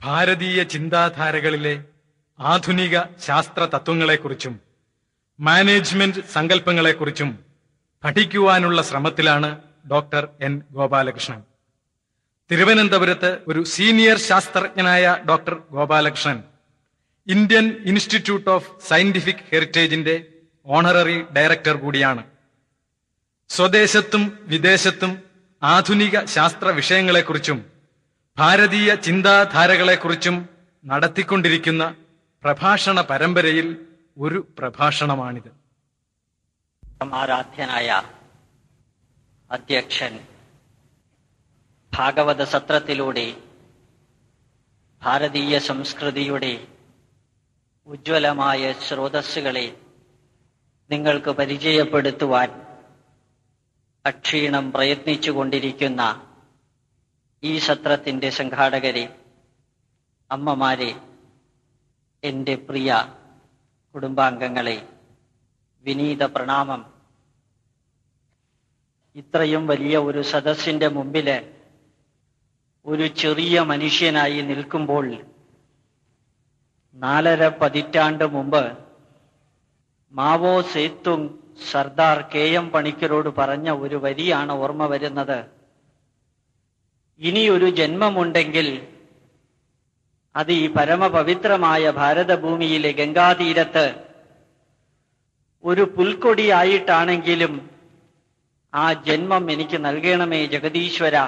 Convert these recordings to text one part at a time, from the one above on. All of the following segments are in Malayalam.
ഭാരതീയ ചിന്താധാരകളിലെ ആധുനിക ശാസ്ത്ര തത്വങ്ങളെക്കുറിച്ചും മാനേജ്മെന്റ് സങ്കല്പങ്ങളെക്കുറിച്ചും പഠിക്കുവാനുള്ള ശ്രമത്തിലാണ് ഡോക്ടർ എൻ ഗോപാലകൃഷ്ണൻ തിരുവനന്തപുരത്ത് ഒരു സീനിയർ ശാസ്ത്രജ്ഞനായ doctor Gopalakrishnan Indian institute of scientific ഹെറിറ്റേജിന്റെ ഓണററി ഡയറക്ടർ കൂടിയാണ് സ്വദേശത്തും വിദേശത്തും ആധുനിക ശാസ്ത്ര വിഷയങ്ങളെക്കുറിച്ചും ഭാരതീയ ചിന്താധാരകളെക്കുറിച്ചും നടത്തിക്കൊണ്ടിരിക്കുന്ന പ്രഭാഷണ പരമ്പരയിൽ ഒരു പ്രഭാഷണമാണിത് ആരാധ്യനായ അധ്യക്ഷൻ ഭാഗവത സത്രത്തിലൂടെ ഭാരതീയ സംസ്കൃതിയുടെ ഉജ്ജ്വലമായ സ്രോതസ്സുകളെ നിങ്ങൾക്ക് പരിചയപ്പെടുത്തുവാൻ അക്ഷീണം പ്രയത്നിച്ചുകൊണ്ടിരിക്കുന്ന ഈ സത്രത്തിന്റെ സംഘാടകരെ അമ്മമാരെ എൻ്റെ പ്രിയ കുടുംബാംഗങ്ങളെ വിനീത പ്രണാമം ഇത്രയും വലിയ ഒരു സദസ്സിന്റെ മുമ്പില് ഒരു ചെറിയ മനുഷ്യനായി നിൽക്കുമ്പോൾ നാലര പതിറ്റാണ്ട് മുമ്പ് Mao Zedong Sardar K M പണിക്കരോട് പറഞ്ഞ ഒരു വരിയാണ് ഓർമ്മ വരുന്നത് ഇനിയൊരു ജന്മമുണ്ടെങ്കിൽ അത് ഈ പരമപവിത്രമായ ഭാരതഭൂമിയിലെ ഗംഗാതീരത്ത് ഒരു പുൽക്കൊടിയായിട്ടാണെങ്കിലും ആ ജന്മം എനിക്ക് നൽകണമേ ജഗദീശ്വര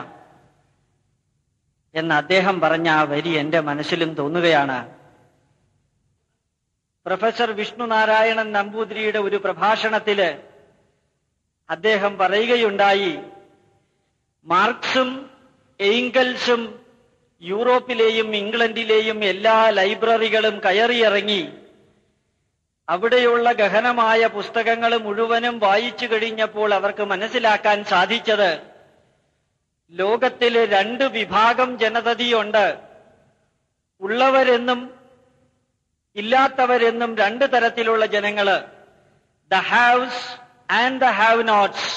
എന്ന് അദ്ദേഹം പറഞ്ഞ ആ വരി എന്റെ മനസ്സിലും തോന്നുകയാണ് പ്രൊഫസർ വിഷ്ണു നാരായണൻ നമ്പൂതിരിയുടെ ഒരു പ്രഭാഷണത്തില് അദ്ദേഹം പറയുകയുണ്ടായി മാർക്സും എയ്ങ്കൽസും യൂറോപ്പിലെയും ഇംഗ്ലണ്ടിലെയും എല്ലാ ലൈബ്രറികളും കയറിയിറങ്ങി അവിടെയുള്ള ഗഹനമായ പുസ്തകങ്ങൾ മുഴുവനും വായിച്ചു കഴിഞ്ഞപ്പോൾ അവർക്ക് മനസ്സിലാക്കാൻ സാധിച്ചത് ലോകത്തില് രണ്ട് വിഭാഗം ജനതതിയുണ്ട് ഉള്ളവരെന്നും ഇല്ലാത്തവരെന്നും രണ്ട് തരത്തിലുള്ള ജനങ്ങള് the haves and the have nots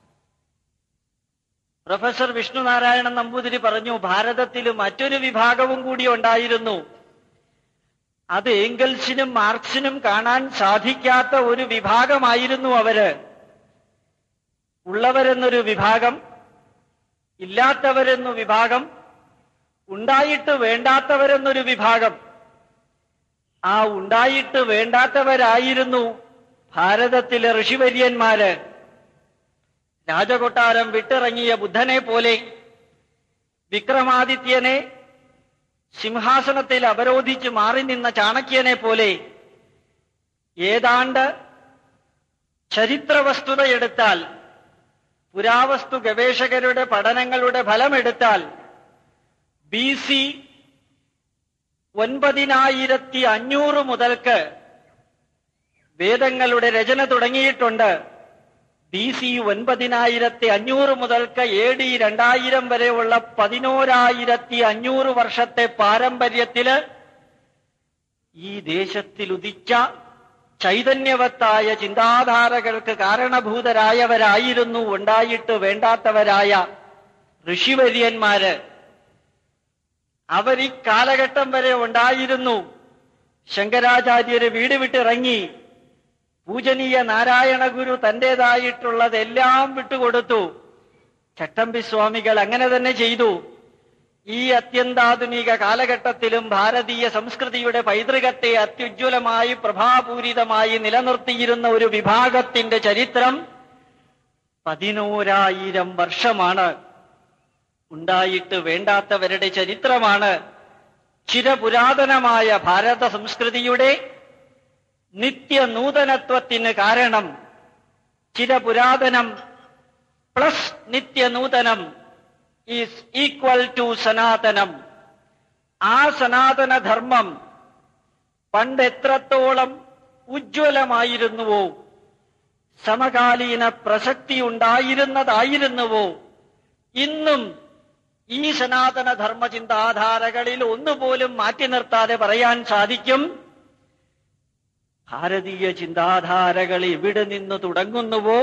professor Vishnunarayanan Namboothiri പറഞ്ഞു ഭാരതത്തിൽ മറ്റൊരു വിഭാഗവും കൂടി ഉണ്ടായിരുന്നു അത് ഏംഗൽസിനും മാർക്സിനും കാണാൻ സാധിക്കാത്ത ഒരു വിഭാഗമായിരുന്നു അവര് ഉള്ളവരെന്നൊരു വിഭാഗം ഇല്ലാത്തവരെന്നു വിഭാഗം ഉണ്ടായിട്ട് വേണ്ടാത്തവരെന്നൊരു വിഭാഗം ആ ഉണ്ടായിട്ട് വേണ്ടാത്തവരായിരുന്നു ഭാരതത്തിലെ ഋഷിവര്യന്മാര് രാജകൊട്ടാരം വിട്ടിറങ്ങിയ ബുദ്ധനെ പോലെ വിക്രമാദിത്യനെ സിംഹാസനത്തിൽ അവരോധിച്ച് മാറി നിന്ന ചാണക്യനെ പോലെ ഏതാണ്ട് ചരിത്ര വസ്തുതയെടുത്താൽ പുരാവസ്തു ഗവേഷകരുടെ പഠനങ്ങളുടെ ഫലമെടുത്താൽ ബി സി ഒൻപതിനായിരത്തി അഞ്ഞൂറ് മുതൽക്ക് വേദങ്ങളുടെ രചന തുടങ്ങിയിട്ടുണ്ട് ബി സി ഒൻപതിനായിരത്തി അഞ്ഞൂറ് മുതൽക്ക് എ ഡി രണ്ടായിരം വരെയുള്ള പതിനോരായിരത്തി അഞ്ഞൂറ് വർഷത്തെ പാരമ്പര്യത്തില് ഈ ദേശത്തിൽ ഉദിച്ച ചൈതന്യവത്തായ ചിന്താധാരകൾക്ക് കാരണഭൂതരായവരായിരുന്നു ഉണ്ടായിട്ട് വേണ്ടാത്തവരായ ഋഷിവര്യന്മാര് അവർ ഈ കാലഘട്ടം വരെ ഉണ്ടായിരുന്നു ശങ്കരാചാര്യര് വീട് വിട്ടിറങ്ങി പൂജനീയ നാരായണ ഗുരു തന്റേതായിട്ടുള്ളതെല്ലാം വിട്ടുകൊടുത്തു ചട്ടമ്പി സ്വാമികൾ അങ്ങനെ തന്നെ ചെയ്തു ഈ അത്യന്താധുനിക കാലഘട്ടത്തിലും ഭാരതീയ സംസ്കൃതിയുടെ പൈതൃകത്തെ അത്യുജ്വലമായി പ്രഭാപൂരിതമായി നിലനിർത്തിയിരുന്ന ഒരു വിഭാഗത്തിന്റെ ചരിത്രം പതിനോരായിരം വർഷമാണ് ഉണ്ടായിട്ട് വേണ്ടാത്തവരുടെ ചരിത്രമാണ് ചിരപുരാതനമായ ഭാരത സംസ്കൃതിയുടെ നിത്യനൂതനത്വത്തിന് കാരണം ചിരപുരാതനം പ്ലസ് നിത്യനൂതനം ഈസ് ഈക്വൽ ടു സനാതനം ആ സനാതന ധർമ്മം പണ്ട് എത്രത്തോളം ഉജ്ജ്വലമായിരുന്നുവോ സമകാലീന പ്രസക്തി ഉണ്ടായിരുന്നതായിരുന്നുവോ ഇന്നും ഈ സനാതന ധർമ്മ ചിന്താധാരകളിൽ ഒന്നുപോലും മാറ്റി നിർത്താതെ പറയാൻ സാധിക്കും ഭാരതീയ ചിന്താധാരകൾ എവിടെ നിന്ന് തുടങ്ങുന്നുവോ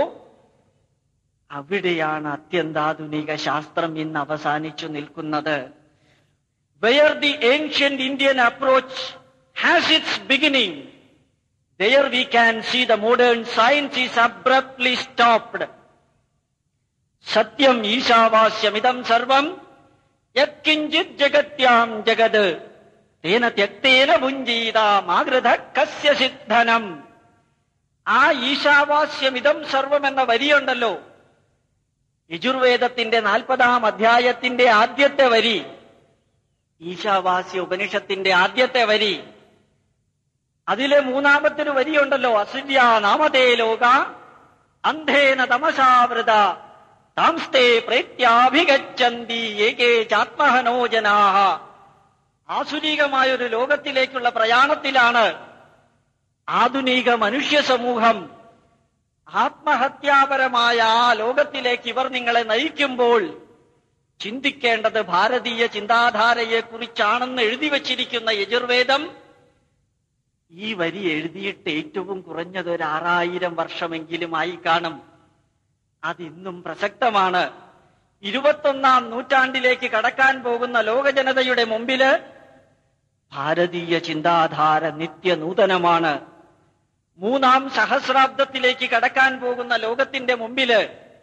അവിടെയാണ് അത്യന്താധുനിക ശാസ്ത്രം ഇന്ന് അവസാനിച്ചു നിൽക്കുന്നത് where the ancient Indian approach has its beginning, there we can see the modern science is abruptly stopped. സത്യം ഈശാവാസ്യമിതം സർവം യത്കിഞ്ചിത് ജഗത്യാം ജഗത് തേന ത്യക്തേന ഭുഞ്ചീതാമാകൃത കസ്യ സിദ്ധനം ആ ഈശാവാസ്യമിതം സർവം എന്ന വരിയുണ്ടല്ലോ യജുർവേദത്തിന്റെ നാൽപ്പതാം അധ്യായത്തിന്റെ ആദ്യത്തെ വരി ഈശാവാസ്യ ഉപനിഷത്തിന്റെ ആദ്യത്തെ വരി അതിലെ മൂന്നാമത്തൊരു വരിയുണ്ടല്ലോ അസുര്യ നാമതേ ലോക അന്ധേന തമസാവൃത താംസ്തേ പ്രേത്യാഭിഗച്ഛന്തി ഏകേ ചാത്മഹനോ ജനാഹ ആസുരീകമായൊരു ലോകത്തിലേക്കുള്ള പ്രയാണത്തിലാണ് ആധുനിക മനുഷ്യ സമൂഹം ആത്മഹത്യാപരമായ ആ ലോകത്തിലേക്ക് ഇവർ നിങ്ങളെ നയിക്കുമ്പോൾ ചിന്തിക്കേണ്ടത് ഭാരതീയ ചിന്താധാരയെ കുറിച്ചാണെന്ന് എഴുതി വച്ചിരിക്കുന്ന യജുർവേദം ഈ വരി എഴുതിയിട്ട് ഏറ്റവും കുറഞ്ഞത് ഒരു ആറായിരം വർഷമെങ്കിലും ആയി കാണും അതിന്നും പ്രസക്തമാണ് ഇരുപത്തൊന്നാം നൂറ്റാണ്ടിലേക്ക് കടക്കാൻ പോകുന്ന ലോകജനതയുടെ മുമ്പില് ഭാരതീയ ചിന്താധാര നിത്യനൂതനമാണ് മൂന്നാം സഹസ്രാബ്ദത്തിലേക്ക് കടക്കാൻ പോകുന്ന ലോകത്തിന്റെ മുമ്പില്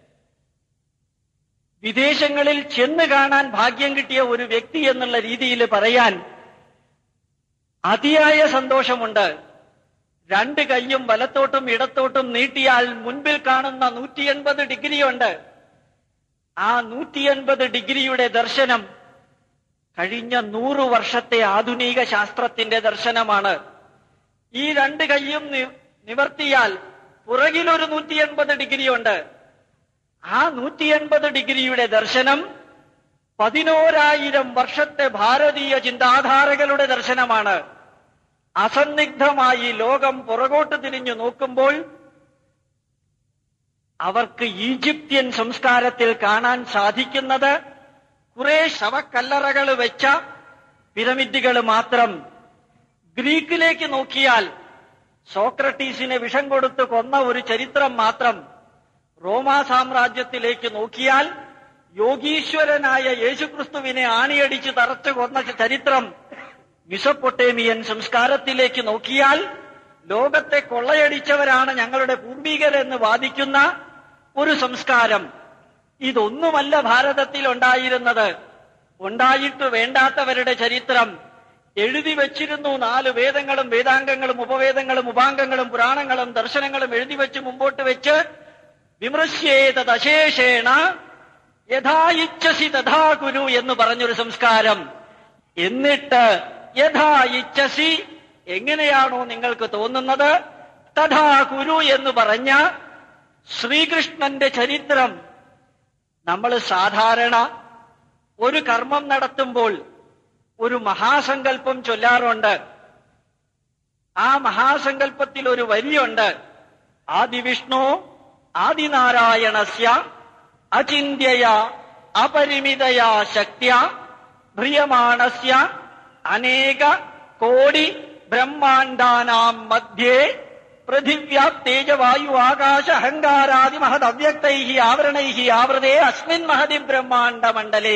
വിദേശങ്ങളിൽ ചെന്ന് കാണാൻ ഭാഗ്യം കിട്ടിയ ഒരു വ്യക്തി എന്നുള്ള രീതിയിൽ പറയാൻ അതിയായ സന്തോഷമുണ്ട് രണ്ട് കൈയും വലത്തോട്ടും ഇടത്തോട്ടും നീട്ടിയാൽ മുൻപിൽ കാണുന്ന നൂറ്റി എൺപത് ഡിഗ്രി ഉണ്ട് ആ നൂറ്റി എൺപത് ഡിഗ്രിയുടെ ദർശനം കഴിഞ്ഞ നൂറു വർഷത്തെ ആധുനിക ശാസ്ത്രത്തിന്റെ ദർശനമാണ് ഈ രണ്ട് കൈയും നി- നിവർത്തിയാൽ പുറകിലൊരു നൂറ്റി എൺപത് ഡിഗ്രി ഉണ്ട് ആ നൂറ്റി എൺപത് ഡിഗ്രിയുടെ ദർശനം പതിനോരായിരം വർഷത്തെ ഭാരതീയ ചിന്താധാരകളുടെ ദർശനമാണ് അസന്നിഗ്ധമായി ലോകം പുറകോട്ട് തിരിഞ്ഞു നോക്കുമ്പോൾ അവർക്ക് ഈജിപ്ത്യൻ സംസ്കാരത്തിൽ കാണാൻ സാധിക്കുന്നത് കുറെ ശവക്കല്ലറകൾ വെച്ച പിരമിഡുകൾ മാത്രം ഗ്രീക്കിലേക്ക് നോക്കിയാൽ സോക്രട്ടീസിനെ വിഷം കൊടുത്ത് കൊന്ന ഒരു ചരിത്രം മാത്രം റോമാ സാമ്രാജ്യത്തിലേക്ക് നോക്കിയാൽ യോഗീശ്വരനായ യേശുക്രിസ്തുവിനെ ആണിയടിച്ച് തറച്ചു കൊന്ന ചരിത്രം മിസപ്പൊട്ടേമിയൻ സംസ്കാരത്തിലേക്ക് നോക്കിയാൽ ലോകത്തെ കൊള്ളയടിച്ചവരാണ് ഞങ്ങളുടെ പൂർവികരെന്ന് വാദിക്കുന്ന ഒരു സംസ്കാരം ഇതൊന്നുമല്ല ഭാരതത്തിൽ ഉണ്ടായിരുന്നത് ഉണ്ടായിട്ട് വേണ്ടാത്തവരുടെ ചരിത്രം എഴുതി വച്ചിരുന്നു നാല് വേദങ്ങളും വേദാംഗങ്ങളും ഉപവേദങ്ങളും ഉപാംഗങ്ങളും പുരാണങ്ങളും ദർശനങ്ങളും എഴുതി വെച്ച് മുമ്പോട്ട് വെച്ച് വിമൃശ്യേതശേഷേണ യഥാ ഇച്ഛസി തഥാ കുരു എന്ന് പറഞ്ഞൊരു സംസ്കാരം എന്നിട്ട് യഥാ ഇച്ഛസി എങ്ങനെയാണോ നിങ്ങൾക്ക് തോന്നുന്നത് തഥാ കുരു എന്ന് പറഞ്ഞ ശ്രീകൃഷ്ണന്റെ ചരിത്രം നമ്മൾ സാധാരണ ഒരു കർമ്മം നടത്തുമ്പോൾ ഒരു മഹാസങ്കല്പം ചൊല്ലാറുണ്ട് ആ മഹാസങ്കല്പത്തിൽ ഒരു വരിയുണ്ട് ആദിവിഷ്ണു ആദിനാരായണസ്യ അചിന്യയ അപരിമിതയ ശക്തിയ ഭ്രിയമാണസ്യ അനേക കോടി ബ്രഹ്മാണ്ടാനാം മധ്യേ പൃഥിവ്യാപ്തേജവായു ആകാശ അഹങ്കാരാദി മഹത് അവ്യക്തൈ ആവരണൈ ആവൃതേ അസ്മിൻ മഹതി ബ്രഹ്മാണ്ട മണ്ഡലേ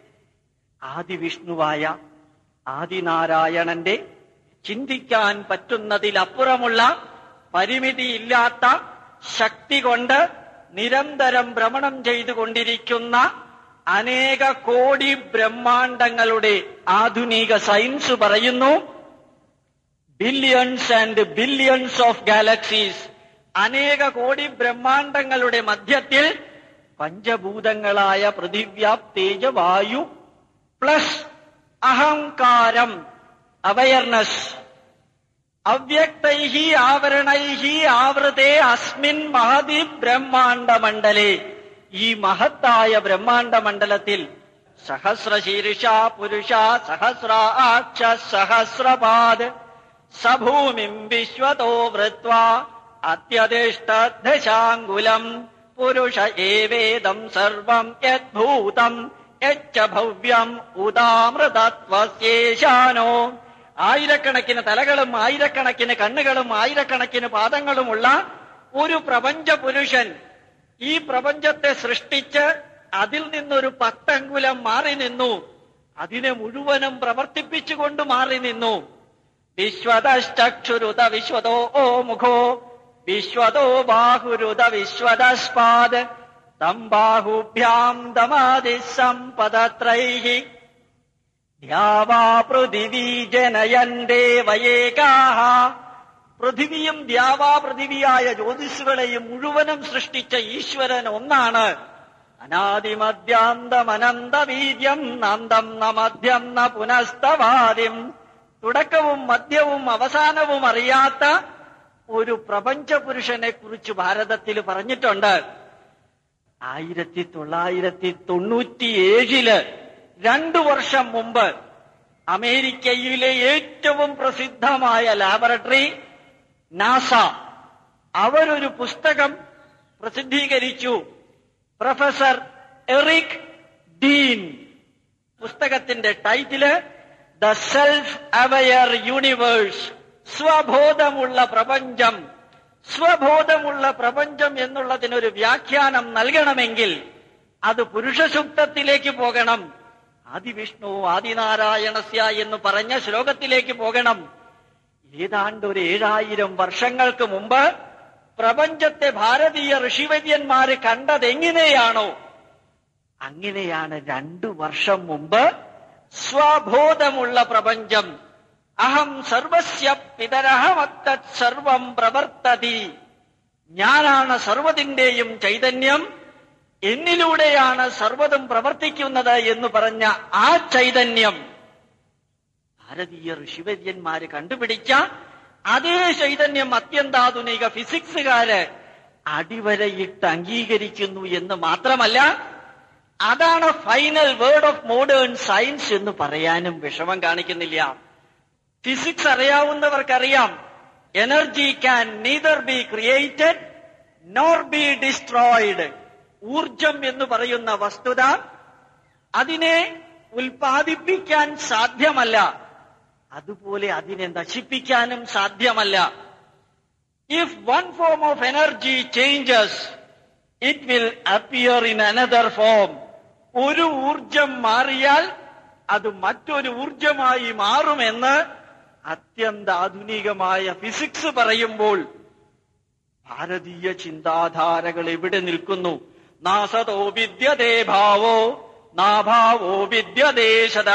ആദിവിഷ്ണുവായ ആദിനാരായണന്റെ ചിന്തിക്കാൻ പറ്റുന്നതിലപ്പുറമുള്ള പരിമിതിയില്ലാത്ത ശക്തി കൊണ്ട് നിരന്തരം ഭ്രമണം ചെയ്തുകൊണ്ടിരിക്കുന്ന അനേക കോടി ബ്രഹ്മാണ്ടങ്ങളുടെ ആധുനിക സയൻസ് പറയുന്നു billions and billions of galaxies അനേക കോടി ബ്രഹ്മാണ്ടങ്ങളുടെ മധ്യത്തിൽ പഞ്ചഭൂതങ്ങളായ പൃഥിവ്യാപ് തേജ വായു പ്ലസ് അഹങ്കാരം അവയർനെസ് അവ്യക്തൈഹി ആവരണൈഹി ആവൃതേ അസ്മിൻ മഹതി ബ്രഹ്മാണ്ട മണ്ഡലേ ഈ മഹത്തായ ബ്രഹ്മാണ്ട മണ്ഡലത്തിൽ സഹസ്രശീർഷ പുരുഷ സഹസ്രാക്ഷ സഹസ്രപാദ് സഭൂമിം വിശ്വതോ വൃത്വ അത്യതിഷ്ഠദശാങ്കുലം പുരുഷ ഏവേദം സർവം യദ്ഭൂതം യച്ച ഭവ്യം ഉദാമൃതത്വശേഷാനോ ആയിരക്കണക്കിന് തലകളും ആയിരക്കണക്കിന് കണ്ണുകളും ആയിരക്കണക്കിന് പാദങ്ങളുമുള്ള ഒരു പ്രപഞ്ച പുരുഷൻ ഈ പ്രപഞ്ചത്തെ സൃഷ്ടിച്ച് അതിൽ നിന്നൊരു പത്തങ്കുലം മാറി നിന്നു അതിനെ മുഴുവനും പ്രവർത്തിപ്പിച്ചുകൊണ്ട് മാറി നിന്നു വിശ്വതശ്ചക്ഷുരുത വിശ്വതോ ഓ മുഖോ വിശ്വതോ ബാഹുരുത വിശ്വതസ്പാദ് തം ബാഹുഭ്യാം ദമാതി സമ്പദത്രൈഹി ദ്യാവാ പൃഥിവീ ജനയൻ ദേവയേകാഹ പൃഥിവിയും ദ്യാവാ പൃഥിവിയായ ജ്യോതിഷുകളെയും മുഴുവനും സൃഷ്ടിച്ച ഈശ്വരൻ ഒന്നാണ് അനാദിമദ്യാന്തമനന്തവീര്യം നന്ദം ന മധ്യം ന പുനസ്തവാദിം തുടക്കവും മധ്യവും അവസാനവും അറിയാത്ത ഒരു പ്രപഞ്ച പുരുഷനെ കുറിച്ച് ഭാരതത്തിൽ പറഞ്ഞിട്ടുണ്ട് ആയിരത്തി തൊള്ളായിരത്തി തൊണ്ണൂറ്റിയേഴില് രണ്ടു വർഷം മുമ്പ് അമേരിക്കയിലെ ഏറ്റവും പ്രസിദ്ധമായ ലാബറട്ടറി നാസ അവരൊരു പുസ്തകം പ്രസിദ്ധീകരിച്ചു പ്രൊഫസർ എറിക് ഡീൻ പുസ്തകത്തിന്റെ title the self aware universe സ്വബോധമുള്ള പ്രപഞ്ചം സ്വബോധമുള്ള പ്രപഞ്ചം എന്നുള്ളതിനൊരു വ്യാഖ്യാനം നൽകണമെങ്കിൽ അത് പുരുഷസൂക്തത്തിലേക്ക് പോകണം ആദിവിഷ്ണു ആദിനാരായണസ്യ എന്ന് പറഞ്ഞ ശ്ലോകത്തിലേക്ക് പോകണം ഏതാണ്ട് ഒരു ഏഴായിരം വർഷങ്ങൾക്ക് മുമ്പ് പ്രപഞ്ചത്തെ ഭാരതീയ ഋഷിവര്യന്മാര് കണ്ടതെങ്ങനെയാണോ അങ്ങനെയാണ് രണ്ടു വർഷം മുമ്പ് സ്വബോധമുള്ള പ്രപഞ്ചം അഹം സർവസ്യ പിതരഹമത്തത് സർവം പ്രവർത്തതി ഞാനാണ് സർവതിന്റെയും ചൈതന്യം എന്നിലൂടെയാണ് സർവതും പ്രവർത്തിക്കുന്നത് എന്ന് പറഞ്ഞ ആ ചൈതന്യം ഭാരതീയ ഋഷിവര്യന്മാര് കണ്ടുപിടിച്ച അതേ ചൈതന്യം അത്യന്താധുനിക ഫിസിക്സുകാര് അടിവരയിട്ട് അംഗീകരിക്കുന്നു എന്ന് മാത്രമല്ല അതാണ് final word of modern science എന്ന് പറയാനും വിഷമം കാണിക്കുന്നില്ല ഫിസിക്സ് അറിയാവുന്നവർക്കറിയാം energy can neither be created nor be destroyed ഊർജം എന്ന് പറയുന്ന വസ്തുത അതിനെ ഉൽപ്പാദിപ്പിക്കാൻ സാധ്യമല്ല അതുപോലെ അതിനെ നശിപ്പിക്കാനും സാധ്യമല്ല if one form of energy changes it will appear in another form ഒരു ഊർജം മാറിയാൽ അത് മറ്റൊരു ഊർജമായി മാറുമെന്ന് അത്യന്താധുനികമായ ഫിസിക്സ് പറയുമ്പോൾ ഭാരതീയ ചിന്താധാരകൾ എവിടെ നിൽക്കുന്നു നാസതോ വിദ്യതേ ഭാവോ നാഭാവോ വിദ്യദേശത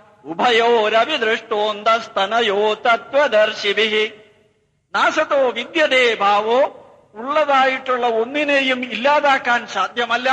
ഉഭയോരവിദൃഷ്ടോന്തസ്തനയോ തത്വദർശിഭി നാസതോ വിദ്യതേ ഭാവോ ഉള്ളതായിട്ടുള്ള ഒന്നിനെയും ഇല്ലാതാക്കാൻ സാധ്യമല്ല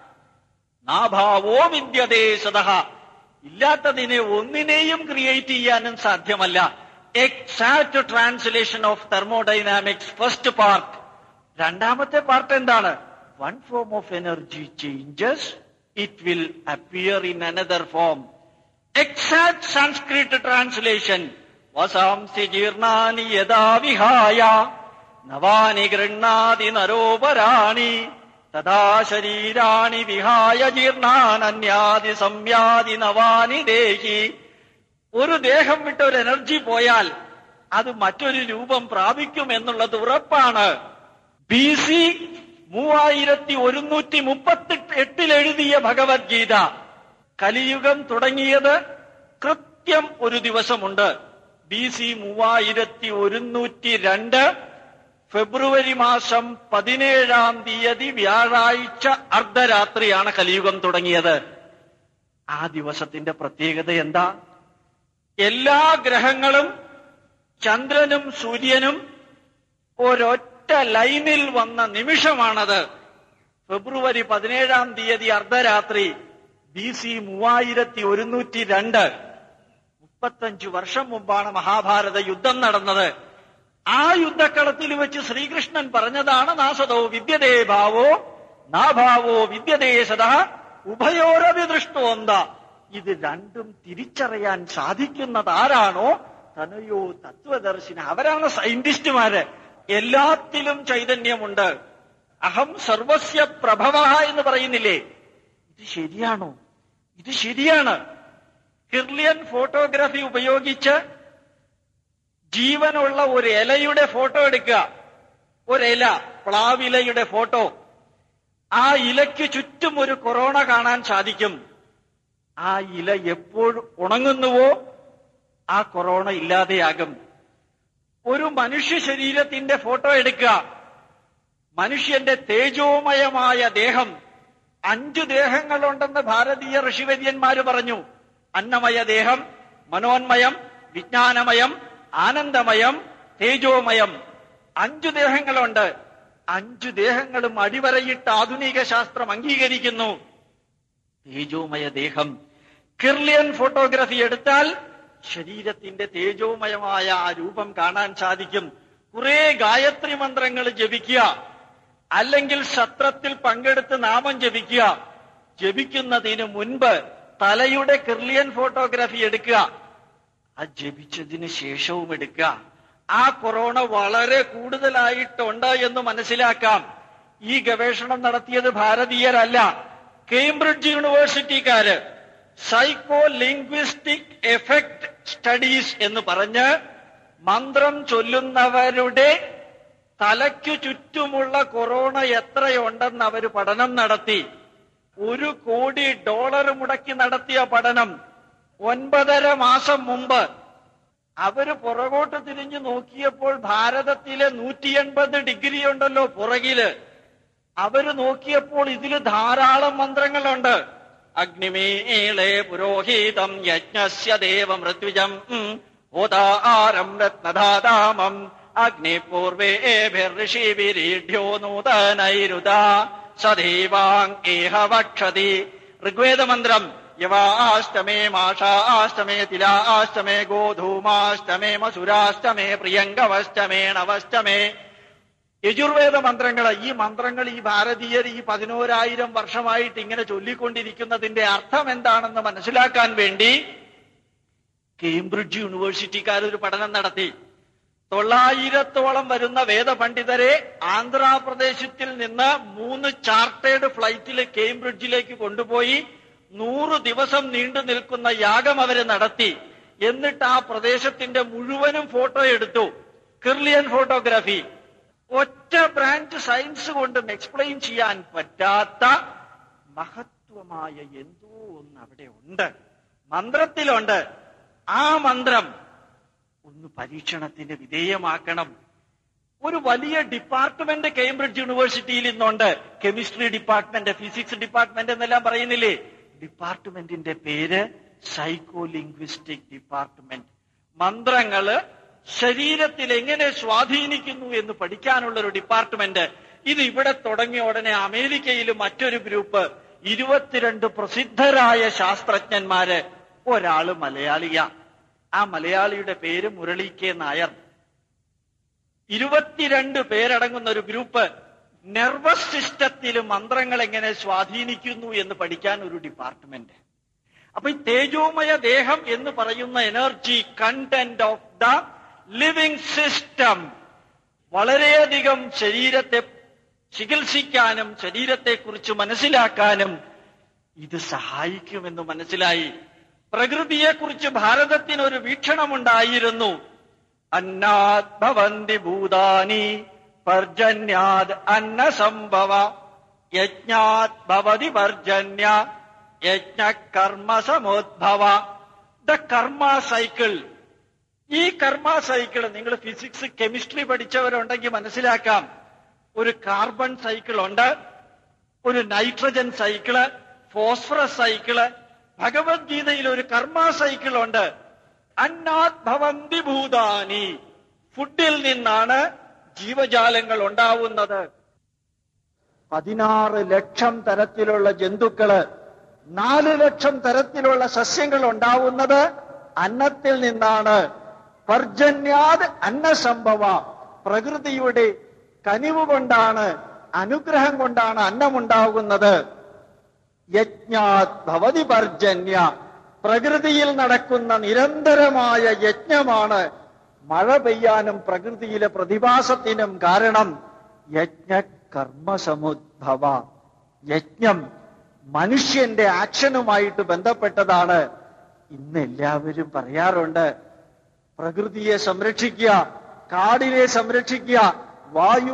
നാഭാവോ വിദ്യദേശത ഇല്ലാത്തതിനെ ഒന്നിനെയും ക്രിയേറ്റ് ചെയ്യാനും സാധ്യമല്ല exact translation of thermodynamics first part രണ്ടാമത്തെ പാർട്ട് എന്താണ് one form of energy changes it will appear in another form exact Sanskrit translation വസാംസി ജീർണാനി യഥാ വിഹായ നവാനി ഗൃണ്ണാതി നരോപരാണി തഥാ ശരീരാണി വിഹായ ജീർണാനന്യാതി സംയാതി നവാനി ദേഹി ഒരു ദേഹം വിട്ട് ഒരു എനർജി പോയാൽ അത് മറ്റൊരു രൂപം പ്രാപിക്കും എന്നുള്ളത് ഉറപ്പാണ് ബി സി മൂവായിരത്തി ഒരുന്നൂറ്റി മുപ്പത്തി എട്ടിൽ എഴുതിയ ഭഗവത്ഗീത കലിയുഗം തുടങ്ങിയത് കൃത്യം ഒരു ദിവസമുണ്ട് ബി സി മൂവായിരത്തി ഒരുന്നൂറ്റി രണ്ട് ഫെബ്രുവരി മാസം പതിനേഴാം തീയതി വ്യാഴാഴ്ച അർദ്ധരാത്രിയാണ് കലിയുഗം തുടങ്ങിയത് ആ ദിവസത്തിന്റെ പ്രത്യേകത എന്താ എല്ലാ ഗ്രഹങ്ങളും ചന്ദ്രനും സൂര്യനും ഒരൊറ്റ ലൈനിൽ വന്ന നിമിഷമാണത് ഫെബ്രുവരി പതിനേഴാം തീയതി അർദ്ധരാത്രി ബി സി മൂവായിരത്തി ഒരുന്നൂറ്റി രണ്ട് മുപ്പത്തഞ്ചു വർഷം മുമ്പാണ് മഹാഭാരത യുദ്ധം നടന്നത് ആ യുദ്ധക്കളത്തിൽ വെച്ച് ശ്രീകൃഷ്ണൻ പറഞ്ഞതാണ് നാസതോ വിദ്യതേ ഭാവോ നാഭാവോ വിദ്യതേ സദാ ഉഭയോരവി ദൃഷ്ടോന്ത ഇത് രണ്ടും തിരിച്ചറിയാൻ സാധിക്കുന്നത് ആരാണോ തനയോ തത്വദർശിന അവരാണ് സയന്റിസ്റ്റുമാര് എല്ലാത്തിലും ചൈതന്യമുണ്ട് അഹം സർവസ്യ പ്രഭവ എന്ന് പറയുന്നില്ലേ ഇത് ശരിയാണോ ഇത് ശരിയാണ് കിർലിയൻ ഫോട്ടോഗ്രാഫി ഉപയോഗിച്ച് ജീവനുള്ള ഒരു ഇലയുടെ ഫോട്ടോ എടുക്കുക ഒരില പ്ലാവിലയുടെ ഫോട്ടോ ആ ഇലയ്ക്ക് ചുറ്റും ഒരു കൊറോണ കാണാൻ സാധിക്കും ആ ഇല എപ്പോൾ ഉണങ്ങുന്നുവോ ആ കൊറോണ ഇല്ലാതെയാകും ഒരു മനുഷ്യ ശരീരത്തിന്റെ ഫോട്ടോ എടുക്കുക മനുഷ്യന്റെ തേജോമയമായ ദേഹം അഞ്ചു ദേഹങ്ങളുണ്ടെന്ന് ഭാരതീയ ഋഷിവര്യന്മാര് പറഞ്ഞു അന്നമയ ദേഹം മനോന്മയം വിജ്ഞാനമയം ആനന്ദമയം തേജോമയം അഞ്ചു ദേഹങ്ങളുണ്ട് അഞ്ചു ദേഹങ്ങളും അടിവരയിട്ട് ആധുനിക ശാസ്ത്രം അംഗീകരിക്കുന്നു തേജോമയ ദേഹം കിർലിയൻ ഫോട്ടോഗ്രാഫി എടുത്താൽ ശരീരത്തിന്റെ തേജോമയമായ ആ രൂപം കാണാൻ സാധിക്കും കുറെ ഗായത്രി മന്ത്രങ്ങൾ ജപിക്കുക അല്ലെങ്കിൽ സത്രത്തിൽ പങ്കെടുത്ത് നാമം ജപിക്കുക ജപിക്കുന്നതിന് മുൻപ് തലയുടെ കിർലിയൻ ഫോട്ടോഗ്രാഫി എടുക്കുക ആ ജപിച്ചതിന് ശേഷവും എടുക്കുക ആ കൊറോണ വളരെ കൂടുതലായിട്ടുണ്ട് എന്ന് മനസ്സിലാക്കാം ഈ ഗവേഷണം നടത്തിയത് ഭാരതീയരല്ല കേംബ്രിഡ്ജ് യൂണിവേഴ്സിറ്റിക്കാര് സൈക്കോ ലിംഗ്വിസ്റ്റിക് എഫക്ട് സ്റ്റഡീസ് എന്ന് പറഞ്ഞ് മന്ത്രം ചൊല്ലുന്നവരുടെ തലയ്ക്കു ചുറ്റുമുള്ള കൊറോണ എത്രയുണ്ടെന്ന് അവർ പഠനം നടത്തി ഒരു കോടി ഡോളർ മുടക്കി നടത്തിയ പഠനം ഒൻപതര മാസം മുമ്പ് അവര് പുറകോട്ട് തിരിഞ്ഞു നോക്കിയപ്പോൾ ഭാരതത്തിലെ നൂറ്റി എൺപത് ഡിഗ്രി ഉണ്ടല്ലോ പുറകില് അവര് നോക്കിയപ്പോൾ ഇതില് ധാരാളം മന്ത്രങ്ങളുണ്ട് അഗ്നിമേളെ പുരോഹിതം യജ്ഞസ്യ ദേവമൃത്യുജം ഹോതാരം രത്നധാതാമം അഗ്നിപൂർവേഭിർഷിവിരീഢ്യോ നൂതനൈരുത സദൈവാങ് ഏഹ വക്ഷതി ഋഗ്വേദമന്ത്രം യവാഷ്ടമേ മാഷാഷ്ടമേ തിലാഷ്ടമേ ഗോധൂമാഷ്ടമേ മസുരാഷ്ടമേ പ്രിയങ്കവഷ്ടമേ നവഷ്ടമേ യജുർവേദ മന്ത്രങ്ങൾ ഈ മന്ത്രങ്ങൾ ഈ ഭാരതീയർ ഈ പതിനോരായിരം വർഷമായിട്ട് ഇങ്ങനെ ചൊല്ലിക്കൊണ്ടിരിക്കുന്നതിന്റെ അർത്ഥം എന്താണെന്ന് മനസ്സിലാക്കാൻ വേണ്ടി കേംബ്രിഡ്ജ് യൂണിവേഴ്സിറ്റിക്കാർ ഒരു പഠനം നടത്തി തൊള്ളായിരത്തോളം വരുന്ന വേദപണ്ഡിതരെ ആന്ധ്രാപ്രദേശത്തിൽ നിന്ന് മൂന്ന് ചാർട്ടേഡ് ഫ്ലൈറ്റിൽ കേംബ്രിഡ്ജിലേക്ക് കൊണ്ടുപോയി നൂറ് ദിവസം നീണ്ടു നിൽക്കുന്ന യാഗം അവര് നടത്തി എന്നിട്ട് ആ പ്രദേശത്തിന്റെ മുഴുവനും ഫോട്ടോ എടുത്തു കിർലിയൻ ഫോട്ടോഗ്രാഫി ഒറ്റ ബ്രാഞ്ച് സയൻസ് കൊണ്ടും എക്സ്പ്ലെയിൻ ചെയ്യാൻ പറ്റാത്ത മഹത്വമായ എന്തോ ഒന്ന് അവിടെ ഉണ്ട് മന്ത്രത്തിലുണ്ട് ആ മന്ത്രം ഒന്ന് പരീക്ഷണത്തിന് വിധേയമാക്കണം ഒരു വലിയ ഡിപ്പാർട്ട്മെന്റ് കേംബ്രിഡ്ജ് യൂണിവേഴ്സിറ്റിയിൽ ഇന്നുണ്ട് കെമിസ്ട്രി ഡിപ്പാർട്ട്മെന്റ് ഫിസിക്സ് ഡിപ്പാർട്ട്മെന്റ് എന്നെല്ലാം പറയുന്നില്ലേ ഡിപ്പാർട്ട്മെന്റിന്റെ പേര് സൈക്കോ ലിംഗ്വിസ്റ്റിക് ഡിപ്പാർട്ട്മെന്റ് മന്ത്രങ്ങള് ശരീരത്തിൽ എങ്ങനെ സ്വാധീനിക്കുന്നു എന്ന് പഠിക്കാനുള്ള ഒരു ഡിപ്പാർട്ട്മെന്റ് ഇത് ഇവിടെ തുടങ്ങിയ ഉടനെ അമേരിക്കയിൽ മറ്റൊരു ഗ്രൂപ്പ് ഇരുപത്തിരണ്ട് പ്രസിദ്ധരായ ശാസ്ത്രജ്ഞന്മാര് ഒരാള് മലയാളിയ ആ മലയാളിയുടെ പേര് മുരളി കെ നായർ ഇരുപത്തിരണ്ട് പേരടങ്ങുന്ന ഒരു ഗ്രൂപ്പ് നെർവസ് സിസ്റ്റത്തിൽ മന്ത്രങ്ങൾ എങ്ങനെ സ്വാധീനിക്കുന്നു എന്ന് പഠിക്കാൻ ഒരു ഡിപ്പാർട്ട്മെന്റ് അപ്പൊ ഈ തേജോമയ ദേഹം എന്ന് പറയുന്ന energy content of the living system വളരെയധികം ശരീരത്തെ ചികിത്സിക്കാനും ശരീരത്തെക്കുറിച്ച് മനസ്സിലാക്കാനും ഇത് സഹായിക്കുമെന്ന് മനസ്സിലായി പ്രകൃതിയെക്കുറിച്ച് ഭാരതത്തിന് ഒരു വീക്ഷണമുണ്ടായിരുന്നു അന്നാത് ഭവന്തി ഭൂതാനി പർജന്യാത് അന്നസംഭവ യജ്ഞാത് ഭവതി പർജന്യ യജ്ഞ കർമ്മ സമോദ്ഭവ ദ കർമ്മ സൈക്കിൾ ഈ കർമ്മ സൈക്കിൾ നിങ്ങൾ ഫിസിക്സ് കെമിസ്ട്രി പഠിച്ചവരുണ്ടെങ്കിൽ മനസ്സിലാക്കാം ഒരു കാർബൺ സൈക്കിൾ ഉണ്ട് ഒരു നൈട്രജൻ സൈക്കിള് ഫോസ്ഫറസ് സൈക്കിള് ഭഗവത്ഗീതയിൽ ഒരു കർമ്മ സൈക്കിൾ ഉണ്ട് അന്നാത് ഭവന്തി ഭൂതാനി ഫുഡിൽ നിന്നാണ് ജീവജാലങ്ങൾ ഉണ്ടാവുന്നത് പതിനാറ് ലക്ഷം തരത്തിലുള്ള ജന്തുക്കള് നാല് ലക്ഷം തരത്തിലുള്ള സസ്യങ്ങൾ ഉണ്ടാവുന്നത് അന്നത്തിൽ നിന്നാണ് പർജന്യാത് അന്നസംഭവ പ്രകൃതിയുടെ കനിവ് കൊണ്ടാണ് അനുഗ്രഹം കൊണ്ടാണ് അന്നമുണ്ടാകുന്നത് യജ്ഞാത് ഭവതി പർജന്യ പ്രകൃതിയിൽ നടക്കുന്ന നിരന്തരമായ യജ്ഞമാണ് മഴ പെയ്യാനും പ്രകൃതിയിലെ പ്രതിഭാസത്തിനും കാരണം യജ്ഞ കർമ്മസമുദ്ഭവ യജ്ഞം മനുഷ്യന്റെ ആക്ഷനുമായിട്ട് ബന്ധപ്പെട്ടതാണ് ഇന്ന് എല്ലാവരും പറയാറുണ്ട് പ്രകൃതിയെ സംരക്ഷിക്കുക കാടിനെ സംരക്ഷിക്കുക വായു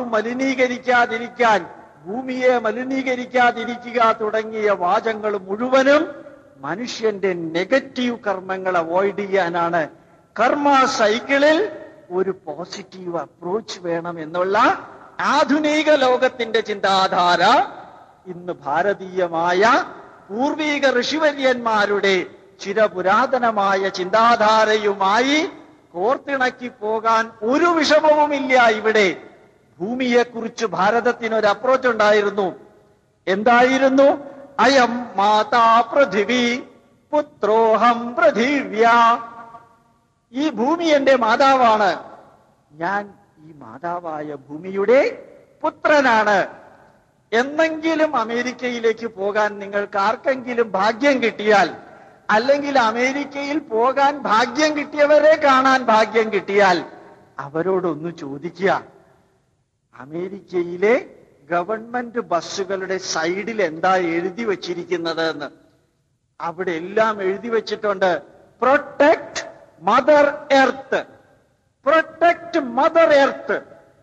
മലിനീകരിക്കാതിരിക്കാൻ ഭൂമിയെ മലിനീകരിക്കാതിരിക്കുക തുടങ്ങിയ വാചങ്ങൾ മുഴുവനും മനുഷ്യന്റെ നെഗറ്റീവ് കർമ്മങ്ങൾ അവോയ്ഡ് ചെയ്യാനാണ് കർമ്മ സൈക്കിളിൽ ഒരു പോസിറ്റീവ് അപ്രോച്ച് വേണം എന്നുള്ള ആധുനിക ലോകത്തിന്റെ ചിന്താധാര ഇന്ന് ഭാരതീയമായ പൂർവീക ഋഷിവര്യന്മാരുടെ ചിരപുരാതനമായ ചിന്താധാരയുമായി കോർത്തിണക്കി പോകാൻ ഒരു വിഷമവുമില്ല ഇവിടെ ഭൂമിയെക്കുറിച്ച് ഭാരതത്തിന് ഒരു അപ്രോച്ച് ഉണ്ടായിരുന്നു എന്തായിരുന്നു അയം മാതാ പൃഥിവി പുത്രോഹം പൃഥിവ്യ ഈ ഭൂമി എന്റെ മാതാവാണ് ഞാൻ ഈ മാതാവായ ഭൂമിയുടെ പുത്രനാണ് എന്നെങ്കിലും അമേരിക്കയിലേക്ക് പോകാൻ നിങ്ങൾക്ക് ആർക്കെങ്കിലും ഭാഗ്യം കിട്ടിയാൽ അല്ലെങ്കിൽ അമേരിക്കയിൽ പോകാൻ ഭാഗ്യം കിട്ടിയവരെ കാണാൻ ഭാഗ്യം കിട്ടിയാൽ അവരോടൊന്ന് ചോദിക്കുക അമേരിക്കയിലെ ഗവൺമെന്റ് ബസ്സുകളുടെ സൈഡിൽ എന്താ എഴുതി വച്ചിരിക്കുന്നത് എന്ന് അവിടെ എല്ലാം എഴുതി വെച്ചിട്ടുണ്ട് protect mother earth protect mother earth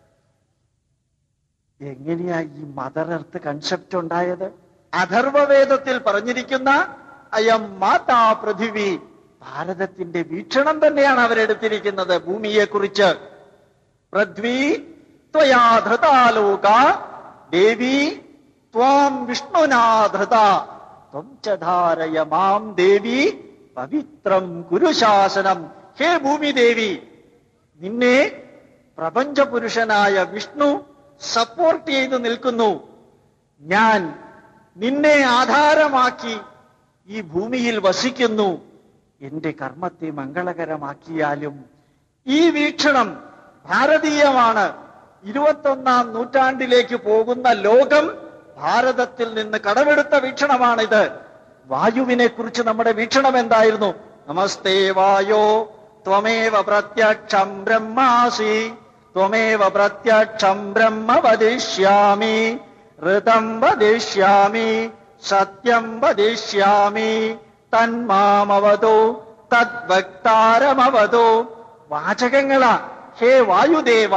എങ്ങനെയാ ഈ മദർ എർത്ത് കൺസെപ്റ്റ് ഉണ്ടായത് അഥർവവേദത്തിൽ പറഞ്ഞിരിക്കുന്ന അയം മാതാ പൃഥിവി ഭാരതത്തിന്റെ വീക്ഷണം തന്നെയാണ് അവരെടുത്തിരിക്കുന്നത് ഭൂമിയെക്കുറിച്ച് പൃഥ്വി ത്വയാ ധൃതാലോക ദേവി ത്വാം വിഷ്ണുനാധൃത ത്വം ച ധാരയ മാം ദേവി പവിത്രം കുരുശാസനം ഹേ ഭൂമി ദേവി നിന്നെ പ്രപഞ്ചപുരുഷനായ വിഷ്ണു സപ്പോർട്ട് ചെയ്ത് നിൽക്കുന്നു ഞാൻ നിന്നെ ആധാരമാക്കി ഈ ഭൂമിയിൽ വസിക്കുന്നു എന്റെ കർമ്മത്തെ മംഗളകരമാക്കിയാലും ഈ വീക്ഷണം ഭാരതീയമാണ് ഇരുപത്തൊന്നാം നൂറ്റാണ്ടിലേക്ക് പോകുന്ന ലോകം ഭാരതത്തിൽ നിന്ന് കടമെടുത്ത വീക്ഷണമാണിത് വായുവിനെ കുറിച്ച് നമ്മുടെ വീക്ഷണം എന്തായിരുന്നു നമസ്തേ വായോ ത്വമേവ പ്രത്യക്ഷം ബ്രഹ്മാസി ത്വമേവ പ്രത്യക്ഷം ബ്രഹ്മ വദിഷ്യാമി ഋതം വദിഷ്യാമി സത്യം വദിഷ്യാമി തന്മാമവതോ തദ്വക്താരമവതോ വാചകങ്ങളാ ഹേ വായുദേവ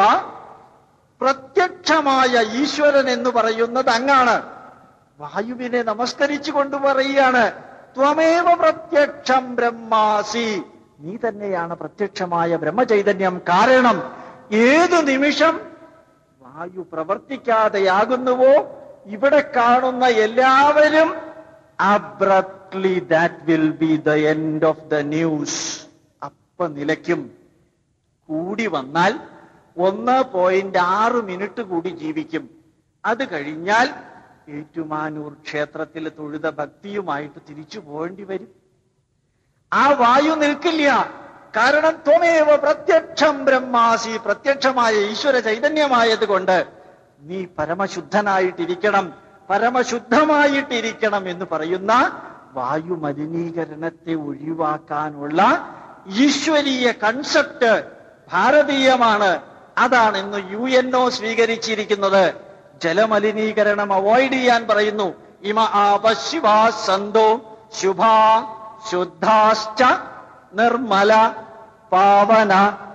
പ്രത്യക്ഷമായ ഈശ്വരൻ എന്ന് പറയുന്നത് അങ്ങാണ് വായുവിനെ നമസ്കരിച്ചു കൊണ്ട് പറയുകയാണ് ത്വമേവ പ്രത്യക്ഷം ബ്രഹ്മാസി നീ തന്നെയാണ് പ്രത്യക്ഷമായ ബ്രഹ്മചൈതന്യം കാരണം ഏതു നിമിഷം വായു പ്രവർത്തിക്കാതെയാകുന്നുവോ ഇവിടെ കാണുന്ന എല്ലാവരും abruptly that will be the end of the news അപ്പ നിലയ്ക്കും കൂടി വന്നാൽ ഒന്ന് പോയിന്റ് ആറ് മിനിറ്റ് കൂടി ജീവിക്കും അത് കഴിഞ്ഞാൽ ഏറ്റുമാനൂർ ക്ഷേത്രത്തിൽ തൊഴുത ഭക്തിയുമായിട്ട് തിരിച്ചു പോകേണ്ടി വരും ആ വായു നിൽക്കില്ല കാരണം ത്വമേവ പ്രത്യക്ഷം ബ്രഹ്മാസി പ്രത്യക്ഷമായ ഈശ്വര ചൈതന്യമായത് കൊണ്ട് നീ പരമശുദ്ധനായിട്ടിരിക്കണം പരമശുദ്ധമായിട്ടിരിക്കണം എന്ന് പറയുന്ന വായു മലിനീകരണത്തെ ഒഴിവാക്കാനുള്ള ഈശ്വരീയ കൺസെപ്റ്റ് ഭാരതീയമാണ് അതാണ് ഇന്ന് യു എൻ ഒ സ്വീകരിച്ചിരിക്കുന്നത് ജലമലിനീകരണം അവോയ്ഡ് ചെയ്യാൻ പറയുന്നു ഇമ ആപശിവാ സന്തോ ശുഭാ ശുദ്ധാശ്ച നിർമ്മല പാവന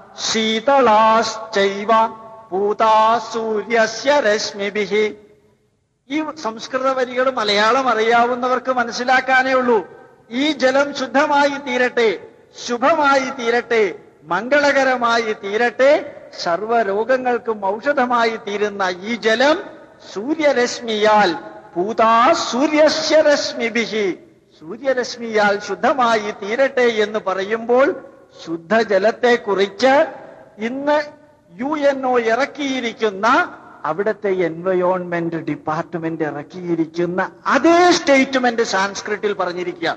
ശീതളാശ്ചൈവ പൂതാ സൂര്യസ്യ രശ്മിഭിഹി ഈ സംസ്കൃത വരികൾ മലയാളം അറിയാവുന്നവർക്ക് മനസ്സിലാക്കാനേ ഉള്ളൂ ഈ ജലം ശുദ്ധമായി തീരട്ടെ ശുഭമായി തീരട്ടെ മംഗളകരമായി തീരട്ടെ സർവരോഗങ്ങൾക്കും ഔഷധമായി തീരുന്ന ഈ ജലം സൂര്യരശ്മിയാൽ പൂതാ സൂര്യസ്യ രശ്മിഭിഹി സൂര്യരശ്മിയാൽ ശുദ്ധമായി തീരട്ടെ എന്ന് പറയുമ്പോൾ ശുദ്ധജലത്തെ കുറിച്ച് ഇന്ന് യു എൻ ഒ ഇറക്കിയിരിക്കുന്ന അവിടുത്തെ എൻവയോൺമെന്റ് ഡിപ്പാർട്ട്മെന്റ് ഇറക്കിയിരിക്കുന്ന അതേ സ്റ്റേറ്റ്മെന്റ് സാൻസ്ക്രിറ്റിൽ പറഞ്ഞിരിക്കുക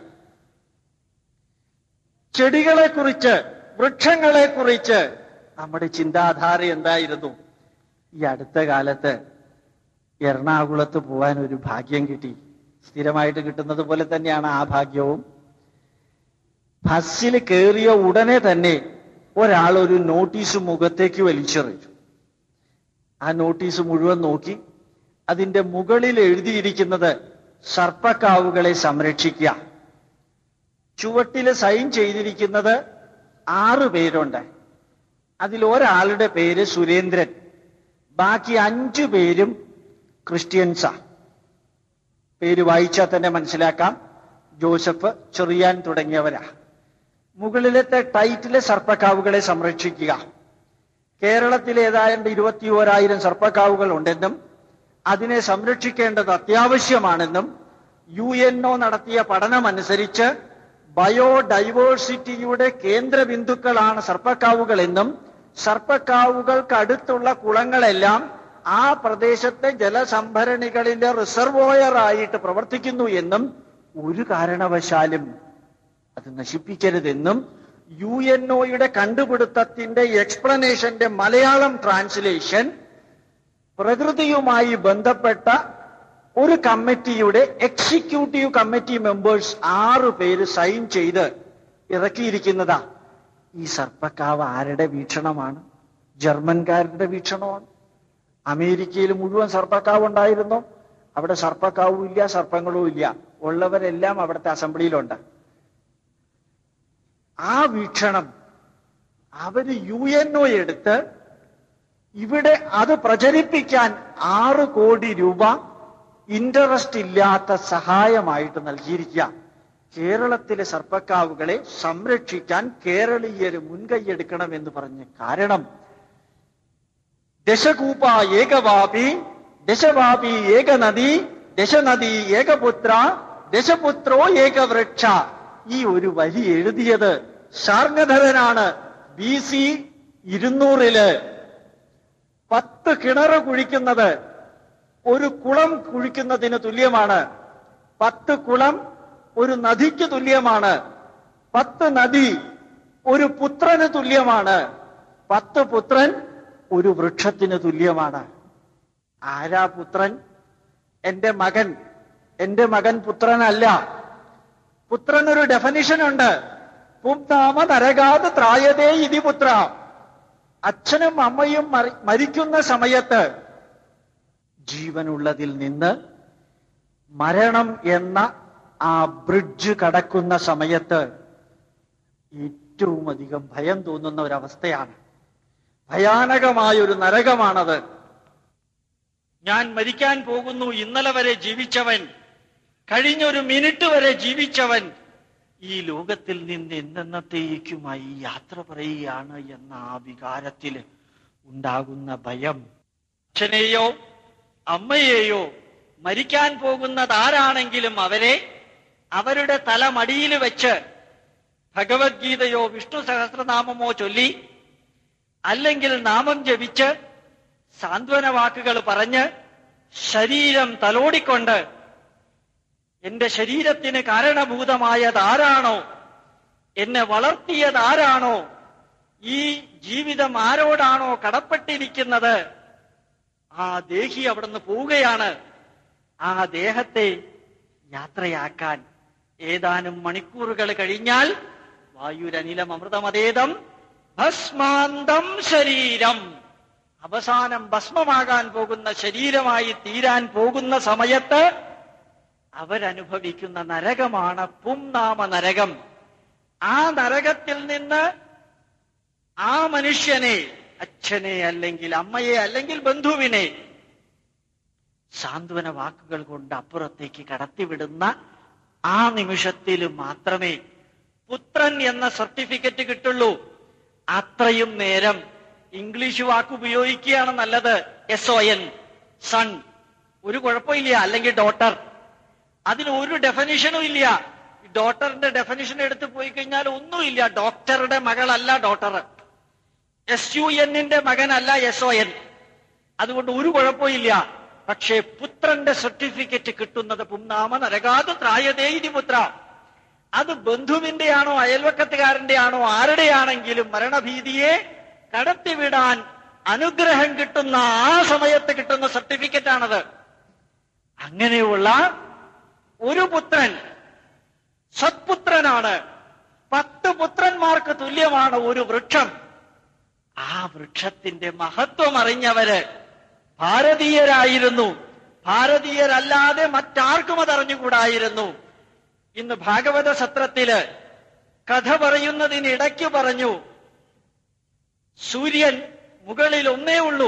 ചെടികളെ കുറിച്ച് വൃക്ഷങ്ങളെ കുറിച്ച് നമ്മുടെ ചിന്താധാര എന്തായിരുന്നു ഈ അടുത്ത കാലത്ത് എറണാകുളത്ത് പോവാൻ ഒരു ഭാഗ്യം കിട്ടി സ്ഥിരമായിട്ട് കിട്ടുന്നത് പോലെ തന്നെയാണ് ആ ഭാഗ്യവും ബസ്സിൽ കയറിയ ഉടനെ തന്നെ ഒരാൾ ഒരു നോട്ടീസ് മുഖത്തേക്ക് വലിച്ചെറിഞ്ഞു ആ നോട്ടീസ് മുഴുവൻ നോക്കി അതിന്റെ മുകളിൽ എഴുതിയിരിക്കുന്നത് സർപ്പക്കാവുകളെ സംരക്ഷിക്കുക ചുവട്ടില് സൈൻ ചെയ്തിരിക്കുന്നത് ആറ് പേരുണ്ട് അതിൽ ഒരാളുടെ പേര് സുരേന്ദ്രൻ ബാക്കി അഞ്ചു പേരും ക്രിസ്ത്യൻസാ പേര് വായിച്ചാൽ തന്നെ മനസ്സിലാക്കാം ജോസഫ് ചെറിയാൻ തുടങ്ങിയവരാ മുകളിലത്തെ ടൈറ്റിലെ സർപ്പക്കാവുകളെ സംരക്ഷിക്കുക കേരളത്തിൽ ഏതാണ്ട് ഇരുപത്തി ഓരായിരം സർപ്പക്കാവുകൾ ഉണ്ടെന്നും അതിനെ സംരക്ഷിക്കേണ്ടത് അത്യാവശ്യമാണെന്നും യു എൻ ഒ നടത്തിയ പഠനമനുസരിച്ച് ബയോഡൈവേഴ്സിറ്റിയുടെ കേന്ദ്ര ബിന്ദുക്കളാണ് സർപ്പക്കാവുകൾ എന്നും സർപ്പക്കാവുകൾക്ക് അടുത്തുള്ള കുളങ്ങളെല്ലാം ആ പ്രദേശത്തെ ജലസംഭരണികളിലെ റിസർവോയർ ആയിട്ട് പ്രവർത്തിക്കുന്നു എന്നും ഒരു കാരണവശാലും അത് നശിപ്പിക്കരുതെന്നും യു എൻ ഒയുടെ കണ്ടുപിടുത്തത്തിന്റെ എക്സ്പ്ലനേഷന്റെ മലയാളം ട്രാൻസ്ലേഷൻ പ്രകൃതിയുമായി ബന്ധപ്പെട്ട ഒരു കമ്മിറ്റിയുടെ എക്സിക്യൂട്ടീവ് കമ്മിറ്റി മെമ്പേഴ്സ് ആറ് പേര് സൈൻ ചെയ്ത് ഇറക്കിയിരിക്കുന്നതാ ഈ സർപ്പക്കാവ് ആരുടെ വീക്ഷണമാണ് ജർമ്മൻകാരുടെ വീക്ഷണമാണ് അമേരിക്കയിൽ മുഴുവൻ സർപ്പക്കാവ് ഉണ്ടായിരുന്നു അവിടെ സർപ്പക്കാവും ഇല്ല സർപ്പങ്ങളും ഇല്ല ഉള്ളവരെല്ലാം അവിടുത്തെ അസംബ്ലിയിലുണ്ട് ആ വീക്ഷണം അവര് യു എൻ ഒ എടുത്ത് ഇവിടെ അത് പ്രചരിപ്പിക്കാൻ ആറ് കോടി രൂപ ഇൻട്രസ്റ്റ് ഇല്ലാത്ത സഹായമായിട്ട് നൽകിയിരിക്കുക കേരളത്തിലെ സർപ്പക്കാവുകളെ സംരക്ഷിക്കാൻ കേരളീയര് മുൻകൈയെടുക്കണമെന്ന് പറഞ്ഞ കാരണം ദശകൂപ ഏകവാപി ദശവാപി ഏകനദി ദശനദി ഏകപുത്ര ദശപുത്രോ ഏകവൃക്ഷ ഈ ഒരു വരി എഴുതിയത് ശാർങ്ങധരനാണ് ബി സി ഇരുന്നൂറില് പത്ത് കിണറ് കുഴിക്കുന്നത് ഒരു കുളം കുഴിക്കുന്നതിന് തുല്യമാണ് പത്ത് കുളം ഒരു നദിക്ക് തുല്യമാണ് പത്ത് നദി ഒരു പുത്രന് തുല്യമാണ് പത്ത് പുത്രൻ ഒരു വൃക്ഷത്തിന് തുല്യമാണ് ആരാ പുത്രൻ എന്റെ മകൻ എന്റെ മകൻ പുത്രനല്ല പുത്രൻ ഒരു ഡെഫനിഷൻ ഉണ്ട് പുംനാമ നരകാത് ത്രായതേ ഇതി പുത്ര അച്ഛനും അമ്മയും മരി- മരിക്കുന്ന സമയത്ത് ജീവനുള്ളതിൽ നിന്ന് മരണം എന്ന ആ ബ്രിഡ്ജ് കടക്കുന്ന സമയത്ത് ഏറ്റവും അധികം ഭയം തോന്നുന്ന ഒരവസ്ഥയാണ് ഭയാനകമായ ഒരു നരകമാണത് ഞാൻ മരിക്കാൻ പോകുന്നു ഇന്നലെ വരെ ജീവിച്ചവൻ കഴിഞ്ഞൊരു മിനിറ്റ് വരെ ജീവിച്ചവൻ ഈ ലോകത്തിൽ നിന്ന് എന്നത്തേക്കുമായി യാത്ര പറയുകയാണ് എന്ന ആ വികാരത്തിൽ ഉണ്ടാകുന്ന ഭയം അച്ഛനെയോ അമ്മയെയോ മരിക്കാൻ പോകുന്നത് ആരാണെങ്കിലും അവരെ അവരുടെ തല മടിയിൽ വെച്ച് ഭഗവത്ഗീതയോ വിഷ്ണു സഹസ്രനാമമോ ചൊല്ലി അല്ലെങ്കിൽ നാമം ജപിച്ച് സാന്ത്വന വാക്കുകൾ പറഞ്ഞ് ശരീരം തലോടിക്കൊണ്ട് എന്റെ ശരീരത്തിന് കാരണഭൂതമായത് ആരാണോ എന്നെ വളർത്തിയത് ആരാണോ ഈ ജീവിതം ആരോടാണോ കടപ്പെട്ടിരിക്കുന്നത് ആ ദേഹി അവിടുന്ന് പോവുകയാണ് ആ ദേഹത്തെ യാത്രയാക്കാൻ ഏതാനും മണിക്കൂറുകൾ കഴിഞ്ഞാൽ വായുരനിലം അമൃതമതേതം ഭസ്മാന്തം ശരീരം അവസാനം ഭസ്മമാകാൻ പോകുന്ന ശരീരമായി തീരാൻ പോകുന്ന സമയത്ത് അവരനുഭവിക്കുന്ന നരകമാണ് പുംനാമ നരകം ആ നരകത്തിൽ നിന്ന് ആ മനുഷ്യനെ അച്ഛനെ അല്ലെങ്കിൽ അമ്മയെ അല്ലെങ്കിൽ ബന്ധുവിനെ സാന്ത്വന വാക്കുകൾ കൊണ്ട് അപ്പുറത്തേക്ക് കടത്തിവിടുന്ന ആ നിമിഷത്തിൽ മാത്രമേ പുത്രൻ എന്ന സർട്ടിഫിക്കറ്റ് കിട്ടുള്ളൂ അത്രയും നേരം ഇംഗ്ലീഷ് വാക്ക് ഉപയോഗിക്കുകയാണ് നല്ലത് എസ് ഒ എൻ സൺ ഒരു കുഴപ്പമില്ല അല്ലെങ്കിൽ ഡോട്ടർ അതിന് ഒരു ഡെഫനിഷനും ഇല്ല ഡോട്ടറിന്റെ ഡെഫനിഷൻ എടുത്ത് പോയി കഴിഞ്ഞാൽ ഒന്നുമില്ല ഡോക്ടറുടെ മകളല്ല ഡോട്ടർ എസ് യു എന്നിന്റെ മകനല്ല എസ് ഒ എൻ അതുകൊണ്ട് ഒരു കുഴപ്പമില്ല പക്ഷേ പുത്രന്റെ സർട്ടിഫിക്കറ്റ് കിട്ടുന്നത് പുംനാമ നരകാത് ത്രായതേ ഇതി പുത്ര അത് ബന്ധുവിന്റെ ആണോ അയൽവക്കത്തുകാരന്റെ ആണോ ആരുടെയാണെങ്കിലും മരണഭീതിയെ കടത്തിവിടാൻ അനുഗ്രഹം കിട്ടുന്ന ആ സമയത്ത് കിട്ടുന്ന സർട്ടിഫിക്കറ്റ് ആണത് അങ്ങനെയുള്ള ഒരു പുത്രൻ സത്പുത്രനാണ് പത്ത് പുത്രന്മാർക്ക് തുല്യമാണ് ഒരു വൃക്ഷം ആ വൃക്ഷത്തിന്റെ മഹത്വം അറിഞ്ഞവര് ഭാരതീയരായിരുന്നു ഭാരതീയരല്ലാതെ മറ്റാർക്കും അത് അറിഞ്ഞുകൂടായിരുന്നു ഇന്ന് ഭാഗവത സത്രത്തില് കഥ പറയുന്നതിനിടയ്ക്ക് പറഞ്ഞു സൂര്യൻ മുകളിൽ ഒന്നേ ഉള്ളൂ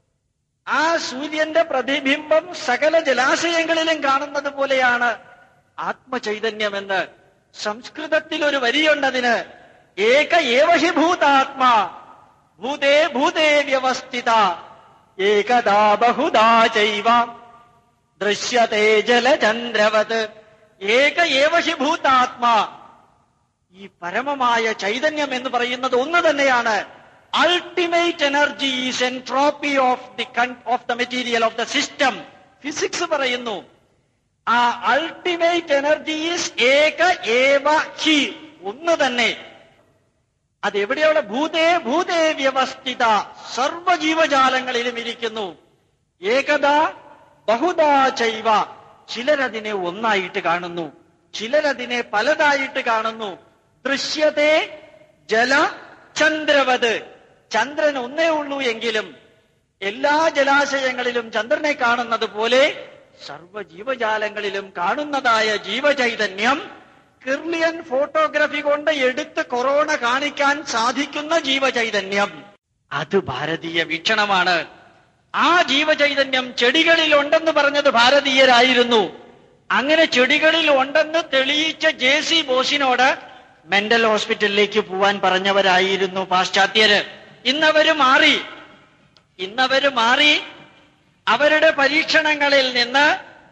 ആ സൂര്യന്റെ പ്രതിബിംബം സകല ജലാശയങ്ങളിലും കാണുന്നത് പോലെയാണ് ആത്മചൈതന്യമെന്ന് സംസ്കൃതത്തിൽ ഒരു വരിയുണ്ടതിന് ഏക ഏവഹി ഭൂതാത്മാ ഭൂതേ ഭൂതേ വ്യവസ്ഥിത ഏകദാ ബഹുദാ ചൈവ ദൃശ്യത്തെ ജലചന്ദ്രവത് ഏക ഏവഹി ഭൂതാത്മാ ഈ പരമമായ ചൈതന്യം എന്ന് പറയുന്നത് ഒന്ന് തന്നെയാണ് ultimate energy is entropy of the of the material of the system physics പറയുന്നു ആ അൾട്ടിമേറ്റ് എനർജി ഈസ് ഏക ഏവ ഹി ഒന്ന് തന്നെ അതെവിടെയുള്ള ഭൂതേ ഭൂതേ വ്യവസ്ഥിത സർവജീവജാലങ്ങളിലും ഇരിക്കുന്നു ഏകത ബഹുദാ ചൈവ ചിലരതിനെ ഒന്നായിട്ട് കാണുന്നു ചിലരതിനെ പലതായിട്ട് കാണുന്നു ദൃശ്യത്തെ ജല ചന്ദ്രവത് ചന്ദ്രൻ ഒന്നേ ഉള്ളൂ എങ്കിലും എല്ലാ ജലാശയങ്ങളിലും ചന്ദ്രനെ കാണുന്നത് പോലെ സർവജീവജാലങ്ങളിലും കാണുന്നതായ ജീവചൈതന്യം കിർലിയൻ ഫോട്ടോഗ്രഫി കൊണ്ട് എടുത്ത് കൊറോണ കാണിക്കാൻ സാധിക്കുന്ന ജീവചൈതന്യം അത് ഭാരതീയ വീക്ഷണമാണ് ആ ജീവചൈതന്യം ചെടികളിൽ ഉണ്ടെന്ന് പറഞ്ഞത് ഭാരതീയരായിരുന്നു അങ്ങനെ ചെടികളിൽ ഉണ്ടെന്ന് തെളിയിച്ച ജെ സി ബോസിനോട് മെന്റൽ ഹോസ്പിറ്റലിലേക്ക് പോവാൻ പറഞ്ഞവരായിരുന്നു പാശ്ചാത്യര് ഇന്നവര് മാറി ഇന്നവര് മാറി അവരുടെ പരീക്ഷണങ്ങളിൽ നിന്ന്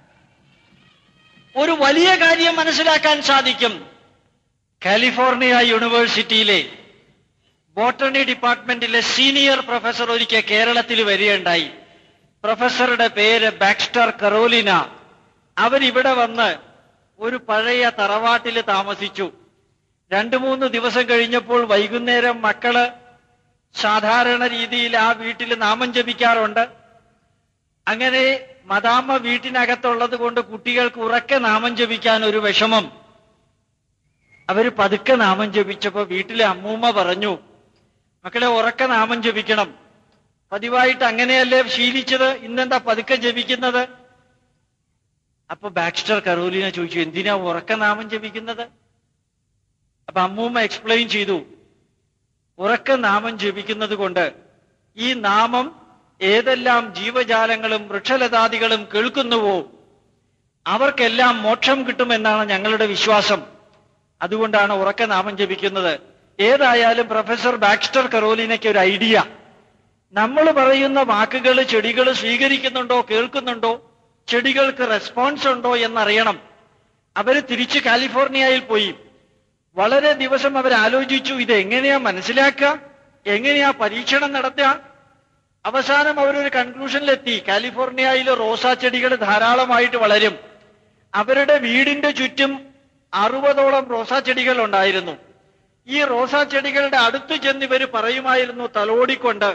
ഒരു വലിയ കാര്യം മനസ്സിലാക്കാൻ സാധിക്കും കാലിഫോർണിയ യൂണിവേഴ്സിറ്റിയിലെ ബോട്ടണി ഡിപ്പാർട്ട്മെന്റിലെ സീനിയർ പ്രൊഫസർ ഒരിക്കൽ കേരളത്തിൽ വരികയുണ്ടായി പ്രൊഫസറുടെ പേര് ബാക്സ്റ്റർ കറോലിന അവരിവിടെ വന്ന് ഒരു പഴയ തറവാട്ടിൽ താമസിച്ചു രണ്ടു മൂന്ന് ദിവസം കഴിഞ്ഞപ്പോൾ വൈകുന്നേരം മക്കള് സാധാരണ രീതിയിൽ ആ വീട്ടിൽ നാമം ജപിക്കാറുണ്ട് അങ്ങനെ മദാമ്മ വീട്ടിനകത്തുള്ളത് കൊണ്ട് കുട്ടികൾക്ക് ഉറക്കെ നാമം ജപിക്കാൻ ഒരു വിഷമം അവര് പതുക്കെ നാമം ജപിച്ചപ്പോ വീട്ടിലെ അമ്മൂമ്മ പറഞ്ഞു മക്കളെ ഉറക്കെ നാമം ജപിക്കണം പതിവായിട്ട് അങ്ങനെയല്ലേ ശീലിച്ചത് ഇന്നെന്താ പതുക്കെ ജപിക്കുന്നത് അപ്പൊ ബാക്സ്റ്റർ കറോലിനെ ചോദിച്ചു എന്തിനാ ഉറക്ക നാമം ജപിക്കുന്നത് അപ്പൊ അമ്മൂമ്മ എക്സ്പ്ലെയിൻ ചെയ്തു ഉറക്ക നാമം ജപിക്കുന്നത് കൊണ്ട് ഈ നാമം ഏതെല്ലാം ജീവജാലങ്ങളും വൃക്ഷലതാദികളും കേൾക്കുന്നുവോ അവർക്കെല്ലാം മോക്ഷം കിട്ടുമെന്നാണ് ഞങ്ങളുടെ വിശ്വാസം അതുകൊണ്ടാണ് ഉറക്ക നാമം ജപിക്കുന്നത് ഏതായാലും പ്രൊഫസർ ബാക്സ്റ്റർ കറോലിനയ്ക്ക് ഒരു ഐഡിയ നമ്മൾ പറയുന്ന വാക്കുകൾ ചെടികൾ സ്വീകരിക്കുന്നുണ്ടോ കേൾക്കുന്നുണ്ടോ ചെടികൾക്ക് റെസ്പോൺസ് ഉണ്ടോ എന്നറിയണം അവര് തിരിച്ച് കാലിഫോർണിയയിൽ പോയി വളരെ ദിവസം അവർ ആലോചിച്ചു ഇത് എങ്ങനെയാ മനസ്സിലാക്കുക എങ്ങനെയാ പരീക്ഷണം നടത്തുക അവസാനം അവരൊരു കൺക്ലൂഷനിലെത്തി കാലിഫോർണിയയിൽ റോസാ ചെടികൾ ധാരാളമായിട്ട് വളരും അവരുടെ വീടിന്റെ ചുറ്റും അറുപതോളം റോസാ ചെടികൾ ഉണ്ടായിരുന്നു ഈ റോസാ ചെടികളുടെ അടുത്ത് ചെന്ന് ഇവർ പറയുമായിരുന്നു തലോടിക്കൊണ്ട്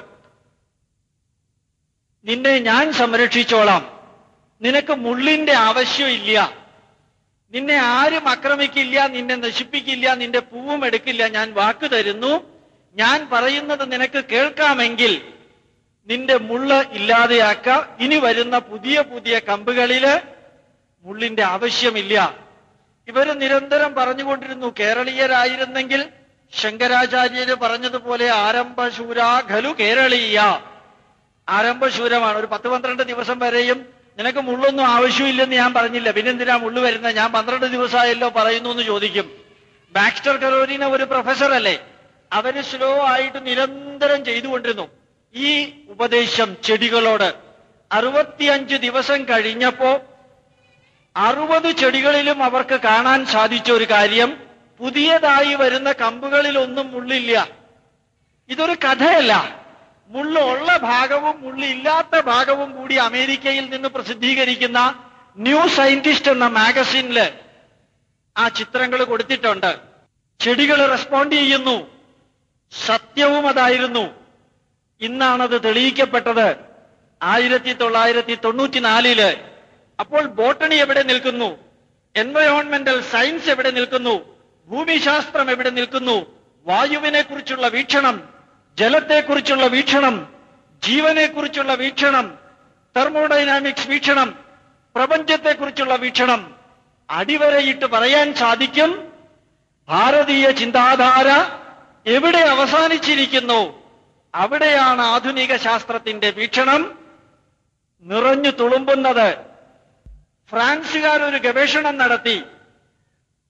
നിന്നെ ഞാൻ സംരക്ഷിച്ചോളാം നിനക്ക് മുള്ളിന്റെ ആവശ്യമില്ല നിന്നെ ആരും ആക്രമിക്കില്ല നിന്നെ നശിപ്പിക്കില്ല നിന്റെ പൂവും എടുക്കില്ല ഞാൻ വാക്ക് തരുന്നു ഞാൻ പറയുന്നത് നിനക്ക് കേൾക്കാമെങ്കിൽ നിന്റെ മുള്ള് ഇല്ലാതെയാക്ക ഇനി വരുന്ന പുതിയ പുതിയ കമ്പുകളില് മുള്ളിന്റെ ആവശ്യമില്ല ഇവര് നിരന്തരം പറഞ്ഞുകൊണ്ടിരുന്നു കേരളീയരായിരുന്നെങ്കിൽ ശങ്കരാചാര്യര് പറഞ്ഞതുപോലെ ആരംഭശൂര ഖലു കേരളീയ ആരംഭശൂരമാണ് ഒരു പത്ത് പന്ത്രണ്ട് ദിവസം വരെയും നിനക്ക് മുള്ളൊന്നും ആവശ്യമില്ലെന്ന് ഞാൻ പറഞ്ഞില്ല പിന്നെന്തിനാ മുള്ളു വരുന്നത് ഞാൻ പന്ത്രണ്ട് ദിവസമായല്ലോ പറയുന്നു എന്ന് ചോദിക്കും ബാക്സ്റ്റർ കരോലിന ഒരു പ്രൊഫസർ അല്ലേ അവര് സ്ലോ ആയിട്ട് നിരന്തരം ചെയ്തുകൊണ്ടിരുന്നു ഈ ഉപദേശം ചെടികളോട് അറുപത്തിയഞ്ച് ദിവസം കഴിഞ്ഞപ്പോ അറുപത് ചെടികളിലും അവർക്ക് കാണാൻ സാധിച്ച ഒരു കാര്യം പുതിയതായി വരുന്ന കമ്പുകളിലൊന്നും മുള്ളില്ല ഇതൊരു കഥയല്ല മുള്ളുള്ള ഭാഗവും മുള്ളില്ലാത്ത ഭാഗവും കൂടി അമേരിക്കയിൽ നിന്ന് പ്രസിദ്ധീകരിക്കുന്ന ന്യൂ സയന്റിസ്റ്റ് എന്ന മാഗസിനില് ആ ചിത്രങ്ങൾ കൊടുത്തിട്ടുണ്ട് ചെടികൾ റെസ്പോണ്ട് ചെയ്യുന്നു സത്യവും അതായിരുന്നു ഇന്നാണത് തെളിയിക്കപ്പെട്ടത് ആയിരത്തി തൊള്ളായിരത്തി തൊണ്ണൂറ്റിനാലില് അപ്പോൾ ബോട്ടണി എവിടെ നിൽക്കുന്നു എൻവയോൺമെന്റൽ സയൻസ് എവിടെ നിൽക്കുന്നു ഭൂമിശാസ്ത്രം എവിടെ നിൽക്കുന്നു വായുവിനെ കുറിച്ചുള്ള വീക്ഷണം ജലത്തെക്കുറിച്ചുള്ള വീക്ഷണം ജീവനെക്കുറിച്ചുള്ള വീക്ഷണം തെർമോഡൈനാമിക്സ് വീക്ഷണം പ്രപഞ്ചത്തെക്കുറിച്ചുള്ള വീക്ഷണം അടിവരയിട്ട് പറയാൻ സാധിക്കും ഭാരതീയ ചിന്താധാര എവിടെ അവസാനിച്ചിരിക്കുന്നു അവിടെയാണ് ആധുനിക ശാസ്ത്രത്തിന്റെ വീക്ഷണം നിറഞ്ഞു തുളുമ്പുന്നത് ഫ്രാൻസുകാർ ഒരു ഗവേഷണം നടത്തി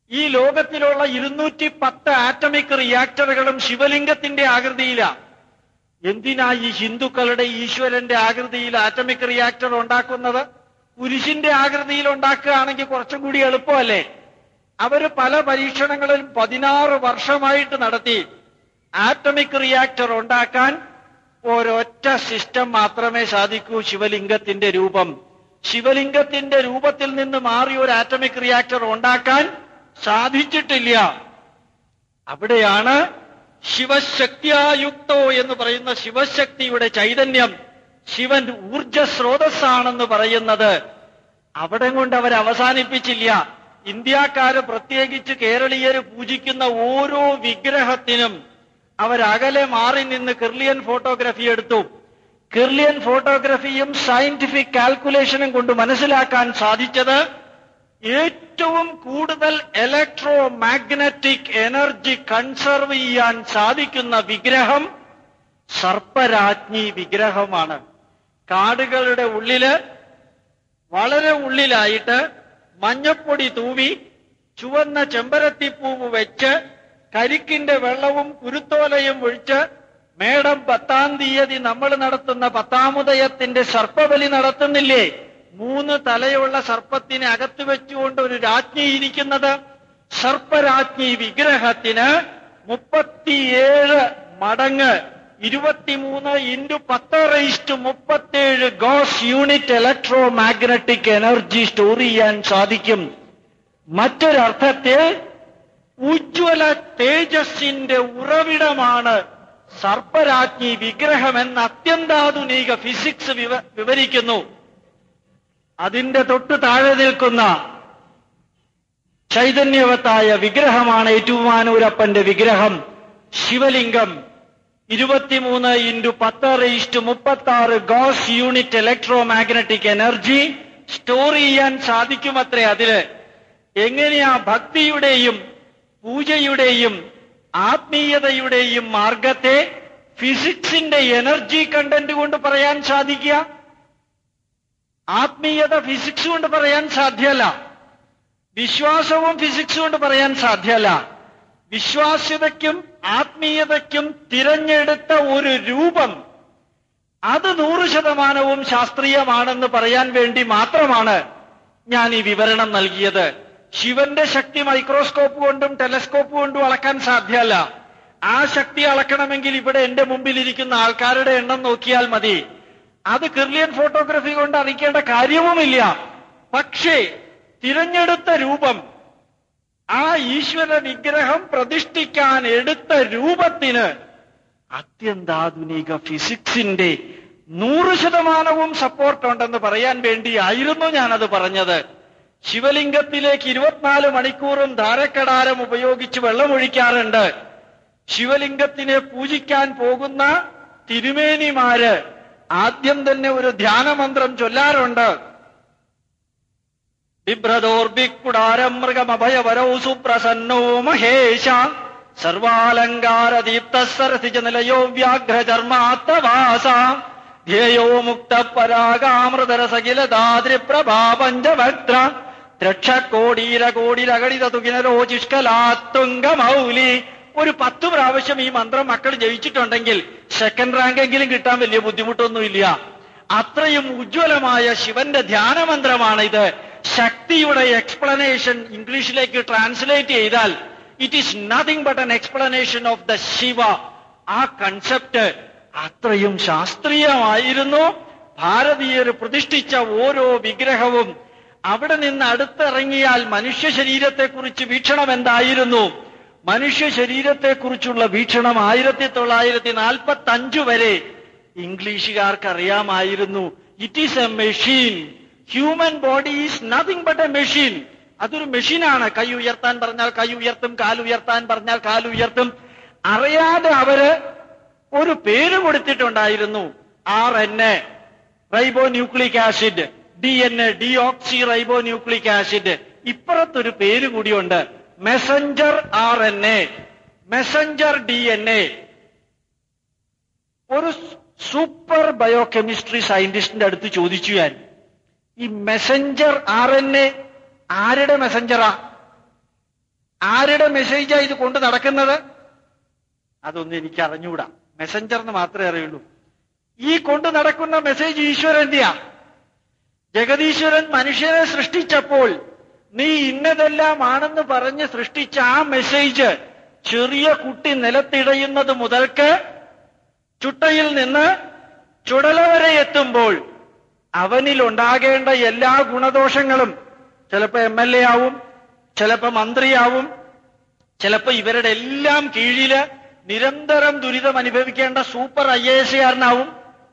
ഈ ലോകത്തിലുള്ള ഇരുന്നൂറ്റി പത്ത് ആറ്റമിക് റിയാക്ടറുകളും ശിവലിംഗത്തിന്റെ ആകൃതിയിലാണ് എന്തിനാ ഈ ഹിന്ദുക്കളുടെ ഈശ്വരന്റെ ആകൃതിയിൽ ആറ്റമിക് റിയാക്ടർ ഉണ്ടാക്കുന്നത് കുരിശിന്റെ ആകൃതിയിൽ ഉണ്ടാക്കുകയാണെങ്കിൽ കുറച്ചും കൂടി എളുപ്പമല്ലേ അവര് പല പരീക്ഷണങ്ങളിലും പതിനാറ് വർഷമായിട്ട് നടത്തി ആറ്റമിക് റിയാക്ടർ ഉണ്ടാക്കാൻ ഒരൊറ്റ സിസ്റ്റം മാത്രമേ സാധിക്കൂ ശിവലിംഗത്തിന്റെ രൂപം ശിവലിംഗത്തിന്റെ രൂപത്തിൽ നിന്ന് മാറി ഒരു ആറ്റമിക് റിയാക്ടർ ഉണ്ടാക്കാൻ സാധിച്ചിട്ടില്ല അവിടെയാണ് ശിവശക്തിയായുക്തോ എന്ന് പറയുന്ന ശിവശക്തിയുടെ ചൈതന്യം ശിവൻ ഊർജ സ്രോതസ്സാണെന്ന് പറയുന്നത് അവിടെ കൊണ്ട് അവർ അവസാനിപ്പിച്ചില്ല ഇന്ത്യക്കാര് പ്രത്യേകിച്ച് കേരളീയര് പൂജിക്കുന്ന ഓരോ വിഗ്രഹത്തിനും അവരകലെ മാറി നിന്ന് കിർലിയൻ ഫോട്ടോഗ്രാഫി എടുത്തു കിർലിയൻ ഫോട്ടോഗ്രാഫിയും സയന്റിഫിക് കാൽക്കുലേഷനും കൊണ്ട് മനസ്സിലാക്കാൻ സാധിച്ചത് ഏറ്റവും കൂടുതൽ ഇലക്ട്രോ മാഗ്നറ്റിക് എനർജി കൺസർവ് ചെയ്യാൻ സാധിക്കുന്ന വിഗ്രഹം സർപ്പരാജ്ഞി വിഗ്രഹമാണ് കാടുകളുടെ ഉള്ളില് വളരെ ഉള്ളിലായിട്ട് മഞ്ഞപ്പൊടി തൂവി ചുവന്ന ചെമ്പരത്തിപ്പൂവ് വെച്ച് കരിക്കിന്റെ വെള്ളവും കുരുത്തോലയും ഒഴിച്ച് മേടം പത്താം തീയതി നമ്മൾ നടത്തുന്ന പത്താമുദയത്തിന്റെ സർപ്പബലി നടത്തുന്നില്ലേ മൂന്ന് തലയുള്ള സർപ്പത്തിനെ അകത്ത് വെച്ചുകൊണ്ട് ഒരു രാജ്ഞി ഇരിക്കുന്നത് സർപ്പരാജ്ഞി വിഗ്രഹത്തിന് മുപ്പത്തിയേഴ് മടങ്ങ് ഇരുപത്തിമൂന്ന് ഇൻറ്റു പത്ത് റേസ്റ്റ് മുപ്പത്തേഴ് gauss unit electromagnetic energy store ചെയ്യാൻ സാധിക്കും മറ്റൊരർത്ഥത്തിൽ ഉജ്ജ്വല തേജസ്സിന്റെ ഉറവിടമാണ് സർപ്പരാജ്ഞി വിഗ്രഹമെന്ന് അത്യന്താധുനിക ഫിസിക്സ് വിവ- വിവരിക്കുന്നു അതിന്റെ തൊട്ട് താഴെ നിൽക്കുന്ന ചൈതന്യവത്തായ വിഗ്രഹമാണ് ഏറ്റുമാനൂരപ്പന്റെ വിഗ്രഹം ശിവലിംഗം ഇരുപത്തിമൂന്ന് ഇൻറ്റു പത്ത് റേസ്റ്റ് മുപ്പത്തി ആറ് gauss unit electromagnetic energy store ചെയ്യാൻ സാധിക്കുമത്രേ അതില് എങ്ങനെയാ ഭക്തിയുടെയും പൂജയുടെയും ആത്മീയതയുടെയും മാർഗത്തെ ഫിസിക്സിന്റെ എനർജി കണ്ടന്റ് കൊണ്ട് പറയാൻ സാധിക്കുക ആത്മീയത ഫിസിക്സ് കൊണ്ട് പറയാൻ സാധ്യമല്ല വിശ്വാസവും ഫിസിക്സ് കൊണ്ട് പറയാൻ സാധ്യമല്ല വിശ്വാസ്യതയ്ക്കും ആത്മീയതയ്ക്കും തിരഞ്ഞെടുത്ത ഒരു രൂപം അത് നൂറ് ശതമാനവും ശാസ്ത്രീയമാണെന്ന് പറയാൻ വേണ്ടി മാത്രമാണ് ഞാൻ ഈ വിവരണം നൽകിയത് ശിവന്റെ ശക്തി മൈക്രോസ്കോപ്പ് കൊണ്ടും ടെലസ്കോപ്പ് കൊണ്ടും അളക്കാൻ സാധ്യമല്ല ആ ശക്തി അളക്കണമെങ്കിൽ ഇവിടെ എന്റെ മുമ്പിൽ ഇരിക്കുന്ന ആൾക്കാരുടെ എണ്ണം നോക്കിയാൽ മതി അത് കിർലിയൻ ഫോട്ടോഗ്രാഫി കൊണ്ട് അറിയിക്കേണ്ട കാര്യവുമില്ല പക്ഷേ തിരഞ്ഞെടുത്ത രൂപം ആ ഈശ്വര വിഗ്രഹം പ്രതിഷ്ഠിക്കാൻ എടുത്ത രൂപത്തിന് അത്യന്താധുനിക ഫിസിക്സിന്റെ നൂറ് ശതമാനവും സപ്പോർട്ട് ഉണ്ടെന്ന് പറയാൻ വേണ്ടിയായിരുന്നു ഞാനത് പറഞ്ഞത് ശിവലിംഗത്തിലേക്ക് ഇരുപത്തിനാല് മണിക്കൂറും ധാരക്കടാരം ഉപയോഗിച്ച് വെള്ളമൊഴിക്കാറുണ്ട് ശിവലിംഗത്തിനെ പൂജിക്കാൻ പോകുന്ന തിരുമേനിമാര് ആദ്യം തന്നെ ഒരു ധ്യാനമന്ത്രം ചൊല്ലാറുണ്ട് ബിഭ്രതോർബിക്കുടാരം മൃഗമഭയവരൗ സുപ്രസന്നോ മഹേശ സർവാലങ്കാര ദീപ്ത സരസിജ നിലയോ വ്യാഘ്രചർമാത്തവാസ ധ്യേയോ മുക്ത പരാഗാമൃതരസകില ദാദ്രിപ്രഭാപഞ്ചഭദ്ര ത്രക്ഷക്കോടീര കോടിരകടിത തുകിനരോചിഷ്കലാത്തുംഗമൗലി ഒരു പത്ത് പ്രാവശ്യം ഈ മന്ത്രം മക്കൾ ജയിച്ചിട്ടുണ്ടെങ്കിൽ സെക്കൻഡ് റാങ്ക് എങ്കിലും കിട്ടാൻ വലിയ ബുദ്ധിമുട്ടൊന്നുമില്ല അത്രയും ഉജ്ജ്വലമായ ശിവന്റെ ധ്യാനമന്ത്രമാണ് ഇത് ശക്തിയുടെ എക്സ്പ്ലനേഷൻ ഇംഗ്ലീഷിലേക്ക് ട്രാൻസ്ലേറ്റ് ചെയ്താൽ it is nothing but an explanation of the Shiva ആ കൺസെപ്റ്റ് അത്രയും ശാസ്ത്രീയമായിരുന്നു ഭാരതീയർ പ്രതിഷ്ഠിച്ച ഓരോ വിഗ്രഹവും അവിടെ നിന്ന് അടുത്തിറങ്ങിയാൽ മനുഷ്യ ശരീരത്തെക്കുറിച്ച് വീക്ഷണം എന്തായിരുന്നു മനുഷ്യ ശരീരത്തെക്കുറിച്ചുള്ള വീക്ഷണം ആയിരത്തി തൊള്ളായിരത്തി നാൽപ്പത്തി അഞ്ചു വരെ ഇംഗ്ലീഷുകാർക്ക് അറിയാമായിരുന്നു it is a machine human body is nothing but a machine അതൊരു മെഷീനാണ് കൈ ഉയർത്താൻ പറഞ്ഞാൽ കൈ ഉയർത്തും കാൽ ഉയർത്താൻ പറഞ്ഞാൽ കാൽ ഉയർത്തും അറിയാതെ അവര് ഒരു പേര് കൊടുത്തിട്ടുണ്ടായിരുന്നു R N A റൈബോ nucleic acid D N A deoxyribonucleic nucleic ആസിഡ് ഇപ്പുറത്തൊരു പേര് കൂടിയുണ്ട് messenger R N A messenger D N A ഒരു സൂപ്പർ ബയോകെമിസ്ട്രി സയന്റിസ്റ്റിന്റെ അടുത്ത് ചോദിച്ചു ഞാൻ ഈ മെസഞ്ചർ ആർ എൻ എ ആരുടെ മെസഞ്ചറാ ആരുടെ മെസ്സേജാ ഇത് കൊണ്ട് നടക്കുന്നത് അതൊന്നും എനിക്ക് അറിഞ്ഞൂടാ മെസ്സഞ്ചറിന് മാത്രമേ അറിയുള്ളൂ ഈ കൊണ്ട് നടക്കുന്ന മെസ്സേജ് ഈശ്വരന്റെയാ ജഗതീശ്വരൻ മനുഷ്യനെ സൃഷ്ടിച്ചപ്പോൾ നീ ഇന്നതെല്ലാം ആണെന്ന് പറഞ്ഞ് സൃഷ്ടിച്ച ആ മെസ്സേജ് ചെറിയ കുട്ടി നിലത്തിടയുന്നത് മുതൽക്ക് ചുട്ടയിൽ നിന്ന് ചുടല വരെ എത്തുമ്പോൾ അവനിൽ ഉണ്ടാകേണ്ട എല്ലാ ഗുണദോഷങ്ങളും ചിലപ്പോ എം എൽ എ ആവും ചിലപ്പോ മന്ത്രിയാവും ചിലപ്പോ ഇവരുടെ എല്ലാം കീഴില് നിരന്തരം ദുരിതം അനുഭവിക്കേണ്ട സൂപ്പർ ഐ എ എസുകാരനാവും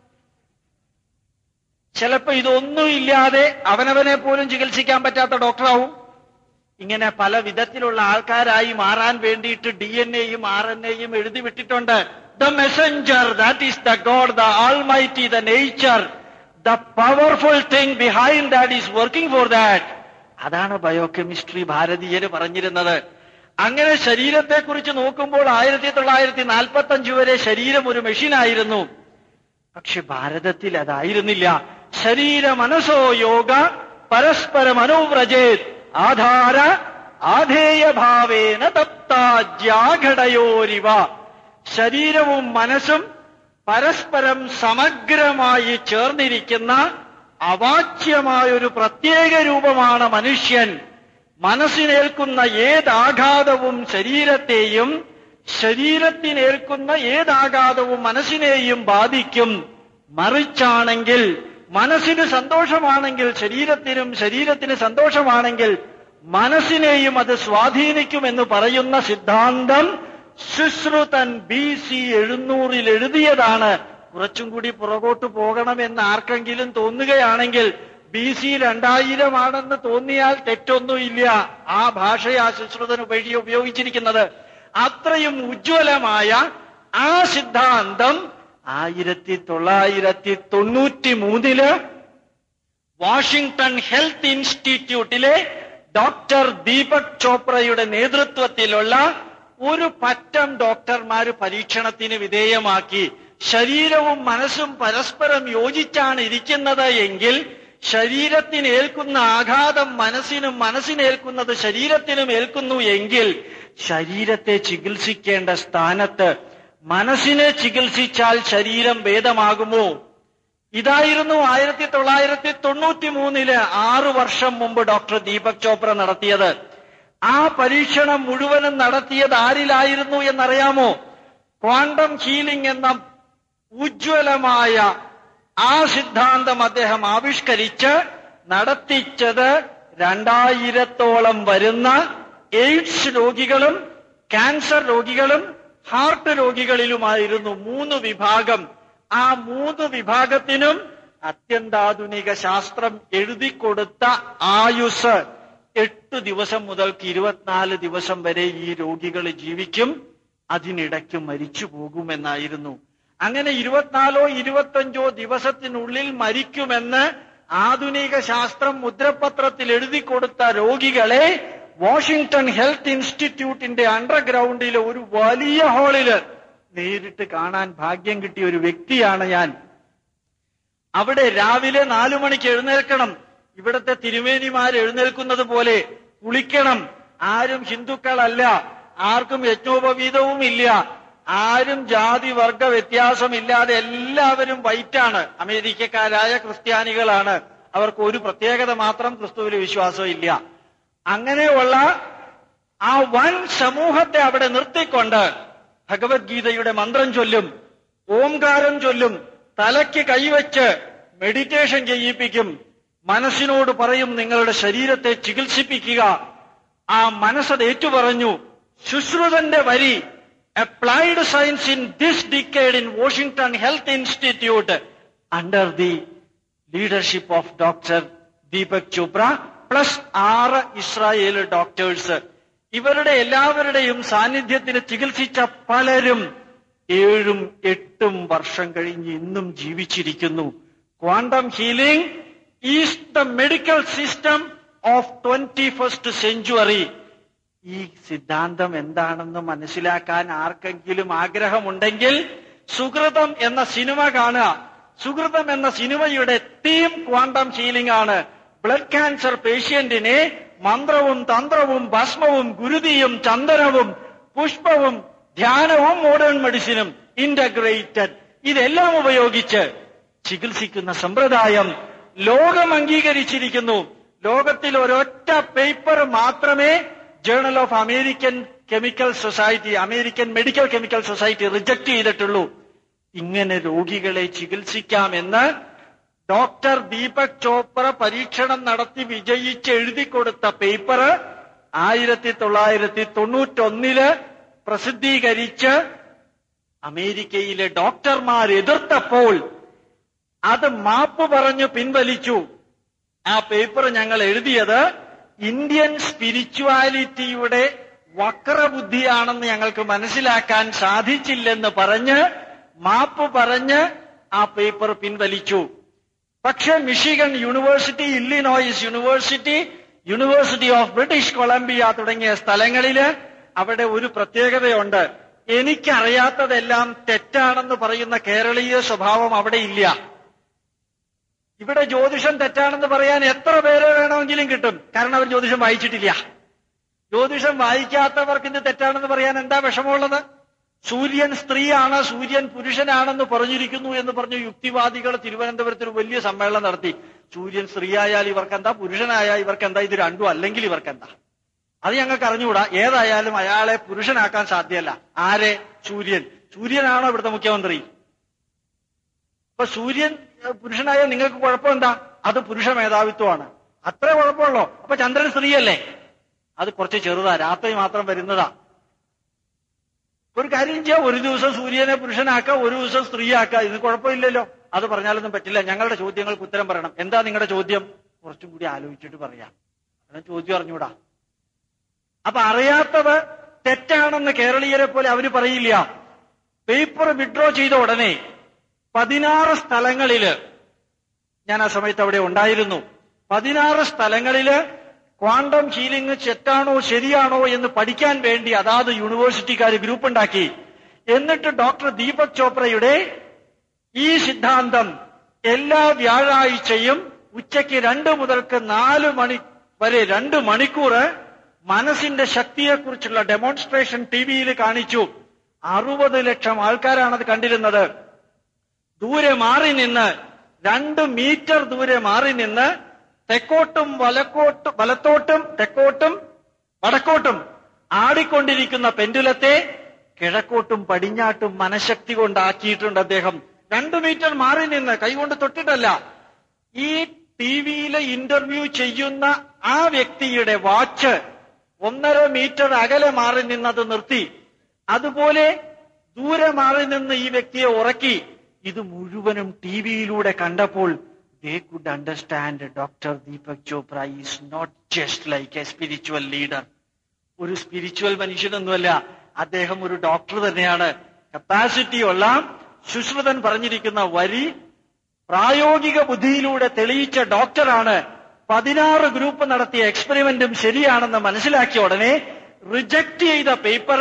ചിലപ്പോ ഇതൊന്നും ഇല്ലാതെ അവനവനെ പോലും ചികിത്സിക്കാൻ പറ്റാത്ത ഡോക്ടറാവും ഇങ്ങനെ പല വിധത്തിലുള്ള ആൾക്കാരായി മാറാൻ വേണ്ടിയിട്ട് ഡി എൻ എയും ആർ എൻ എയും എഴുതി വിട്ടിട്ടുണ്ട് the messenger that is the God the almighty the nature the powerful thing behind that is working for that അതാണ് ബയോകെമിസ്ട്രി ഭാരതീയര് പറഞ്ഞിരുന്നത് അങ്ങനെ ശരീരത്തെ കുറിച്ച് നോക്കുമ്പോൾ ആയിരത്തി തൊള്ളായിരത്തി നാൽപ്പത്തി അഞ്ച് വരെ ശരീരം ഒരു മെഷീനായിരുന്നു പക്ഷെ ഭാരതത്തിൽ അതായിരുന്നില്ല ശരീര മനസ്സോ യോഗ പരസ്പരം അനുവ്രജേത് ആധാര ആധേയ ഭാവേന തപ്താജ്യാഘടയോരിവ ശരീരവും മനസ്സും പരസ്പരം സമഗ്രമായി ചേർന്നിരിക്കുന്ന അവാച്യമായൊരു പ്രത്യേക രൂപമാണ് മനുഷ്യൻ മനസ്സിനേൽക്കുന്ന ഏതാഘാതവും ശരീരത്തെയും ശരീരത്തിനേൽക്കുന്ന ഏതാഘാതവും മനസ്സിനെയും ബാധിക്കും മറിച്ചാണെങ്കിൽ മനസ്സിന് സന്തോഷമാണെങ്കിൽ ശരീരത്തിനും ശരീരത്തിന് സന്തോഷമാണെങ്കിൽ മനസ്സിനെയും അത് സ്വാധീനിക്കുമെന്ന് പറയുന്ന സിദ്ധാന്തം ശുശ്രുതൻ ബി സി എഴുന്നൂറിൽ എഴുതിയതാണ് കുറച്ചും കൂടി പുറകോട്ട് പോകണമെന്ന് ആർക്കെങ്കിലും തോന്നുകയാണെങ്കിൽ ബി സി രണ്ടായിരമാണെന്ന് തോന്നിയാൽ തെറ്റൊന്നുമില്ല ആ ഭാഷയാ ശുശ്രുതൻ ഉപയോഗി ഉപയോഗിച്ചിരിക്കുന്നത് അത്രയും ഉജ്ജ്വലമായ ആ സിദ്ധാന്തം ആയിരത്തി തൊള്ളായിരത്തി തൊണ്ണൂറ്റി മൂന്നില് വാഷിംഗ്ടൺ ഹെൽത്ത് ഇൻസ്റ്റിറ്റ്യൂട്ടിലെ ഡോക്ടർ ദീപക് ചോപ്രയുടെ നേതൃത്വത്തിലുള്ള ഒരു പറ്റം ഡോക്ടർമാര് പരീക്ഷണത്തിന് വിധേയമാക്കി ശരീരവും മനസ്സും പരസ്പരം യോജിച്ചാണ് ഇരിക്കുന്നത് എങ്കിൽ ശരീരത്തിന് ഏൽക്കുന്ന ആഘാതം മനസ്സിനും മനസ്സിനേൽക്കുന്നത് ശരീരത്തിനും ഏൽക്കുന്നു എങ്കിൽ ശരീരത്തെ ചികിത്സിക്കേണ്ട സ്ഥാനത്ത് മനസ്സിനെ ചികിത്സിച്ചാൽ ശരീരം ഭേദമാകുമോ ഇതായിരുന്നു ആയിരത്തി തൊള്ളായിരത്തി തൊണ്ണൂറ്റി മൂന്നില് ആറു വർഷം മുമ്പ് ഡോക്ടർ ദീപക് ചോപ്ര നടത്തിയത് ആ പരീക്ഷണം മുഴുവനും നടത്തിയത് ആരിലായിരുന്നു എന്നറിയാമോ ക്വാണ്ടം ഹീലിംഗ് എന്ന ഉജ്ജ്വലമായ ആ സിദ്ധാന്തം അദ്ദേഹം ആവിഷ്കരിച്ച് നടത്തിച്ചത് രണ്ടായിരത്തോളം വരുന്ന എയ്ഡ്സ് രോഗികളും ക്യാൻസർ രോഗികളും ഹാർട്ട് രോഗികളിലുമായിരുന്നു മൂന്ന് വിഭാഗം ആ മൂന്ന് വിഭാഗത്തിനും അത്യന്താധുനിക ശാസ്ത്രം എഴുതി കൊടുത്ത ആയുസ് എട്ട് ദിവസം മുതൽക്ക് ഇരുപത്തിനാല് ദിവസം വരെ ഈ രോഗികൾ ജീവിക്കും അതിനിടയ്ക്ക് മരിച്ചു പോകുമെന്നായിരുന്നു അങ്ങനെ ഇരുപത്തിനാലോ ഇരുപത്തഞ്ചോ ദിവസത്തിനുള്ളിൽ മരിക്കുമെന്ന് ആധുനിക ശാസ്ത്രം മുദ്രപത്രത്തിൽ എഴുതി കൊടുത്ത രോഗികളെ വാഷിംഗ്ടൺ ഹെൽത്ത് ഇൻസ്റ്റിറ്റ്യൂട്ടിന്റെ അണ്ടർഗ്രൗണ്ടിലെ ഒരു വലിയ ഹാളില് നേരിട്ട് കാണാൻ ഭാഗ്യം കിട്ടിയ ഒരു വ്യക്തിയാണ് ഞാൻ അവിടെ രാവിലെ നാലു മണിക്ക് എഴുന്നേൽക്കണം ഇവിടുത്തെ തിരുമേനിമാർ എഴുന്നേൽക്കുന്നത് പോലെ കുളിക്കണം ആരും ഹിന്ദുക്കളല്ല ആർക്കും യജ്ഞോപവീതവും ഇല്ല ആരും ജാതി വർഗ വ്യത്യാസമില്ലാതെ എല്ലാവരും വൈറ്റാണ് അമേരിക്കക്കാരായ ക്രിസ്ത്യാനികളാണ് അവർക്ക് ഒരു പ്രത്യേകത മാത്രം ക്രിസ്തുവിൽ വിശ്വാസം ഇല്ല അങ്ങനെയുള്ള ആ വൻ സമൂഹത്തെ അവിടെ നിർത്തിക്കൊണ്ട് ഭഗവത്ഗീതയുടെ മന്ത്രം ചൊല്ലും ഓംകാരം ചൊല്ലും തലയ്ക്ക് കൈവച്ച് മെഡിറ്റേഷൻ ചെയ്യിപ്പിക്കും മനസ്സിനോട് പറയും നിങ്ങളുടെ ശരീരത്തെ ചികിത്സിപ്പിക്കുക ആ മനസ്സത് ഏറ്റുപറഞ്ഞു ശുശ്രുതന്റെ വരി applied science in this decade in Washington health institute under the leadership of doctor Deepak Chopra plus ആറ് ഇസ്രായേൽ ഡോക്ടേഴ്സ് ഇവരുടെ എല്ലാവരുടെയും സാന്നിധ്യത്തിൽ ചികിത്സിച്ച പലരും ഏഴും എട്ടും വർഷം കഴിഞ്ഞ് ഇന്നും ജീവിച്ചിരിക്കുന്നു quantum healing is the medical system of twenty first century ഈ സിദ്ധാന്തം എന്താണെന്ന് മനസ്സിലാക്കാൻ ആർക്കെങ്കിലും ആഗ്രഹമുണ്ടെങ്കിൽ സുഹൃതം എന്ന സിനിമ കാണുക സുഹൃതം എന്ന സിനിമയുടെ തീം ക്വാണ്ടം ഹീലിംഗ് ആണ് ബ്ലഡ് ക്യാൻസർ പേഷ്യന്റിനെ മന്ത്രവും തന്ത്രവും ഭസ്മവും ഗുരുതിയും ചന്ദനവും പുഷ്പവും ധ്യാനവും മോഡേൺ മെഡിസിനും ഇന്റഗ്രേറ്റഡ് ഇതെല്ലാം ഉപയോഗിച്ച് ചികിത്സിക്കുന്ന സമ്പ്രദായം ലോകം അംഗീകരിച്ചിരിക്കുന്നു ലോകത്തിൽ ഒരൊറ്റ പേപ്പർ മാത്രമേ journal of American chemical society American medical chemical society reject ചെയ്തിട്ടുള്ളൂ ഇങ്ങനെ രോഗികളെ ചികിത്സിക്കാമെന്ന് ഡോക്ടർ ദീപക് ചോപ്ര പരീക്ഷണം നടത്തി വിജയിച്ച് എഴുതി കൊടുത്ത പേപ്പർ ആയിരത്തി തൊള്ളായിരത്തി തൊണ്ണൂറ്റൊന്നില് പ്രസിദ്ധീകരിച്ച് അമേരിക്കയിലെ ഡോക്ടർമാർ എതിർത്തപ്പോൾ അത് മാപ്പ് പറഞ്ഞു പിൻവലിച്ചു ആ പേപ്പർ ഞങ്ങൾ എഴുതിയത് ഇന്ത്യൻ സ്പിരിച്വാലിറ്റിയുടെ വക്രബുദ്ധിയാണെന്ന് ഞങ്ങൾക്ക് മനസ്സിലാക്കാൻ സാധിച്ചില്ലെന്ന് പറഞ്ഞ് മാപ്പ് പറഞ്ഞ് ആ പേപ്പർ പിൻവലിച്ചു പക്ഷെ Michigan university Illinois university university of British Columbia തുടങ്ങിയ സ്ഥലങ്ങളില് അവിടെ ഒരു പ്രത്യേകതയുണ്ട് എനിക്കറിയാത്തതെല്ലാം തെറ്റാണെന്ന് പറയുന്ന കേരളീയ സ്വഭാവം അവിടെ ഇല്ല ഇവിടെ ജ്യോതിഷം തെറ്റാണെന്ന് പറയാൻ എത്ര പേരെ വേണമെങ്കിലും കിട്ടും കാരണം അവർ ജ്യോതിഷം വായിച്ചിട്ടില്ല ജ്യോതിഷം വായിക്കാത്തവർക്ക് ഇത് തെറ്റാണെന്ന് പറയാൻ എന്താ വിഷമമുള്ളത് സൂര്യൻ സ്ത്രീയാണ് സൂര്യൻ പുരുഷനാണെന്ന് പറഞ്ഞിരിക്കുന്നു എന്ന് പറഞ്ഞ് യുക്തിവാദികൾ തിരുവനന്തപുരത്ത് ഒരു വലിയ സമ്മേളനം നടത്തി സൂര്യൻ സ്ത്രീയായാൽ ഇവർക്കെന്താ പുരുഷനായാൽ ഇവർക്കെന്താ ഇത് രണ്ടും അല്ലെങ്കിൽ ഇവർക്കെന്താ അത് ഞങ്ങൾക്ക് അറിഞ്ഞുകൂടാ ഏതായാലും അയാളെ പുരുഷനാക്കാൻ സാധ്യമല്ല ആരെ സൂര്യൻ സൂര്യനാണോ ഇവിടുത്തെ മുഖ്യമന്ത്രി അപ്പൊ സൂര്യൻ ഏഹ്, പുരുഷനായാൽ നിങ്ങൾക്ക് കുഴപ്പം എന്താ അത് പുരുഷ മേധാവിത്വമാണ് അത്രേ കുഴപ്പമുള്ളോ അപ്പൊ ചന്ദ്രൻ സ്ത്രീയല്ലേ അത് കുറച്ച് ചെറുതാ രാത്രി മാത്രം വരുന്നതാ ഒരു കാര്യം ചെയ്യാം ഒരു ദിവസം സൂര്യനെ പുരുഷനാക്കാം ഒരു ദിവസം സ്ത്രീയാക്കാം ഇത് കുഴപ്പമില്ലല്ലോ അത് പറഞ്ഞാലൊന്നും പറ്റില്ല ഞങ്ങളുടെ ചോദ്യങ്ങൾക്ക് ഉത്തരം പറയണം എന്താ നിങ്ങളുടെ ചോദ്യം കുറച്ചും കൂടി ആലോചിച്ചിട്ട് പറയാം കാരണം ചോദ്യം അറിഞ്ഞൂടാ അപ്പൊ അറിയാത്തത് തെറ്റാണെന്ന് കേരളീയരെ പോലെ അവര് പറയില്ല പേപ്പർ വിഡ്രോ ചെയ്ത ഉടനെ പതിനാറ് സ്ഥലങ്ങളില് ഞാൻ ആ സമയത്ത് അവിടെ ഉണ്ടായിരുന്നു പതിനാറ് സ്ഥലങ്ങളില് ക്വാണ്ടം ഹീലിംഗ് തെറ്റാണോ ശരിയാണോ എന്ന് പഠിക്കാൻ വേണ്ടി അതാത് യൂണിവേഴ്സിറ്റിക്കാർ ഗ്രൂപ്പ് ഉണ്ടാക്കി എന്നിട്ട് ഡോക്ടർ ദീപക് ചോപ്രയുടെ ഈ സിദ്ധാന്തം എല്ലാ വ്യാഴാഴ്ചയും ഉച്ചയ്ക്ക് രണ്ട് മുതൽക്ക് നാല് മണി വരെ രണ്ട് മണിക്കൂർ മനസ്സിന്റെ ശക്തിയെക്കുറിച്ചുള്ള ഡെമോൺസ്ട്രേഷൻ ടി വിയിൽ കാണിച്ചു അറുപത് ലക്ഷം ആൾക്കാരാണ് അത് കണ്ടിരുന്നത് ദൂരെ മാറി നിന്ന് രണ്ട് മീറ്റർ ദൂരെ മാറി നിന്ന് തെക്കോട്ടും വലക്കോട്ടും വലത്തോട്ടും തെക്കോട്ടും വടക്കോട്ടും ആടിക്കൊണ്ടിരിക്കുന്ന പെൻഡുലത്തെ കിഴക്കോട്ടും പടിഞ്ഞാട്ടും മനഃശക്തി കൊണ്ടാക്കിയിട്ടുണ്ട് അദ്ദേഹം രണ്ടു മീറ്റർ മാറി നിന്ന് കൈകൊണ്ട് തൊട്ടിട്ടല്ല ഈ ടി വിയിലെ ഇന്റർവ്യൂ ചെയ്യുന്ന ആ വ്യക്തിയുടെ വാച്ച് ഒന്നര മീറ്റർ അകലെ മാറി നിന്നത് നിർത്തി അതുപോലെ ദൂരെ മാറി നിന്ന് ഈ വ്യക്തിയെ ഉറക്കി ഇത് മുഴുവനും ടി വിയിലൂടെ കണ്ടപ്പോൾ they could understand doctor Deepak Chopra is not just like a spiritual leader ഒരു സ്പിരിച്വൽ മനുഷ്യനൊന്നുമല്ല അദ്ദേഹം ഒരു ഡോക്ടർ തന്നെയാണ് കപ്പാസിറ്റി ഉള്ള സുശ്രുതൻ പറഞ്ഞിരിക്കുന്ന വരി പ്രായോഗിക ബുദ്ധിയിലൂടെ തെളിയിച്ച ഡോക്ടറാണ് പതിനാറ് ഗ്രൂപ്പ് നടത്തിയ എക്സ്പെരിമെന്റും ശരിയാണെന്ന് മനസ്സിലാക്കിയ ഉടനെ റിജക്ട് ചെയ്ത പേപ്പർ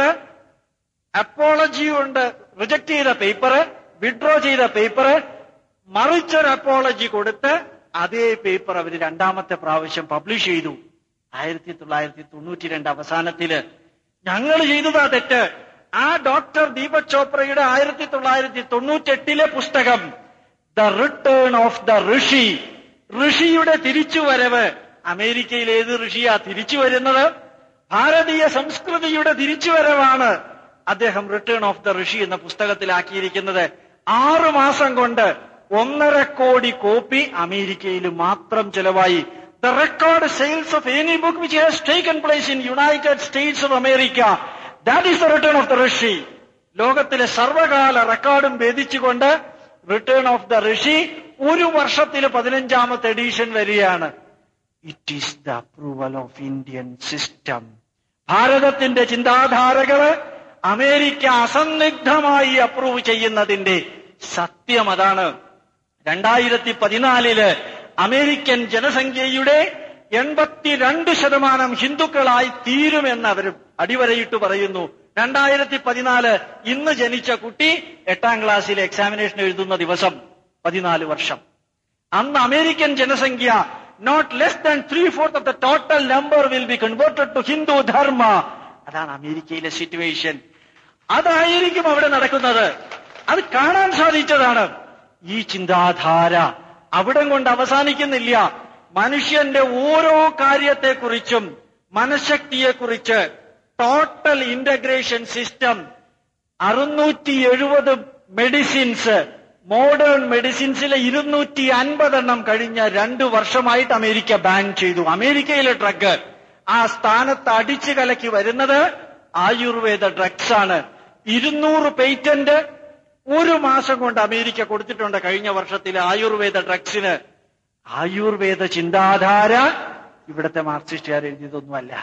അപ്പോളജി കൊണ്ട് റിജക്ട് ചെയ്ത പേപ്പർ വിഡ്രോ ചെയ്ത പേപ്പർ മറിച്ചൊരു അപ്പോളജി കൊടുത്ത് അതേ പേപ്പർ അവർ രണ്ടാമത്തെ പ്രാവശ്യം പബ്ലിഷ് ചെയ്തു ആയിരത്തി തൊള്ളായിരത്തി തൊണ്ണൂറ്റി രണ്ട് അവസാനത്തില് ഞങ്ങൾ ചെയ്തതാ തെറ്റ് ആ ഡോക്ടർ ദീപക് ചോപ്രയുടെ ആയിരത്തി തൊള്ളായിരത്തി തൊണ്ണൂറ്റെട്ടിലെ പുസ്തകം the return of the Rishi ഋഷിയുടെ തിരിച്ചുവരവ് അമേരിക്കയിൽ ഏത് ഋഷിയാ തിരിച്ചു വരുന്നത് ഭാരതീയ സംസ്കൃതിയുടെ തിരിച്ചുവരവാണ് അദ്ദേഹം റിട്ടേൺ ഓഫ് ദ ഋഷി എന്ന പുസ്തകത്തിലാക്കിയിരിക്കുന്നത് ആറു മാസം കൊണ്ട് ഒന്നര കോടി കോപ്പി അമേരിക്കയിൽ മാത്രം ചെലവായി the record sales of any book which has taken place in United States of America that is the return of the Rishi ലോകത്തിലെ സർവകാല റെക്കോർഡും ഭേദിച്ചുകൊണ്ട് റിട്ടേൺ ഓഫ് ദ ഋഷി ഒരു വർഷത്തിൽ പതിനഞ്ചാമത്തെ എഡീഷൻ വരികയാണ് it is the approval of Indian system ഭാരതത്തിന്റെ ചിന്താധാരകള് അമേരിക്ക അസന്നിഗ്ധമായി അപ്രൂവ് ചെയ്യുന്നതിന്റെ സത്യം അതാണ് രണ്ടായിരത്തി പതിനാലില് അമേരിക്കൻ ജനസംഖ്യയുടെ എൺപത്തിരണ്ട് ശതമാനം ഹിന്ദുക്കളായി തീരുമെന്ന് അവർ അടിവരയിട്ട് പറയുന്നു രണ്ടായിരത്തി പതിനാല് ഇന്ന് ജനിച്ച കുട്ടി എട്ടാം ക്ലാസ്സിലെ എക്സാമിനേഷൻ എഴുതുന്ന ദിവസം പതിനാല് വർഷം അന്ന് അമേരിക്കൻ ജനസംഖ്യ not less than three fourth of the total number will be converted to Hindu dharma അതാണ് അമേരിക്കയിലെ സിറ്റുവേഷൻ അതായിരിക്കും അവിടെ നടക്കുന്നത് അത് കാണാൻ സാധിച്ചതാണ് ഈ ചിന്താധാര അവിടം കൊണ്ട് അവസാനിക്കുന്നില്ല മനുഷ്യന്റെ ഓരോ കാര്യത്തെക്കുറിച്ചും മനഃശക്തിയെക്കുറിച്ച് ടോട്ടൽ ഇന്റഗ്രേഷൻ സിസ്റ്റം അറുന്നൂറ്റി എഴുപത് മെഡിസിൻസ് മോഡേൺ മെഡിസിൻസിലെ ഇരുന്നൂറ്റി അൻപതെണ്ണം കഴിഞ്ഞ രണ്ടു വർഷമായിട്ട് അമേരിക്ക ബാൻ ചെയ്തു അമേരിക്കയിലെ ഡ്രഗ് ആ സ്ഥാനത്ത് അടിച്ചു കലക്കി വരുന്നത് ആയുർവേദ ഡ്രഗ്സ് ആണ് ഇരുന്നൂറ് പേറ്റന്റ് ഒരു മാസം കൊണ്ട് അമേരിക്ക കൊടുത്തിട്ടുണ്ട് കഴിഞ്ഞ വർഷത്തിലെ ആയുർവേദ ഡ്രഗ്സിന് ആയുർവേദ ചിന്താധാര ഇവിടുത്തെ മാർക്സിസ്റ്റുകാർ എഴുതിയതൊന്നുമല്ല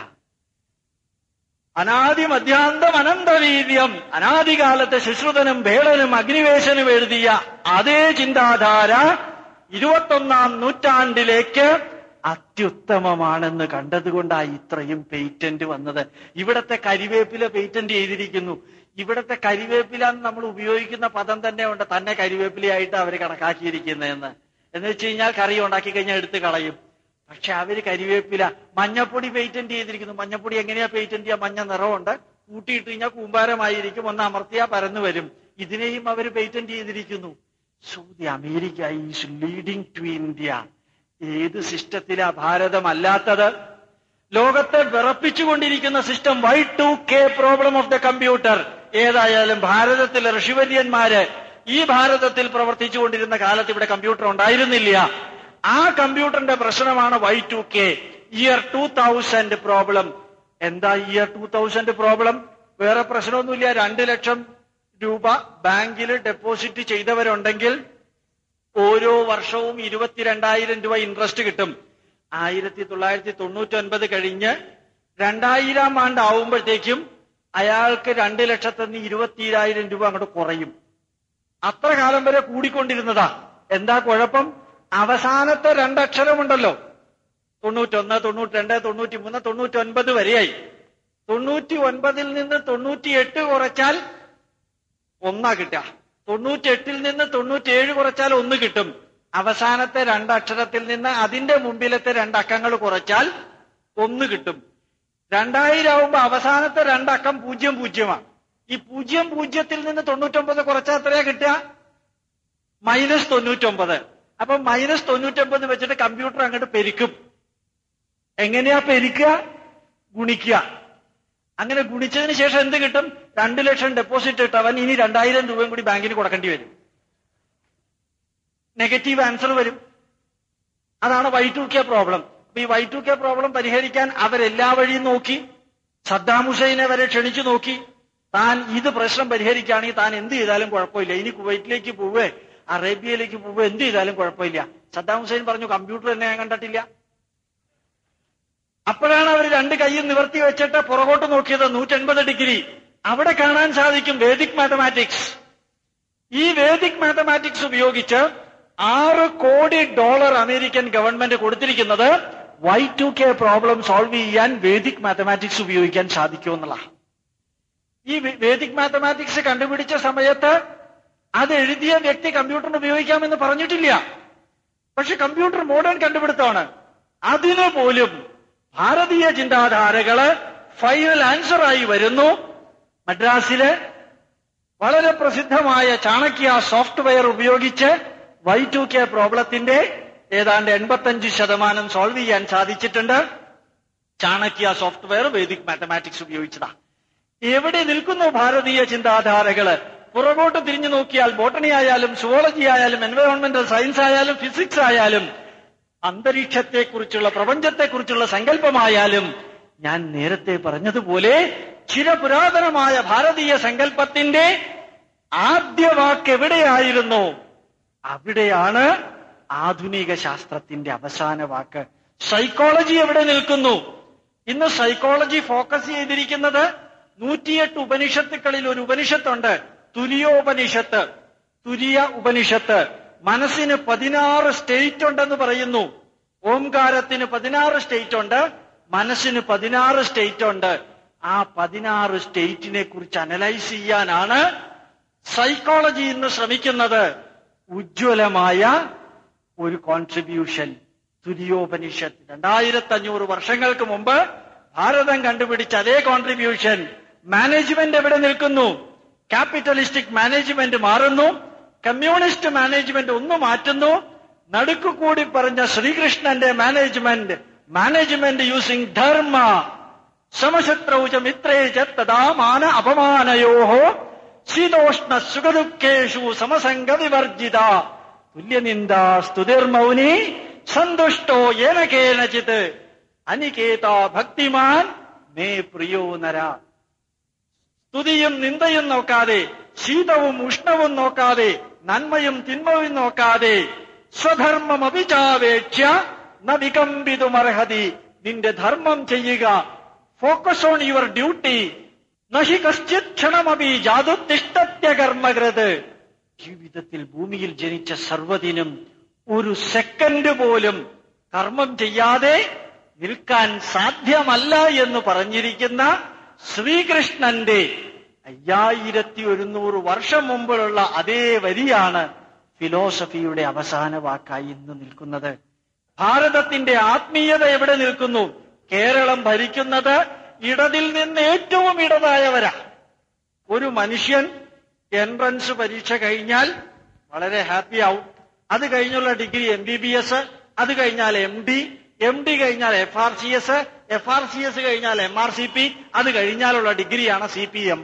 അനാദി മധ്യാന്തം അനന്തവീര്യം അനാദികാലത്തെ ശുശ്രുതനും ഭേളനും അഗ്നിവേശനും എഴുതിയ അതേ ചിന്താധാര ഇരുപത്തൊന്നാം നൂറ്റാണ്ടിലേക്ക് അത്യുത്തമമാണെന്ന് കണ്ടതുകൊണ്ടാണ് ഇത്രയും പേറ്റന്റ് വന്നത് ഇവിടത്തെ കരിവേപ്പില പേറ്റന്റ് ചെയ്തിരിക്കുന്നു ഇവിടത്തെ കരിവേപ്പില എന്ന് നമ്മൾ ഉപയോഗിക്കുന്ന പദം തന്നെ ഉണ്ട് തന്നെ കരിവേപ്പിലയായിട്ട് അവർ കണക്കാക്കിയിരിക്കുന്നതെന്ന് എന്ന് വെച്ച് കഴിഞ്ഞാൽ കറി ഉണ്ടാക്കി കഴിഞ്ഞാൽ എടുത്ത് കളയും പക്ഷെ അവര് കരിവേപ്പില മഞ്ഞപ്പൊടി പേറ്റന്റ് ചെയ്തിരിക്കുന്നു മഞ്ഞപ്പൊടി എങ്ങനെയാ പേറ്റന്റ് ചെയ്യാ മഞ്ഞ നിറമുണ്ട് കൂട്ടിയിട്ട് കഴിഞ്ഞാൽ കൂമ്പാരമായിരിക്കും ഒന്ന് അമർത്തിയാ പരന്നു വരും ഇതിനെയും അവർ പേറ്റന്റ് ചെയ്തിരിക്കുന്നു so the America is leading to India ഏത് സിസ്റ്റത്തിലാ ഭാരതമല്ലാത്തത് ലോകത്തെ വിറപ്പിച്ചുകൊണ്ടിരിക്കുന്ന system Y two K problem of the computer ഏതായാലും ഭാരതത്തിലെ ഋഷിവര്യന്മാര് ഈ ഭാരതത്തിൽ പ്രവർത്തിച്ചുകൊണ്ടിരുന്ന കാലത്ത് ഇവിടെ കമ്പ്യൂട്ടർ ഉണ്ടായിരുന്നില്ല ആ കമ്പ്യൂട്ടറിന്റെ പ്രശ്നമാണ് Y two K year two thousand problem എന്താ ഇയർ ടൂ തൗസൻഡ് പ്രോബ്ലം വേറെ പ്രശ്നമൊന്നുമില്ല രണ്ട് ലക്ഷം രൂപ ബാങ്കിൽ ഡെപ്പോസിറ്റ് ചെയ്തവരുണ്ടെങ്കിൽ ഓരോ വർഷവും ഇരുപത്തിരണ്ടായിരം രൂപ ഇൻട്രസ്റ്റ് കിട്ടും ആയിരത്തി തൊള്ളായിരത്തി തൊണ്ണൂറ്റി ഒൻപത് കഴിഞ്ഞ് രണ്ടായിരം ആണ്ട് ആവുമ്പോഴത്തേക്കും അയാൾക്ക് രണ്ട് ലക്ഷത്തിന് ഇരുപത്തിരായിരം രൂപ അങ്ങോട്ട് കുറയും അത്ര കാലം വരെ കൂടിക്കൊണ്ടിരുന്നതാ എന്താ കുഴപ്പം അവസാനത്തെ രണ്ടക്ഷരമുണ്ടല്ലോ തൊണ്ണൂറ്റൊന്ന് തൊണ്ണൂറ്റി രണ്ട് തൊണ്ണൂറ്റി മൂന്ന് തൊണ്ണൂറ്റി ഒൻപത് വരെയായി തൊണ്ണൂറ്റി ഒൻപതിൽ നിന്ന് തൊണ്ണൂറ്റി എട്ട് കുറച്ചാൽ ഒന്നാ കിട്ടുക തൊണ്ണൂറ്റി എട്ടിൽ നിന്ന് തൊണ്ണൂറ്റിയേഴ് കുറച്ചാൽ ഒന്ന് കിട്ടും അവസാനത്തെ രണ്ടക്ഷരത്തിൽ നിന്ന് അതിന്റെ മുമ്പിലത്തെ രണ്ടക്കങ്ങൾ കുറച്ചാൽ ഒന്ന് കിട്ടും രണ്ടായിരം ആവുമ്പോ അവസാനത്തെ രണ്ടക്കം പൂജ്യം പൂജ്യമാണ് ഈ പൂജ്യം പൂജ്യത്തിൽ നിന്ന് തൊണ്ണൂറ്റൊമ്പത് കുറച്ചാൽ എത്രയാ കിട്ടുക മൈനസ് തൊണ്ണൂറ്റൊമ്പത് അപ്പൊ മൈനസ് തൊണ്ണൂറ്റൊമ്പത് വെച്ചിട്ട് കമ്പ്യൂട്ടർ അങ്ങോട്ട് പെരുക്കും എങ്ങനെയാ പെരുക്കുക ഗുണിക്കുക അങ്ങനെ ഗുണിച്ചതിന് ശേഷം എന്ത് കിട്ടും രണ്ടു ലക്ഷം ഡെപ്പോസിറ്റ് ഇട്ടവൻ ഇനി രണ്ടായിരം രൂപയും കൂടി ബാങ്കിന് കൊടുക്കേണ്ടി വരും നെഗറ്റീവ് ആൻസർ വരും അതാണ് വൈ ടു കെ പ്രോബ്ലം അപ്പൊ ഈ വൈ ടു കെ പ്രോബ്ലം പരിഹരിക്കാൻ അവരെല്ലാ വഴിയും നോക്കി സദ്ദാം ഹുസൈനെ വരെ ക്ഷണിച്ചു നോക്കി താൻ ഇത് പ്രശ്നം പരിഹരിക്കുകയാണെങ്കിൽ താൻ എന്ത് ചെയ്താലും കുഴപ്പമില്ല ഇനി കുവൈറ്റിലേക്ക് പോവേ അറേബ്യയിലേക്ക് പോവേ എന്ത് ചെയ്താലും കുഴപ്പമില്ല സദ്ദാം ഹുസൈൻ പറഞ്ഞു കമ്പ്യൂട്ടർ തന്നെ ഞാൻ കണ്ടിട്ടില്ല അപ്പോഴാണ് അവർ രണ്ട് കൈയും നിവർത്തി വെച്ചിട്ട് പുറകോട്ട് നോക്കിയത് നൂറ്റൻപത് ഡിഗ്രി അവിടെ കാണാൻ സാധിക്കും വേദിക് മാത്തമാറ്റിക്സ് ഈ വേദിക് മാത്തമാറ്റിക്സ് ഉപയോഗിച്ച് ആറ് കോടി ഡോളർ അമേരിക്കൻ ഗവൺമെന്റ് കൊടുത്തിരിക്കുന്നത് Y two K problem solve ചെയ്യാൻ വേദിക് മാത്തമാറ്റിക്സ് ഉപയോഗിക്കാൻ സാധിക്കുമെന്നുള്ള ഈ വേ- വേദിക് മാത്തമാറ്റിക്സ് കണ്ടുപിടിച്ച സമയത്ത് അത് എഴുതിയ വ്യക്തി കമ്പ്യൂട്ടറിന് ഉപയോഗിക്കാമെന്ന് പറഞ്ഞിട്ടില്ല പക്ഷെ കമ്പ്യൂട്ടർ മോഡേൺ കണ്ടുപിടുത്തമാണ് അതിനു പോലും ഭാരതീയ ചിന്താധാരകള് ഫൈനൽ ആൻസർ ആയി വരുന്നു മദ്രാസില് വളരെ പ്രസിദ്ധമായ ചാണക്യ സോഫ്റ്റ്വെയർ ഉപയോഗിച്ച് വൈ ടു കെ പ്രോബ്ലത്തിന്റെ ഏതാണ്ട് എൺപത്തഞ്ച് ശതമാനം സോൾവ് ചെയ്യാൻ സാധിച്ചിട്ടുണ്ട് ചാണക്യ സോഫ്റ്റ്വെയർ വേദിക് മാത്തമാറ്റിക്സ് ഉപയോഗിച്ചതാ എവിടെ നിൽക്കുന്നു ഭാരതീയ ചിന്താധാരകള് പുറകോട്ട് തിരിഞ്ഞു നോക്കിയാൽ ബോട്ടണി ആയാലും സുവോളജി ആയാലും എൻവയോൺമെന്റൽ സയൻസ് ആയാലും ഫിസിക്സ് ആയാലും അന്തരീക്ഷത്തെക്കുറിച്ചുള്ള പ്രപഞ്ചത്തെക്കുറിച്ചുള്ള സങ്കല്പമായാലും ഞാൻ നേരത്തെ പറഞ്ഞതുപോലെ ചിരപുരാതനമായ ഭാരതീയ സങ്കല്പത്തിന്റെ ആദ്യ വാക്ക് എവിടെയായിരുന്നു അവിടെയാണ് ആധുനിക ശാസ്ത്രത്തിന്റെ അവസാന വാക്ക് സൈക്കോളജി എവിടെ നിൽക്കുന്നു ഇന്ന് സൈക്കോളജി ഫോക്കസ് ചെയ്തിരിക്കുന്നത് നൂറ്റിയെട്ട് ഉപനിഷത്തുക്കളിൽ ഒരു ഉപനിഷത്തുണ്ട് തുലിയോപനിഷത്ത് തുരിയ ഉപനിഷത്ത് മനസ്സിന് പതിനാറ് സ്റ്റേറ്റ് ഉണ്ടെന്ന് പറയുന്നു ഓംകാരത്തിന് പതിനാറ് സ്റ്റേറ്റ് ഉണ്ട് മനസ്സിന് പതിനാറ് സ്റ്റേറ്റ് ഉണ്ട് ആ പതിനാറ് സ്റ്റേറ്റിനെ കുറിച്ച് അനലൈസ് ചെയ്യാനാണ് സൈക്കോളജി ഇന്ന് ശ്രമിക്കുന്നത് ഉജ്ജ്വലമായ ഒരു കോൺട്രിബ്യൂഷൻ തുര്യോപനിഷത്ത് രണ്ടായിരത്തി അഞ്ഞൂറ് വർഷങ്ങൾക്ക് മുമ്പ് ഭാരതം കണ്ടുപിടിച്ച അതേ കോൺട്രിബ്യൂഷൻ മാനേജ്മെന്റ് എവിടെ നിൽക്കുന്നു ക്യാപിറ്റലിസ്റ്റിക് മാനേജ്മെന്റ് മാറുന്നു കമ്മ്യൂണിസ്റ്റ് മാനേജ്മെന്റ് ഒന്ന് മാറ്റുന്നു നടുക്കു കൂടി പറഞ്ഞ ശ്രീകൃഷ്ണന്റെ മാനേജ്മെന്റ് മാനേജ്മെന്റ് യൂസിംഗ് ധർമ്മ സമശത്രൗച മിത്രേ ച തഥാ മാന അപമാനയോ ശീതോഷ്ണ സുഖദുഃഖേഷു സമസംഗ വിവർജിത തുല്യനിന്ദ സ്തുതിർമൗനി സന്തുഷ്ടോ ഏന കേനചിത് അനികേത ഭക്തിമാൻ മേ പ്രിയോ നര സ്തുതിയും നിന്ദയും നോക്കാതെ ശീതവും ഉഷ്ണവും നോക്കാതെ നന്മയും തിന്മയും നോക്കാതെ സ്വധർമ്മം അഭിചാവേക്ഷ്യ ന വികമ്പിതുമർഹതി നിന്റെ ധർമ്മം ചെയ്യുക ഫോക്കസ് ഓൺ യുവർ ഡ്യൂട്ടി നഹി കശ്ചിത് ക്ഷണമപി ജാതുത്തിഷ്ടത്യ കർമ്മകൃത് ജീവിതത്തിൽ ഭൂമിയിൽ ജനിച്ച സർവ്വതിനും ഒരു സെക്കൻഡ് പോലും കർമ്മം ചെയ്യാതെ നിൽക്കാൻ സാധ്യമല്ല എന്ന് പറഞ്ഞിരിക്കുന്ന ശ്രീകൃഷ്ണന്റെ അയ്യായിരത്തി ഒരുന്നൂറ് വർഷം മുമ്പിലുള്ള അതേ വരിയാണ് ഫിലോസഫിയുടെ അവസാന വാക്കായി ഇന്ന് നിൽക്കുന്നത് ഭാരതത്തിന്റെ ആത്മീയത എവിടെ നിൽക്കുന്നു കേരളം ഭരിക്കുന്നത് ഇടതിൽ നിന്ന് ഏറ്റവും ഇടതായവരാ ഒരു മനുഷ്യൻ എൻട്രൻസ് പരീക്ഷ കഴിഞ്ഞാൽ വളരെ ഹാപ്പി ആവും അത് കഴിഞ്ഞുള്ള degree M B B S അത് കഴിഞ്ഞാൽ എം ഡി എം ഡി കഴിഞ്ഞാൽ F R C S F R C S കഴിഞ്ഞാൽ എം ആർ സി പി അത് കഴിഞ്ഞാലുള്ള ഡിഗ്രിയാണ് സി പി എം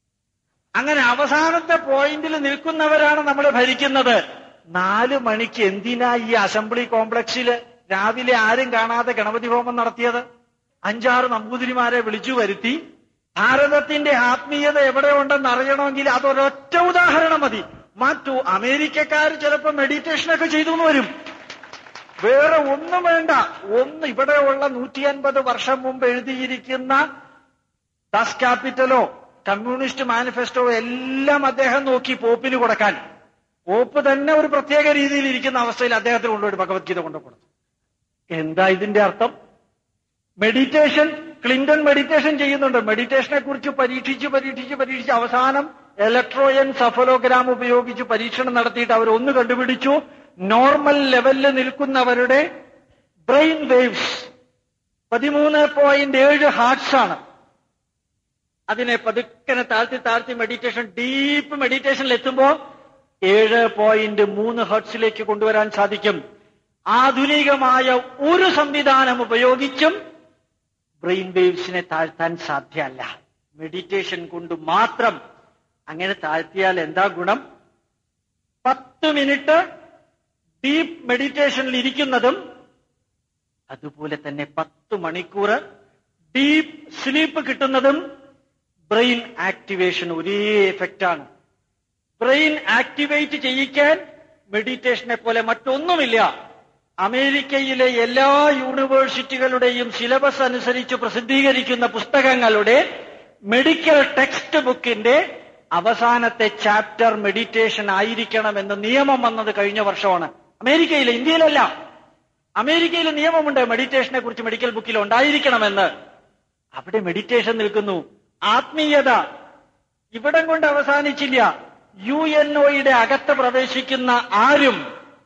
അങ്ങനെ അവസാനത്തെ പോയിന്റിൽ നിൽക്കുന്നവരാണ് നമ്മൾ ഭരിക്കുന്നത് നാല് മണിക്ക് എന്തിനാ ഈ അസംബ്ലി കോംപ്ലക്സിൽ രാവിലെ ആരും കാണാതെ ഗണപതി ഹോമം നടത്തിയത് അഞ്ചാറ് നമ്പൂതിരിമാരെ വിളിച്ചു വരുത്തി ഭാരതത്തിന്റെ ആത്മീയത എവിടെ ഉണ്ടെന്ന് അറിയണമെങ്കിൽ അതൊരൊറ്റ ഉദാഹരണം മതി മറ്റു അമേരിക്കക്കാർ ചിലപ്പോൾ മെഡിറ്റേഷനൊക്കെ ചെയ്തു എന്ന് വരും വേറെ ഒന്നും വേണ്ട ഒന്ന് ഇവിടെയുള്ള നൂറ്റി അൻപത് വർഷം മുമ്പ് എഴുതിയിരിക്കുന്ന ദസ് ക്യാപിറ്റലോ കമ്മ്യൂണിസ്റ്റ് മാനിഫെസ്റ്റോ എല്ലാം അദ്ദേഹം നോക്കി പോപ്പിന് കൊടുക്കാൻ പോപ്പ് തന്നെ ഒരു പ്രത്യേക രീതിയിൽ ഇരിക്കുന്ന അവസ്ഥയിൽ അദ്ദേഹത്തിന് കൊണ്ടുപോയി ഭഗവത്ഗീത കൊണ്ടു കൊടുത്തു എന്താ ഇതിന്റെ അർത്ഥം മെഡിറ്റേഷൻ ക്ലിന്റൺ മെഡിറ്റേഷൻ ചെയ്യുന്നുണ്ട് മെഡിറ്റേഷനെ കുറിച്ച് പരീക്ഷിച്ച് പരീക്ഷിച്ച് പരീക്ഷിച്ച് അവസാനം ഇലക്ട്രോയൻ സഫലോഗ്രാം ഉപയോഗിച്ച് പരീക്ഷണം നടത്തിയിട്ട് അവർ ഒന്ന് കണ്ടുപിടിച്ചു നോർമൽ ലെവലിൽ നിൽക്കുന്നവരുടെ ബ്രെയിൻ വേവ്സ് പതിമൂന്ന് പോയിന്റ് ഏഴ് ഹാർട്സ് ആണ് അതിനെ പതുക്കനെ താഴ്ത്തി താഴ്ത്തി മെഡിറ്റേഷൻ ഡീപ്പ് മെഡിറ്റേഷനിൽ എത്തുമ്പോൾ ഏഴ് പോയിന്റ് മൂന്ന് ഹെർട്സിലേക്ക് കൊണ്ടുവരാൻ സാധിക്കും ആധുനികമായ ഒരു സംവിധാനം ഉപയോഗിച്ചും ബ്രെയിൻ വേവ്സിനെ താഴ്ത്താൻ സാധ്യമല്ല മെഡിറ്റേഷൻ കൊണ്ട് മാത്രം അങ്ങനെ താഴ്ത്തിയാൽ എന്താ ഗുണം പത്ത് മിനിറ്റ് ഡീപ്പ് മെഡിറ്റേഷനിൽ ഇരിക്കുന്നതും അതുപോലെ തന്നെ പത്ത് മണിക്കൂർ ഡീപ്പ് സ്ലീപ്പ് കിട്ടുന്നതും ബ്രെയിൻ ആക്ടിവേഷൻ ഒരേ എഫക്റ്റാണ് ബ്രെയിൻ ആക്ടിവേറ്റ് ചെയ്യിക്കാൻ മെഡിറ്റേഷനെ പോലെ മറ്റൊന്നുമില്ല അമേരിക്കയിലെ എല്ലാ യൂണിവേഴ്സിറ്റികളുടെയും സിലബസ് അനുസരിച്ച് പ്രസിദ്ധീകരിക്കുന്ന പുസ്തകങ്ങളുടെ മെഡിക്കൽ ടെക്സ്റ്റ് ബുക്കിന്റെ അവസാനത്തെ ചാപ്റ്റർ മെഡിറ്റേഷൻ ആയിരിക്കണമെന്ന് നിയമം വന്നത് കഴിഞ്ഞ വർഷമാണ് അമേരിക്കയിലെ ഇന്ത്യയിലല്ല അമേരിക്കയിൽ നിയമമുണ്ട് മെഡിറ്റേഷനെ കുറിച്ച് മെഡിക്കൽ ബുക്കിൽ ഉണ്ടായിരിക്കണമെന്ന് അവിടെ മെഡിറ്റേഷൻ നിൽക്കുന്നു ആത്മീയത ഇവിടം കൊണ്ട് അവസാനിച്ചില്ല യു എൻ ഒയുടെ അകത്ത് പ്രവേശിക്കുന്ന ആരും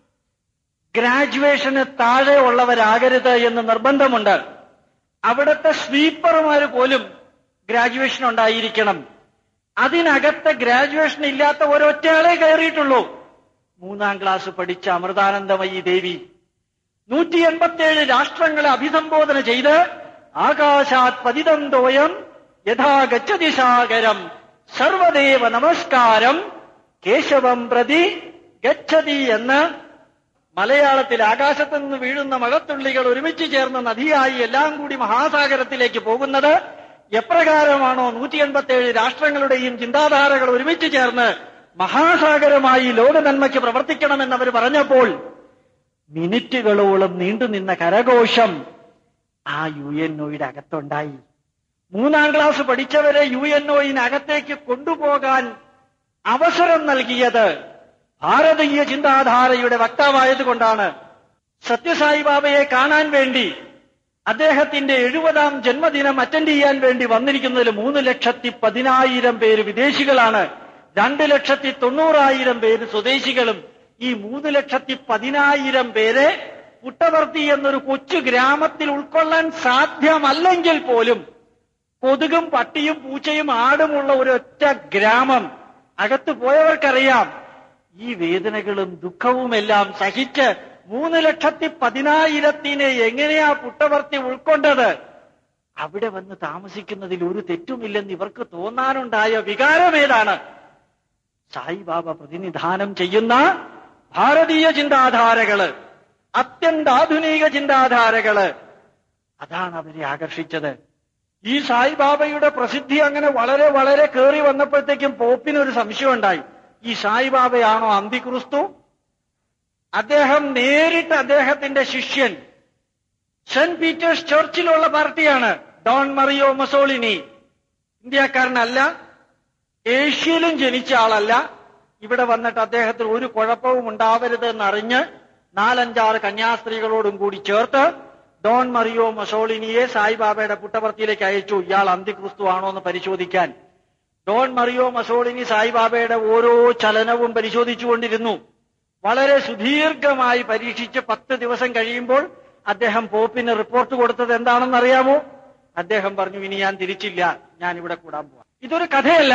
ഗ്രാജുവേഷന് താഴെ ഉള്ളവരാകരുത് എന്ന് നിർബന്ധമുണ്ട് അവിടുത്തെ സ്വീപ്പർമാർ പോലും ഗ്രാജുവേഷൻ ഉണ്ടായിരിക്കണം അതിനകത്ത് ഗ്രാജുവേഷൻ ഇല്ലാത്ത ഒരൊറ്റയാളെ കയറിയിട്ടുള്ളൂ മൂന്നാം ക്ലാസ് പഠിച്ച അമൃതാനന്ദമയി ദേവി നൂറ്റി എൺപത്തിയേഴ് രാഷ്ട്രങ്ങളെ അഭിസംബോധന ചെയ്ത് ആകാശാത് പതിതം തോയം യഥാ ഗച്ഛതി സാഗരം സർവദേവ നമസ്കാരം കേശവം പ്രതി ഗച്ഛതി എന്ന് മലയാളത്തിൽ ആകാശത്തു നിന്ന് വീഴുന്ന മഴത്തുള്ളികൾ ഒരുമിച്ച് ചേർന്ന നദിയായി എല്ലാം കൂടി മഹാസാഗരത്തിലേക്ക് പോകുന്നത് എപ്രകാരമാണോ നൂറ്റി എൺപത്തിയേഴ് രാഷ്ട്രങ്ങളുടെയും ചിന്താധാരകൾ ഒരുമിച്ച് ചേർന്ന് മഹാസാഗരമായി ലോക നന്മയ്ക്ക് പ്രവർത്തിക്കണമെന്ന് അവർ പറഞ്ഞപ്പോൾ മിനിറ്റുകളോളം നീണ്ടുനിന്ന കരഘോഷം ആ യു എൻ ഒയുടെ അകത്തുണ്ടായി മൂന്നാം ക്ലാസ് പഠിച്ചവരെ യു എൻ ഒയിനകത്തേക്ക് കൊണ്ടുപോകാൻ അവസരം നൽകിയത് ഭാരതീയ ചിന്താധാരയുടെ വക്താവായതുകൊണ്ടാണ് സത്യസായി ബാബയെ കാണാൻ വേണ്ടി അദ്ദേഹത്തിന്റെ എഴുപതാം ജന്മദിനം അറ്റൻഡ് ചെയ്യാൻ വേണ്ടി വന്നിരിക്കുന്നതിൽ മൂന്ന് ലക്ഷത്തി പതിനായിരം പേര് വിദേശികളാണ് രണ്ട് ലക്ഷത്തി തൊണ്ണൂറായിരം പേര് സ്വദേശികളും ഈ മൂന്ന് ലക്ഷത്തി പതിനായിരം പേരെ പുട്ടവർത്തി എന്നൊരു കൊച്ചു ഗ്രാമത്തിൽ ഉൾക്കൊള്ളാൻ സാധ്യമല്ലെങ്കിൽ പോലും കൊതുകും പട്ടിയും പൂച്ചയും ആടുമുള്ള ഒരൊറ്റ ഗ്രാമം അകത്ത് പോയവർക്കറിയാം ഈ വേദനകളും ദുഃഖവുമെല്ലാം സഹിച്ച് മൂന്ന് ലക്ഷത്തി പതിനായിരത്തിനെ എങ്ങനെയാ പുട്ടവർത്തി ഉൾക്കൊണ്ടത് അവിടെ വന്ന് താമസിക്കുന്നതിൽ ഒരു തെറ്റുമില്ലെന്ന് ഇവർക്ക് തോന്നാനുണ്ടായ വികാരം ഏതാണ് സായിബാബ പ്രതിനിധാനം ചെയ്യുന്ന ഭാരതീയ ചിന്താധാരകള് അത്യന്താധുനിക ചിന്താധാരകള് അതാണ് അവരെ ആകർഷിച്ചത് ഈ സായിബാബയുടെ പ്രസിദ്ധി അങ്ങനെ വളരെ വളരെ കയറി വന്നപ്പോഴത്തേക്കും പോപ്പിന് ഒരു സംശയം ഉണ്ടായി ഈ സായിബാബയാണോ അന്തിക്രിസ്തു അദ്ദേഹം നേരിട്ട് അദ്ദേഹത്തിന്റെ ശിഷ്യൻ സെന്റ് പീറ്റേഴ്സ് ചർച്ചിലുള്ള പാർട്ടിയാണ് ഡോൺ മറിയോ മസോളിനി ഇന്ത്യക്കാരനല്ല ഏഷ്യയിലും ജനിച്ച ആളല്ല ഇവിടെ വന്നിട്ട് അദ്ദേഹത്തിന് ഒരു കുഴപ്പവും ഉണ്ടാവരുത് എന്നറിഞ്ഞ് നാലഞ്ചാറ് കന്യാസ്ത്രീകളോടും കൂടി ചേർത്ത് ഡോൺ മറിയോ മസോളിനിയെ സായിബാബയുടെ പുട്ടപർത്തിയിലേക്ക് അയച്ചു ഇയാൾ അന്തിക്രിസ്തു ആണോ എന്ന് പരിശോധിക്കാൻ ഡോൺ മറിയോ മസോളിനി സായിബാബയുടെ ഓരോ ചലനവും പരിശോധിച്ചുകൊണ്ടിരുന്നു വളരെ സുദീർഘമായി പരീക്ഷിച്ച് പത്ത് ദിവസം കഴിയുമ്പോൾ അദ്ദേഹം പോപ്പിന് റിപ്പോർട്ട് കൊടുത്തത് എന്താണെന്ന് അറിയാമോ അദ്ദേഹം പറഞ്ഞു ഇനി ഞാൻ തിരിച്ചില്ല ഞാൻ ഇവിടെ കൂടാൻ പോവാം ഇതൊരു കഥയല്ല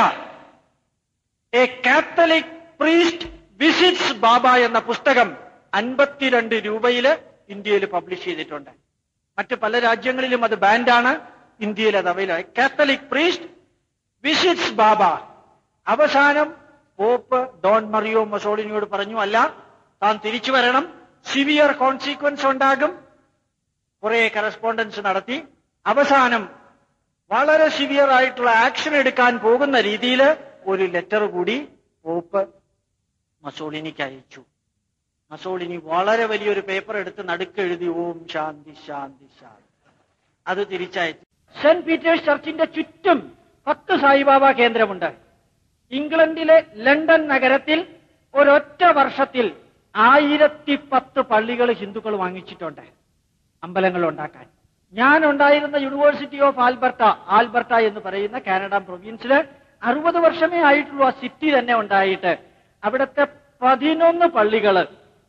a Catholic priest visits Baba എന്ന പുസ്തകം അൻപത്തിരണ്ട് രൂപയില് ഇന്ത്യയിൽ പബ്ലിഷ് ചെയ്തിട്ടുണ്ട് മറ്റ് പല രാജ്യങ്ങളിലും അത് ബാൻഡാണ് ഇന്ത്യയിൽ അത് available Catholic priest visits Baba അവസാനം പോപ്പ് ഡോൺ മറിയോ മസോളിനിയോട് പറഞ്ഞു അല്ല താൻ തിരിച്ചു വരണം സിവിയർ കോൺസിക്വൻസ് ഉണ്ടാകും കുറെ കറസ്പോണ്ടൻസ് നടത്തി അവസാനം വളരെ സിവിയർ ആയിട്ടുള്ള ആക്ഷൻ എടുക്കാൻ പോകുന്ന രീതിയിൽ ഒരു ലെറ്റർ കൂടി പോപ്പ് മസോളിനിക്ക് അയച്ചു മസോളിനി വളരെ വലിയൊരു പേപ്പർ എടുത്ത് നടുക്കെഴുതി ഓം ശാന്തി ശാന്തി ശാന്തി അത് തിരിച്ചയച്ചു സെന്റ് പീറ്റേഴ്സ് ചർച്ചിന്റെ ചുറ്റും പത്ത് സായിബാബ കേന്ദ്രമുണ്ട് ഇംഗ്ലണ്ടിലെ ലണ്ടൻ നഗരത്തിൽ ഒരൊറ്റ വർഷത്തിൽ ആയിരത്തി പത്ത് പള്ളികൾ ഹിന്ദുക്കൾ വാങ്ങിച്ചിട്ടുണ്ട് അമ്പലങ്ങൾ ഉണ്ടാക്കാൻ ഞാൻ ഉണ്ടായിരുന്ന യൂണിവേഴ്സിറ്റി ഓഫ് ആൽബർട്ട ആൽബർട്ട എന്ന് പറയുന്ന കാനഡ പ്രൊവിൻസില് അറുപത് വർഷമേ ആയിട്ടുള്ളൂ ആ സിറ്റി തന്നെ ഉണ്ടായിട്ട് അവിടുത്തെ പതിനൊന്ന് പള്ളികള്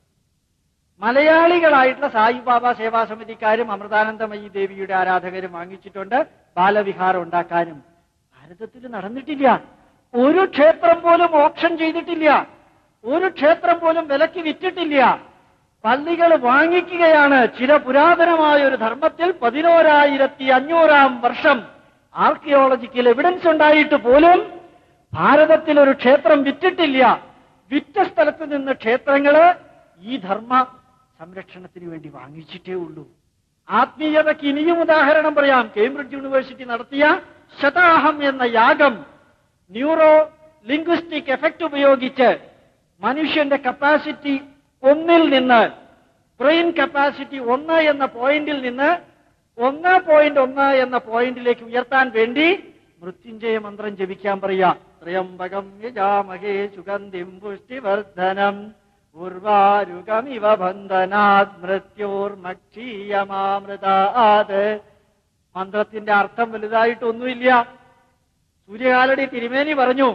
മലയാളികളായിട്ടുള്ള സായിബാബ സേവാ സമിതിക്കാരും അമൃതാനന്ദമയി ദേവിയുടെ ആരാധകരും വാങ്ങിച്ചിട്ടുണ്ട് ബാലവിഹാരം ഉണ്ടാക്കാനും ഭാരതത്തിൽ നടന്നിട്ടില്ല ഒരു ക്ഷേത്രം പോലും ഓപ്ഷൻ ചെയ്തിട്ടില്ല ഒരു ക്ഷേത്രം പോലും വിലക്ക് വിറ്റിട്ടില്ല പള്ളികൾ വാങ്ങിക്കുകയാണ് ചില പുരാതനമായ ഒരു ധർമ്മത്തിൽ പതിനോരായിരത്തി അഞ്ഞൂറാം വർഷം ആർക്കിയോളജിക്കൽ എവിഡൻസ് ഉണ്ടായിട്ട് പോലും ഭാരതത്തിൽ ഒരു ക്ഷേത്രം വിറ്റിട്ടില്ല വിറ്റ സ്ഥലത്ത് നിന്ന് ക്ഷേത്രങ്ങള് ഈ ധർമ്മ സംരക്ഷണത്തിന് വേണ്ടി വാങ്ങിച്ചിട്ടേ ഉള്ളൂ ആത്മീയതയ്ക്ക് ഇനിയും ഉദാഹരണം പറയാം കേംബ്രിഡ്ജ് യൂണിവേഴ്സിറ്റി നടത്തിയ ശതാഹം എന്ന യാഗം ന്യൂറോ ലിംഗ്വിസ്റ്റിക് എഫക്ട് ഉപയോഗിച്ച് മനുഷ്യന്റെ കപ്പാസിറ്റി ഒന്നിൽ നിന്ന് ബ്രെയിൻ കപ്പാസിറ്റി ഒന്ന് എന്ന പോയിന്റിൽ നിന്ന് ഒന്ന് പോയിന്റ് ഒന്ന് എന്ന പോയിന്റിലേക്ക് ഉയർത്താൻ വേണ്ടി മൃത്യുഞ്ജയ മന്ത്രം ജപിക്കാൻ പറയാ ത്രയംബകം യജാമഹേ സുഗന്ധിം പുഷ്ടിവർദ്ധനം ഉർവാരുകമിവ ബന്ധനാത് മൃത്യോർമക്ഷീയമാമൃതാത് മന്ത്രത്തിന്റെ അർത്ഥം വലുതായിട്ടൊന്നുമില്ല സൂര്യകാലടി തിരുമേനി പറഞ്ഞു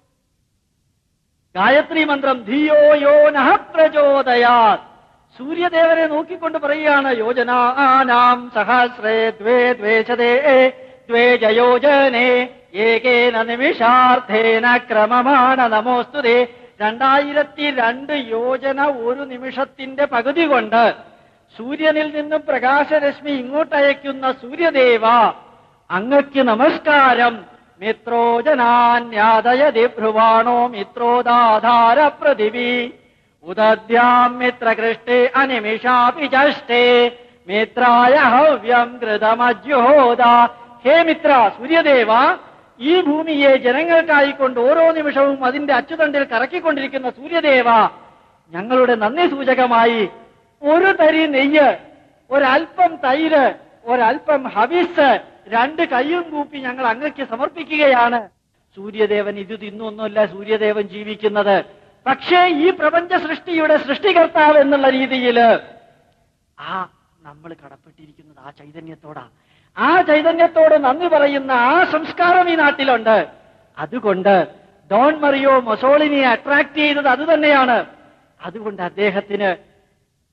ഗായത്രി മന്ത്രം ധിയോ യോ നഹ പ്രചോദയാത് സൂര്യദേവനെ നോക്കിക്കൊണ്ട് പറയുകയാണ് യോജനാനാം സഹസ്രേ ദ്വേ ദ്വേഷതേ ദ്വേ ജയോജനേ ഏകേന നിമിഷാർത്ഥേന ക്രമമാണ് നമോസ്തുതേ രണ്ടായിരത്തി രണ്ട് യോജന ഒരു നിമിഷത്തിന്റെ പകുതി കൊണ്ട് സൂര്യനിൽ നിന്നും പ്രകാശരശ്മി ഇങ്ങോട്ടയക്കുന്ന സൂര്യദേവ അങ്ങക്ക് നമസ്കാരം മിത്രോജനാന്യാദയതി ഭ്രുവാണോ മിത്രോദാധാര പൃഥിവി ഉദദ്യാം മിത്രകൃഷ്ടെ അനിമിഷാപി ചഷ്ടേ മിത്രായ ഹവ്യം കൃതമജ്യോദ ഹേ മിത്ര സൂര്യദേവ ഈ ഭൂമിയെ ജനങ്ങൾക്കായിക്കൊണ്ട് ഓരോ നിമിഷവും അതിന്റെ അച്ചുതണ്ടിൽ കറക്കിക്കൊണ്ടിരിക്കുന്ന സൂര്യദേവ ഞങ്ങളുടെ നന്ദി സൂചകമായി ഒരു തരി നെയ്യ് ഒരൽപ്പം തൈര് ഒരൽപ്പം ഹവിസ് രണ്ട് കൈയും കൂപ്പി ഞങ്ങൾ അങ്ങക്ക് സമർപ്പിക്കുകയാണ് സൂര്യദേവൻ ഇത് തിന്നൊന്നുമല്ല സൂര്യദേവൻ ജീവിക്കുന്നത് പക്ഷേ ഈ പ്രപഞ്ച സൃഷ്ടിയുടെ സൃഷ്ടികർത്താവ് എന്നുള്ള രീതിയിൽ ആ നമ്മൾ കടപ്പെട്ടിരിക്കുന്നത് ആ ചൈതന്യത്തോടാ ആ ചൈതന്യത്തോട് നന്ദി പറയുന്ന ആ സംസ്കാരം ഈ നാട്ടിലുണ്ട് അതുകൊണ്ട് ഡോൺ മറിയോ മൊസോളിനിയെ അട്രാക്ട് ചെയ്തത് അത് തന്നെയാണ് അതുകൊണ്ട് അദ്ദേഹത്തിന്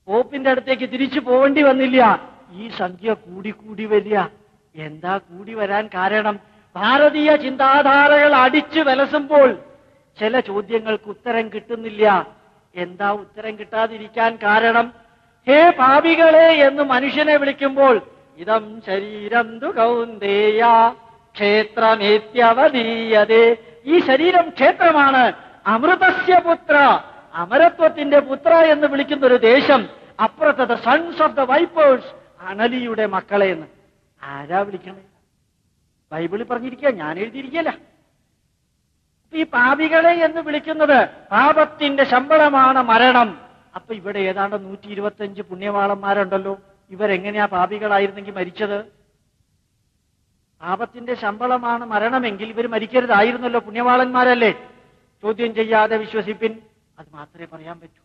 പോപ്പിന്റെ അടുത്തേക്ക് തിരിച്ചു പോകേണ്ടി വന്നില്ല ഈ സംഖ്യ കൂടി കൂടി വരിക എന്താ കൂടി വരാൻ കാരണം ഭാരതീയ ചിന്താധാരകൾ അടിച്ചു വിലസുമ്പോൾ ചില ചോദ്യങ്ങൾക്ക് ഉത്തരം കിട്ടുന്നില്ല എന്താ ഉത്തരം കിട്ടാതിരിക്കാൻ കാരണം ഹേ പാപികളെ എന്ന് മനുഷ്യനെ വിളിക്കുമ്പോൾ ഇതം ശരീരം തു കൗന്ദേയ ക്ഷേത്രമേത്യവതീയതേ ഈ ശരീരം ക്ഷേത്രമാണ് അമൃതസ്യ പുത്ര അമരത്വത്തിന്റെ പുത്ര എന്ന് വിളിക്കുന്ന ഒരു ദേശം അപ്പുറത്തത് സൺസ് ഓഫ് ദ വൈപ്പേഴ്സ് അണലിയുടെ മക്കളെ എന്ന് ആരാ വിളിക്കണേ ബൈബിളിൽ പറഞ്ഞിരിക്കുക ഞാൻ എഴുതിയിരിക്കല്ല ഈ പാപികളെ എന്ന് വിളിക്കുന്നത് പാപത്തിന്റെ ശമ്പളമാണ് മരണം അപ്പൊ ഇവിടെ ഏതാണ്ട് നൂറ്റി ഇരുപത്തഞ്ച് പുണ്യവാളന്മാരുണ്ടല്ലോ ഇവരെങ്ങനെയാ പാപികളായിരുന്നെങ്കിൽ മരിച്ചത് പാപത്തിന്റെ ശമ്പളമാണ് മരണമെങ്കിൽ ഇവർ മരിക്കരുതായിരുന്നല്ലോ പുണ്യവാളന്മാരല്ലേ ചോദ്യം ചെയ്യാതെ വിശ്വസിപ്പിൻ അത് മാത്രമേ പറയാൻ പറ്റൂ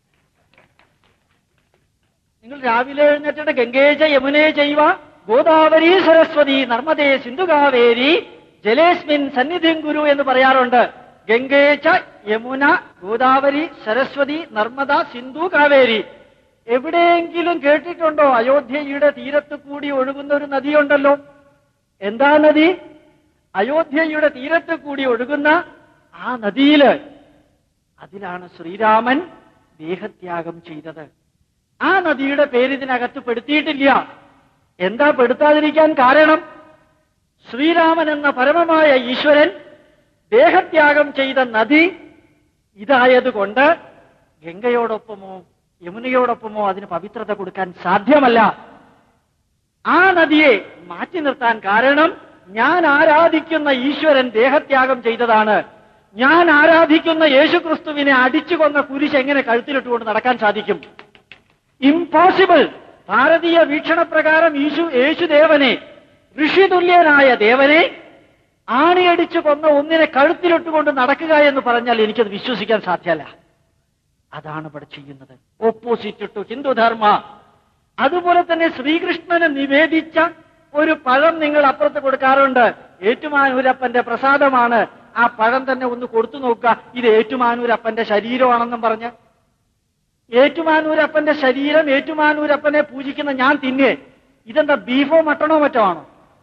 നിങ്ങൾ രാവിലെ എഴുന്നേറ്റിട്ട് ഗംഗേജ യമുനേ ചെയ്യുക ഗോദാവരി സരസ്വതി നർമ്മദേ സിന്ധുകാവേരി ജലേസ്മിൻ സന്നിധിം ഗുരു എന്ന് പറയാറുണ്ട് ഗംഗേച്ച യമുന ഗോദാവരി സരസ്വതി നർമ്മദ സിന്ധു കാവേരി എവിടെയെങ്കിലും കേട്ടിട്ടുണ്ടോ അയോധ്യയുടെ തീരത്ത് കൂടി ഒഴുകുന്ന ഒരു നദിയുണ്ടല്ലോ എന്താ നദി അയോധ്യയുടെ തീരത്ത് കൂടി ഒഴുകുന്ന ആ നദിയില് അതിലാണ് ശ്രീരാമൻ ദേഹത്യാഗം ചെയ്തത് ആ നദിയുടെ പേര് ഇതിനകത്ത് പെടുത്തിയിട്ടില്ല എന്താ പെടുത്താതിരിക്കാൻ കാരണം ശ്രീരാമൻ എന്ന പരമമായ ഈശ്വരൻ ദേഹത്യാഗം ചെയ്ത നദി ഇതായതുകൊണ്ട് ഗംഗയോടൊപ്പമോ യമുനയോടൊപ്പമോ അതിന് പവിത്രത കൊടുക്കാൻ സാധ്യമല്ല ആ നദിയെ മാറ്റി നിർത്താൻ കാരണം ഞാൻ ആരാധിക്കുന്ന ഈശ്വരൻ ദേഹത്യാഗം ചെയ്തതാണ് ഞാൻ ആരാധിക്കുന്ന യേശുക്രിസ്തുവിനെ അടിച്ചു കൊന്ന കുരിശ് എങ്ങനെ കഴുത്തിലിട്ടുകൊണ്ട് നടക്കാൻ സാധിക്കും ഇംപോസിബിൾ ഭാരതീയ വീക്ഷണപ്രകാരം യേശു യേശുദേവനെ ഋഷിതുല്യനായ ദേവനെ ആണിയടിച്ചു കൊന്ന ഒന്നിനെ കഴുത്തിലിട്ടുകൊണ്ട് നടക്കുക എന്ന് പറഞ്ഞാൽ എനിക്കത് വിശ്വസിക്കാൻ സാധ്യമല്ല അതാണ് ഇവിടെ ചെയ്യുന്നത് ഓപ്പോസിറ്റ് ടു ഹിന്ദുധർമ്മ അതുപോലെ തന്നെ ശ്രീകൃഷ്ണന് നിവേദിച്ച ഒരു പഴം നിങ്ങൾ അപ്പുറത്ത് കൊടുക്കാറുണ്ട് ഏറ്റുമാനൂരപ്പന്റെ പ്രസാദമാണ് ആ പഴം തന്നെ ഒന്ന് കൊടുത്തു നോക്കുക ഇത് ഏറ്റുമാനൂരപ്പന്റെ ശരീരമാണെന്നും പറഞ്ഞ് ഏറ്റുമാനൂരപ്പന്റെ ശരീരം ഏറ്റുമാനൂരപ്പനെ പൂജിക്കുന്ന ഞാൻ തിന്നേ ഇതെന്താ ബീഫോ മട്ടണോ മറ്റോ ആണോ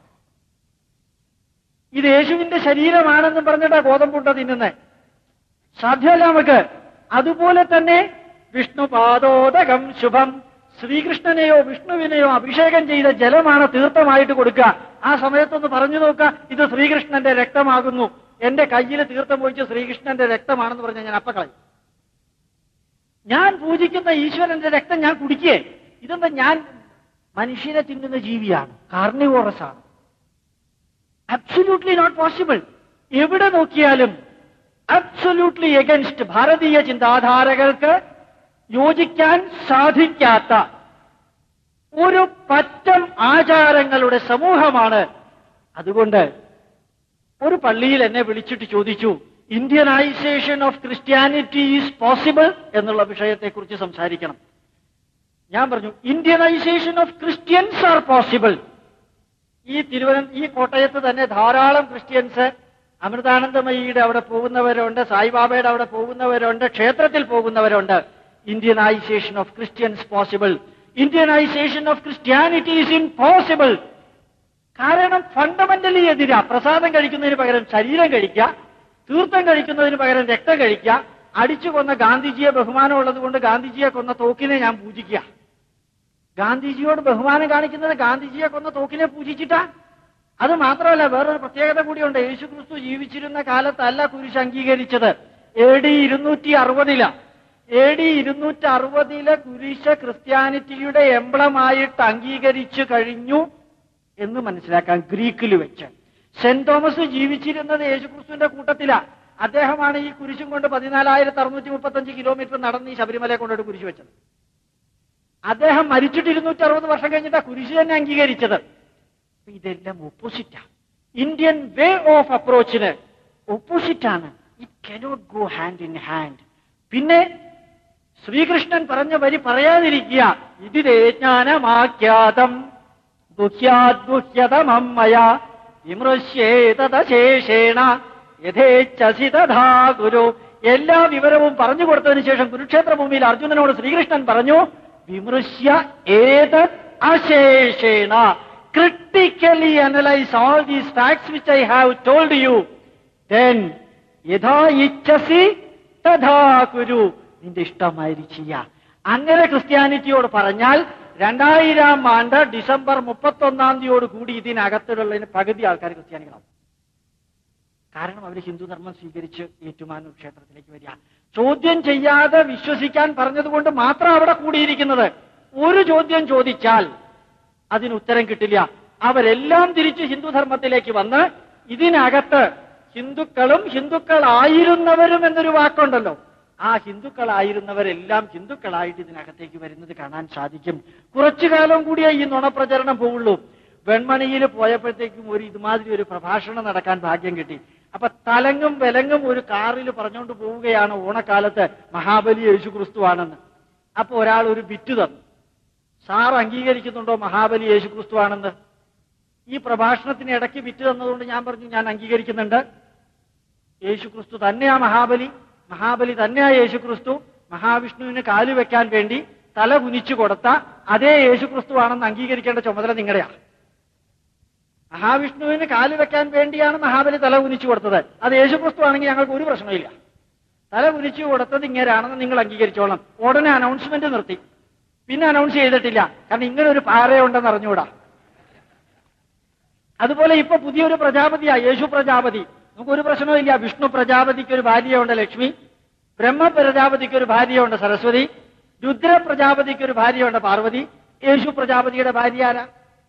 ഇത് യേശുവിന്റെ ശരീരമാണെന്നും പറഞ്ഞിട്ടാ ഗോതമ്പുണ്ട തിന്നുന്നേ സാധ്യമല്ല നമുക്ക് അതുപോലെ തന്നെ വിഷ്ണുപാദോദകം ശുഭം ശ്രീകൃഷ്ണനെയോ വിഷ്ണുവിനെയോ അഭിഷേകം ചെയ്ത ജലമാണ് തീർത്ഥമായിട്ട് കൊടുക്കുക ആ സമയത്തൊന്ന് പറഞ്ഞു നോക്കുക ഇത് ശ്രീകൃഷ്ണന്റെ രക്തമാകുന്നു എന്റെ കയ്യിൽ തീർത്ഥം ഒഴിച്ച് ശ്രീകൃഷ്ണന്റെ രക്തമാണെന്ന് പറഞ്ഞാൽ ഞാൻ അപ്പക്കളയും ഞാൻ പൂജിക്കുന്ന ഈശ്വരന്റെ രക്തം ഞാൻ കുടിക്കേ ഇതെന്താ ഞാൻ മനുഷ്യനെ തിന്നുന്ന ജീവിയാണ് കാർണിവോറസ് ആണ് അബ്സല്യൂട്ട്ലി നോട്ട് പോസിബിൾ എവിടെ നോക്കിയാലും അബ്സല്യൂട്ട്ലി എഗൻസ്റ്റ് ഭാരതീയ ചിന്താധാരകൾക്ക് യോജിക്കാൻ സാധിക്കാത്ത ഒരു പറ്റം ആചാരങ്ങളുടെ സമൂഹമാണ് അതുകൊണ്ട് ഒരു പള്ളിയിൽ എന്നെ വിളിച്ചിട്ട് ചോദിച്ചു Indianisation of Christianity is possible എന്നുള്ള വിഷയത്തെക്കുറിച്ച് സംസാരിക്കണം ഞാൻ പറഞ്ഞു Indianisation of Christians are possible ഈ തിരുവനന്ത ഈ കോട്ടയത്ത് തന്നെ ധാരാളം ക്രിസ്ത്യൻസ് അമൃതാനന്ദമയിയുടെ അവിടെ പോകുന്നവരുണ്ട് സായിബാബയുടെ അവിടെ പോകുന്നവരുണ്ട് ക്ഷേത്രത്തിൽ പോകുന്നവരുണ്ട് Indianisation of Christians possible Indianisation of Christianity is impossible കാരണം ഫണ്ടമെന്റലി എതിരാ പ്രസാദം കഴിക്കുന്നതിന് പകരം ശരീരം കഴിക്കുക തീർത്ഥം കഴിക്കുന്നതിന് പകരം രക്തം കഴിക്കുക അടിച്ചു കൊന്ന ഗാന്ധിജിയെ ബഹുമാനമുള്ളത് കൊണ്ട് ഗാന്ധിജിയെ കൊന്ന തോക്കിനെ ഞാൻ പൂജിക്കുക ഗാന്ധിജിയോട് ബഹുമാനം കാണിക്കുന്നത് ഗാന്ധിജിയെ കൊന്ന തോക്കിനെ പൂജിച്ചിട്ടാ അത് മാത്രമല്ല വേറൊരു പ്രത്യേകത കൂടിയുണ്ട് യേശു ക്രിസ്തു ജീവിച്ചിരുന്ന കാലത്തല്ല കുരിശ് അംഗീകരിച്ചത് എ ഡി ഇരുന്നൂറ്റി അറുപതില എ ഡി ഇരുന്നൂറ്റി അറുപതിലെ കുരിശ് ക്രിസ്ത്യാനിറ്റിയുടെ എംബ്ലമായിട്ട് അംഗീകരിച്ചു കഴിഞ്ഞു എന്ന് മനസ്സിലാക്കാൻ ഗ്രീക്കിൽ വെച്ച് സെന്റ് തോമസ് ജീവിച്ചിരുന്നത് യേശുക്രിസ്തുവിന്റെ കൂട്ടത്തിലാ അദ്ദേഹമാണ് ഈ കുരിശും കൊണ്ട് പതിനാലായിരത്തി അറുന്നൂറ്റി മുപ്പത്തഞ്ച് കിലോമീറ്റർ നടന്ന് ഈ ശബരിമലയെ കൊണ്ടിട്ട് കുരിശ് വെച്ചത് അദ്ദേഹം മരിച്ചിട്ട് ഇരുന്നൂറ്റി അറുപത് വർഷം കഴിഞ്ഞിട്ടാ കുരിശ് തന്നെ അംഗീകരിച്ചത് അപ്പൊ ഇതെല്ലാം ഓപ്പോസിറ്റാ ഇന്ത്യൻ വേ ഓഫ് അപ്രോച്ചിന് ഓപ്പോസിറ്റാണ് it cannot go hand in hand പിന്നെ ശ്രീകൃഷ്ണൻ പറഞ്ഞ വരി പറയാതിരിക്കുക ഇതിരേ ജ്ഞാനമാഖ്യാതം ദുഹ്യാദ്ഗുഹ്യതമമ്മയ വിമൃശ്യേതശേഷേണ യഥേച്ഛസി തഥാ ഗുരു എല്ലാ വിവരവും പറഞ്ഞു കൊടുത്തതിന് ശേഷം കുരുക്ഷേത്ര ഭൂമിയിൽ അർജുനനോട് ശ്രീകൃഷ്ണൻ പറഞ്ഞു വിമൃശ്യ ഏതത് അശേഷേണ critically analyse all these facts which I have told you then യഥാ ഇച്ഛസി തഥാ കുരു നിന്റെ ഇഷ്ടമാതിരി ചെയ്യ അങ്ങനെ ക്രിസ്ത്യാനിറ്റിയോട് പറഞ്ഞാൽ രണ്ടായിരം ആണ്ട് ഡിസംബർ മുപ്പത്തൊന്നാം തീയതിയോട് കൂടി ഇതിനകത്തുള്ളതിന് പകുതി ആൾക്കാർ ക്രിസ്ത്യാനികളാവും കാരണം അവർ ഹിന്ദുധർമ്മം സ്വീകരിച്ച് ഏറ്റുമാനൂർ ക്ഷേത്രത്തിലേക്ക് വരിക ചോദ്യം ചെയ്യാതെ വിശ്വസിക്കാൻ പറഞ്ഞതുകൊണ്ട് മാത്രം അവിടെ കൂടിയിരിക്കുന്നത് ഒരു ചോദ്യം ചോദിച്ചാൽ അതിന് ഉത്തരം കിട്ടില്ല അവരെല്ലാം തിരിച്ച് ഹിന്ദുധർമ്മത്തിലേക്ക് വന്ന് ഇതിനകത്ത് ഹിന്ദുക്കളും ഹിന്ദുക്കളായിരുന്നവരും എന്നൊരു വാക്കുണ്ടല്ലോ ആ ഹിന്ദുക്കളായിരുന്നവരെല്ലാം ഹിന്ദുക്കളായിട്ട് ഇതിനകത്തേക്ക് വരുന്നത് കാണാൻ സാധിക്കും കുറച്ചു കാലം കൂടിയേ ഈ നുണപ്രചരണം പോവുള്ളൂ വെൺമണിയിൽ പോയപ്പോഴത്തേക്കും ഒരു ഇതുമാതിരി ഒരു പ്രഭാഷണം നടക്കാൻ ഭാഗ്യം കിട്ടി അപ്പൊ തലങ്ങും വിലങ്ങും ഒരു കാറിൽ പറഞ്ഞുകൊണ്ട് പോവുകയാണ് ഓണക്കാലത്ത് മഹാബലി യേശു ക്രിസ്തുവാണെന്ന് അപ്പൊ ഒരാൾ ഒരു ബിറ്റ് തന്നു സാർ അംഗീകരിക്കുന്നുണ്ടോ മഹാബലി യേശു ക്രിസ്തുവാണെന്ന് ഈ പ്രഭാഷണത്തിന് ഇടയ്ക്ക് വിറ്റ് തന്നതുകൊണ്ട് ഞാൻ പറഞ്ഞു ഞാൻ അംഗീകരിക്കുന്നുണ്ട് യേശു ക്രിസ്തു തന്നെയാ മഹാബലി മഹാബലി തന്നെയാ യേശു ക്രിസ്തു മഹാവിഷ്ണുവിന് കാലു വെക്കാൻ വേണ്ടി തല കുനിച്ചു കൊടുത്ത അതേ യേശു ക്രിസ്തുവാണെന്ന് അംഗീകരിക്കേണ്ട ചുമതല നിങ്ങളുടെയാ മഹാവിഷ്ണുവിന് കാല് വെക്കാൻ വേണ്ടിയാണ് മഹാബലി തല കുനിച്ചു കൊടുത്തത് അത് യേശു ക്രിസ്തു ആണെങ്കിൽ ഞങ്ങൾക്ക് ഒരു പ്രശ്നമില്ല തല കുനിച്ചു കൊടുത്തത് ഇങ്ങനെയാണെന്ന് നിങ്ങൾ അംഗീകരിച്ചോളാം ഉടനെ അനൗൺസ്മെന്റ് നിർത്തി പിന്നെ അനൗൺസ് ചെയ്തിട്ടില്ല കാരണം ഇങ്ങനെ ഒരു പാറയുണ്ടെന്ന് അറിഞ്ഞുകൂടാ അതുപോലെ ഇപ്പൊ പുതിയൊരു പ്രജാപതിയാ യേശു പ്രജാപതി നമുക്കൊരു പ്രശ്നമില്ല വിഷ്ണു പ്രജാപതിക്ക് ഒരു ഭാര്യയുണ്ട് ലക്ഷ്മി ബ്രഹ്മ പ്രജാപതിക്ക് ഒരു ഭാര്യയുണ്ട് സരസ്വതി രുദ്ര പ്രജാപതിക്ക് ഒരു ഭാര്യയുണ്ട് പാർവതി യേശു പ്രജാപതിയുടെ ഭാര്യ ആരാ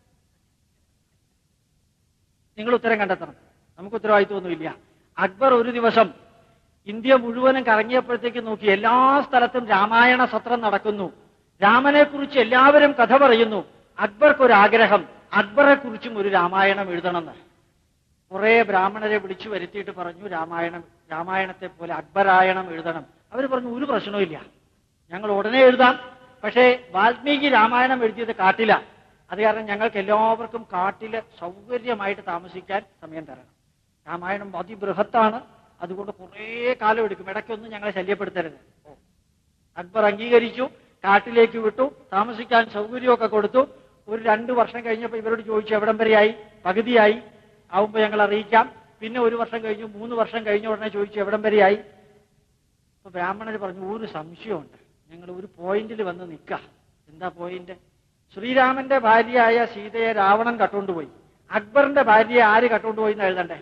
നിങ്ങൾ ഉത്തരം കണ്ടെത്തണം നമുക്ക് ഉത്തരവാദിത്വമൊന്നുമില്ല അക്ബർ ഒരു ദിവസം ഇന്ത്യ മുഴുവനും കറങ്ങിയപ്പോഴത്തേക്ക് നോക്കി എല്ലാ സ്ഥലത്തും രാമായണ സത്രം നടക്കുന്നു രാമനെ കുറിച്ച് എല്ലാവരും കഥ പറയുന്നു അക്ബർക്കൊരു ആഗ്രഹം അക്ബറെ കുറിച്ചും ഒരു രാമായണം എഴുതണമെന്ന് കുറെ ബ്രാഹ്മണരെ വിളിച്ചു വരുത്തിയിട്ട് പറഞ്ഞു രാമായണം രാമായണത്തെ പോലെ അക്ബരായണം എഴുതണം അവർ പറഞ്ഞു ഒരു പ്രശ്നവുമില്ല ഞങ്ങൾ ഉടനെ എഴുതാം പക്ഷേ വാൽമീകി രാമായണം എഴുതിയത് കാട്ടില അത് കാരണം ഞങ്ങൾക്ക് എല്ലാവർക്കും കാട്ടില് സൗകര്യമായിട്ട് താമസിക്കാൻ സമയം തരണം രാമായണം അതിബൃഹത്താണ് അതുകൊണ്ട് കുറേ കാലം എടുക്കും ഇടയ്ക്കൊന്നും ഞങ്ങളെ ശല്യപ്പെടുത്തരുത് ഓ അക്ബർ അംഗീകരിച്ചു കാട്ടിലേക്ക് വിട്ടു താമസിക്കാൻ സൗകര്യമൊക്കെ കൊടുത്തു ഒരു രണ്ടു വർഷം കഴിഞ്ഞപ്പോൾ ഇവരോട് ചോദിച്ചു എവിടം വരെയായി പകുതിയായി ആവുമ്പോൾ ഞങ്ങൾ അറിയിക്കാം പിന്നെ ഒരു വർഷം കഴിഞ്ഞു മൂന്ന് വർഷം കഴിഞ്ഞ ഉടനെ ചോദിച്ചു എവിടം വരെയായി അപ്പൊ ബ്രാഹ്മണർ പറഞ്ഞു ഒരു സംശയമുണ്ട് ഞങ്ങൾ ഒരു പോയിന്റിൽ വന്ന് നിൽക്കുക എന്താ പോയിന്റ് ശ്രീരാമന്റെ ഭാര്യയായ സീതയെ രാവണൻ കട്ടുകൊണ്ടുപോയി അക്ബറിന്റെ ഭാര്യയെ ആര് കട്ടുകൊണ്ടുപോയി എന്ന് എഴുതണ്ടേ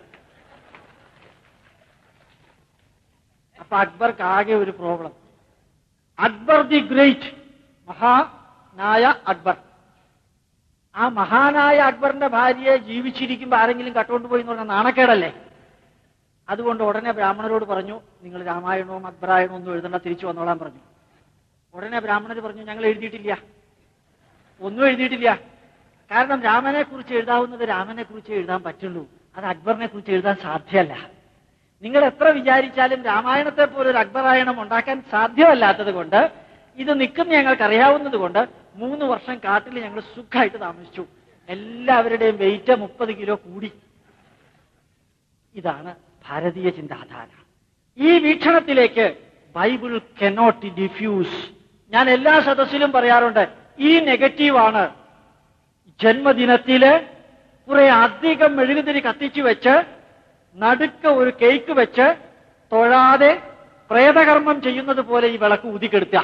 അപ്പൊ അക്ബർക്ക് ആകെ ഒരു പ്രോബ്ലം അക്ബർ ദി ഗ്രേറ്റ് മഹാനായ അക്ബർ ആ മഹാനായ അക്ബറിന്റെ ഭാര്യയെ ജീവിച്ചിരിക്കുമ്പോ ആരെങ്കിലും കട്ടുകൊണ്ടുപോയി എന്ന് പറഞ്ഞാൽ നാണക്കേടല്ലേ അതുകൊണ്ട് ഉടനെ ബ്രാഹ്മണരോട് പറഞ്ഞു നിങ്ങൾ രാമായണവും അക്ബറായണവും ഒന്നും എഴുതണ്ട തിരിച്ചു വന്നോളാൻ പറഞ്ഞു ഉടനെ ബ്രാഹ്മണർ പറഞ്ഞു ഞങ്ങൾ എഴുതിയിട്ടില്ല ഒന്നും എഴുതിയിട്ടില്ല കാരണം രാമനെ കുറിച്ച് എഴുതാവുന്നത് രാമനെ കുറിച്ച് എഴുതാൻ പറ്റുള്ളൂ അത് അക്ബറിനെ കുറിച്ച് എഴുതാൻ സാധ്യമല്ല നിങ്ങൾ എത്ര വിചാരിച്ചാലും രാമായണത്തെ പോലെ ഒരു അക്ബറായണം ഉണ്ടാക്കാൻ സാധ്യമല്ലാത്തത് കൊണ്ട് ഇത് നിൽക്കുന്ന ഞങ്ങൾക്ക് അറിയാവുന്നത് കൊണ്ട് മൂന്ന് വർഷം കാട്ടിൽ ഞങ്ങൾ സുഖമായിട്ട് താമസിച്ചു എല്ലാവരുടെയും വെയിറ്റ് മുപ്പത് കിലോ കൂടി ഇതാണ് ഭാരതീയ ചിന്താധാര ഈ വീക്ഷണത്തിലേക്ക് ബൈബിൾ കനോട്ട് ഡിഫ്യൂസ് ഞാൻ എല്ലാ സദസ്സിലും പറയാറുണ്ട് ഈ നെഗറ്റീവാണ് ജന്മദിനത്തില് കുറെ അധികം മെഴുകുതിരി കത്തിച്ചു വെച്ച് നടുക്ക് ഒരു കേക്ക് വെച്ച് തൊഴാതെ പ്രേതകർമ്മം ചെയ്യുന്നത് പോലെ ഈ വിളക്ക് ഊതിക്കെടുത്തുക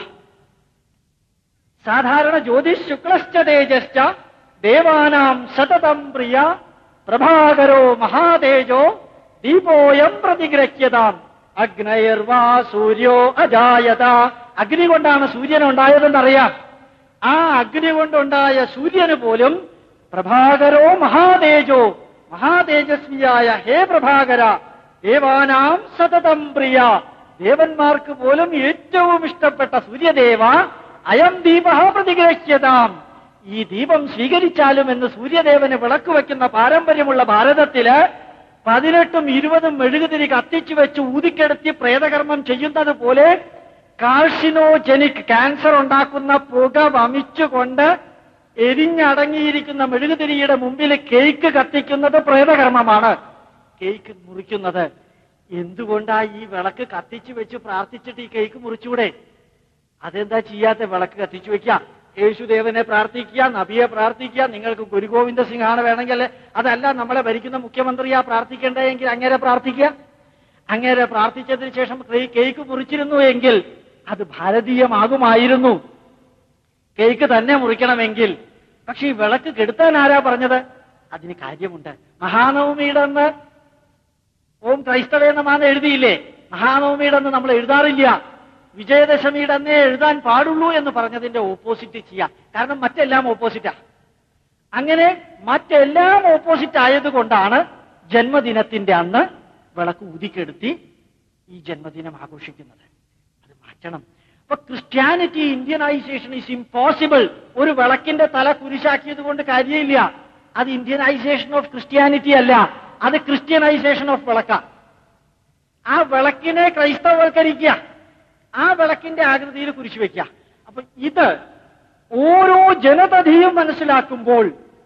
സാധാരണ ജ്യോതിഷ് ശുക്ലശ്ച തേജശ്ച ദേവാനാം സതതം പ്രിയ പ്രഭാകരോ മഹാതേജോ ദീപോയം പ്രതിഗ്രഹ്യതാം അഗ്നയർവാ സൂര്യോ അജായത അഗ്നി കൊണ്ടാണ് സൂര്യൻ ഉണ്ടായതെന്നറിയാം ആ അഗ്നി കൊണ്ടുണ്ടായ സൂര്യന് പോലും പ്രഭാകരോ മഹാതേജോ മഹാതേജസ്വിയായ ഹേ പ്രഭാകര ദേവാനാം സതതം പ്രിയ ദേവന്മാർക്ക് പോലും ഏറ്റവും ഇഷ്ടപ്പെട്ട സൂര്യദേവ അയം ദീപ പ്രതിഗ്രഹ്യതാം ഈ ദീപം സ്വീകരിച്ചാലും എന്ന് സൂര്യദേവന് വിളക്ക് വെക്കുന്ന പാരമ്പര്യമുള്ള ഭാരതത്തില് പതിനെട്ടും ഇരുപതും മെഴുകുതിരി കത്തിച്ചു വെച്ച് ഊതിക്കെടുത്തി പ്രേതകർമ്മം ചെയ്യുന്നത് പോലെ കാർഷിനോജനിക് ക്യാൻസർ ഉണ്ടാക്കുന്ന പുക വമിച്ചുകൊണ്ട് എരിഞ്ഞടങ്ങിയിരിക്കുന്ന മെഴുകുതിരിയുടെ മുമ്പിൽ കേക്ക് കത്തിക്കുന്നത് പ്രേതകർമ്മമാണ് കേക്ക് മുറിക്കുന്നത് എന്തുകൊണ്ടാ ഈ വിളക്ക് കത്തിച്ചു വെച്ച് പ്രാർത്ഥിച്ചിട്ട് ഈ കേക്ക് മുറിച്ചൂടെ അതെന്താ ചെയ്യാത്ത വിളക്ക് കത്തിച്ചു വെക്കാം യേശുദേവനെ പ്രാർത്ഥിക്കുക നബിയെ പ്രാർത്ഥിക്കുക നിങ്ങൾക്ക് ഗുരുഗോവിന്ദ സിംഹാണ് വേണമെങ്കിൽ അതല്ല നമ്മളെ ഭരിക്കുന്ന മുഖ്യമന്ത്രിയാ പ്രാർത്ഥിക്കേണ്ടതെങ്കിൽ അങ്ങനെ പ്രാർത്ഥിക്കുക അങ്ങനെ പ്രാർത്ഥിച്ചതിന് ശേഷം കേ- കേക്ക് മുറിച്ചിരുന്നു എങ്കിൽ അത് ഭാരതീയമാകുമായിരുന്നു കേക്ക് തന്നെ മുറിക്കണമെങ്കിൽ പക്ഷെ ഈ വിളക്ക് കെടുത്താൻ ആരാ പറഞ്ഞത് അതിന് കാര്യമുണ്ട് മഹാനവമിയുടെ അന്ന് ഓം ക്രൈസ്തവേന്നമാന്ന് എഴുതിയില്ലേ മഹാനവമിയുടെ അന്ന് നമ്മൾ എഴുതാറില്ല വിജയദശമിയുടെ അന്നേ എഴുതാൻ പാടുള്ളൂ എന്ന് പറഞ്ഞതിന്റെ ഓപ്പോസിറ്റ് ചെയ്യാം കാരണം മറ്റെല്ലാം ഓപ്പോസിറ്റാ അങ്ങനെ മറ്റെല്ലാം ഓപ്പോസിറ്റ് ആയതുകൊണ്ടാണ് ജന്മദിനത്തിന്റെ അന്ന് വിളക്ക് ഊതിക്കെടുത്തി ഈ ജന്മദിനം ആഘോഷിക്കുന്നത് അത് മാറ്റണം അപ്പൊ ക്രിസ്ത്യാനിറ്റി ഇന്ത്യനൈസേഷൻ ഈസ് ഇമ്പോസിബിൾ ഒരു വിളക്കിന്റെ തല കുരിശാക്കിയത് കൊണ്ട് കാര്യമില്ല അത് ഇന്ത്യനൈസേഷൻ ഓഫ് ക്രിസ്ത്യാനിറ്റി അല്ല അത് ക്രിസ്ത്യനൈസേഷൻ ഓഫ് വിളക്ക ആ വിളക്കിനെ ക്രൈസ്തവവൽക്കരിക്കുക ആ വിളക്കിന്റെ ആകൃതിയിൽ കുരിശു വെക്കുക അപ്പൊ ഇത് ഓരോ ജനതധിയും മനസ്സിലാക്കുമ്പോൾ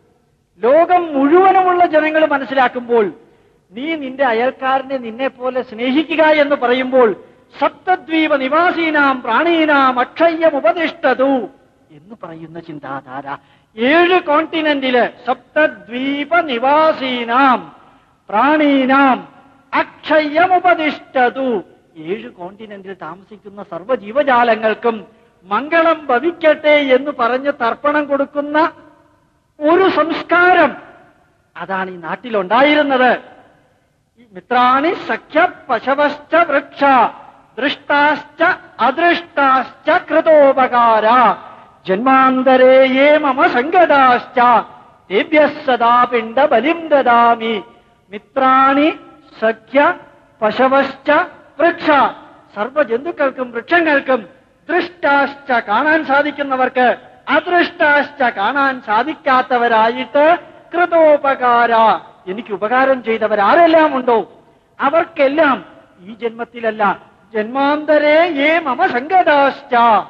ലോകം മുഴുവനുമുള്ള ജനങ്ങൾ മനസ്സിലാക്കുമ്പോൾ നീ നിന്റെ അയൽക്കാരനെ നിന്നെ പോലെ സ്നേഹിക്കുക എന്ന് പറയുമ്പോൾ സപ്തദ്വീപ നിവാസീനാം പ്രാണീനാം അക്ഷയ്യം ഉപദിഷ്ടതു എന്ന് പറയുന്ന ചിന്താധാര ഏഴ് കോണ്ടിനെന്റില് സപ്തദ്വീപ നിവാസീനാം പ്രാണീനാം അക്ഷയ്യം ഉപദിഷ്ടതു ഏഴ് കോണ്ടിനെന്റിൽ താമസിക്കുന്ന സർവ്വ ജീവജാലങ്ങൾക്കും മംഗളം ഭവിക്കട്ടെ എന്ന് പറഞ്ഞ് തർപ്പണം കൊടുക്കുന്ന ഒരു സംസ്കാരം അതാണ് ഈ നാട്ടിലുണ്ടായിരുന്നത് ഈ മിത്രാണി സഖ്യ പശവശ്ച വൃക്ഷ ദൃഷ്ടാശ്ച അദൃഷ്ടാശ്ച കൃതോപകാര ജന്മാന്തരേ യേ മമ സങ്കടാശ്ച തേഭ്യ സദാ പിണ്ഡ ബലിം ദദാമി മിത്രാണി സഖ്യ പശവശ്ച വൃക്ഷ സർവ ജന്തുക്കൾക്കും വൃക്ഷങ്ങൾക്കും ദൃഷ്ടാശ്ച കാണാൻ സാധിക്കുന്നവർക്ക് അദൃഷ്ടാശ്ച കാണാൻ സാധിക്കാത്തവരായിട്ട് കൃതോപകാര എനിക്ക് ഉപകാരം ചെയ്തവരാരെല്ലാം ഉണ്ടോ അവർക്കെല്ലാം ഈ ജന്മത്തിലല്ല ജന്മാന്തരേ ഏ മമ സങ്കടാശ്ച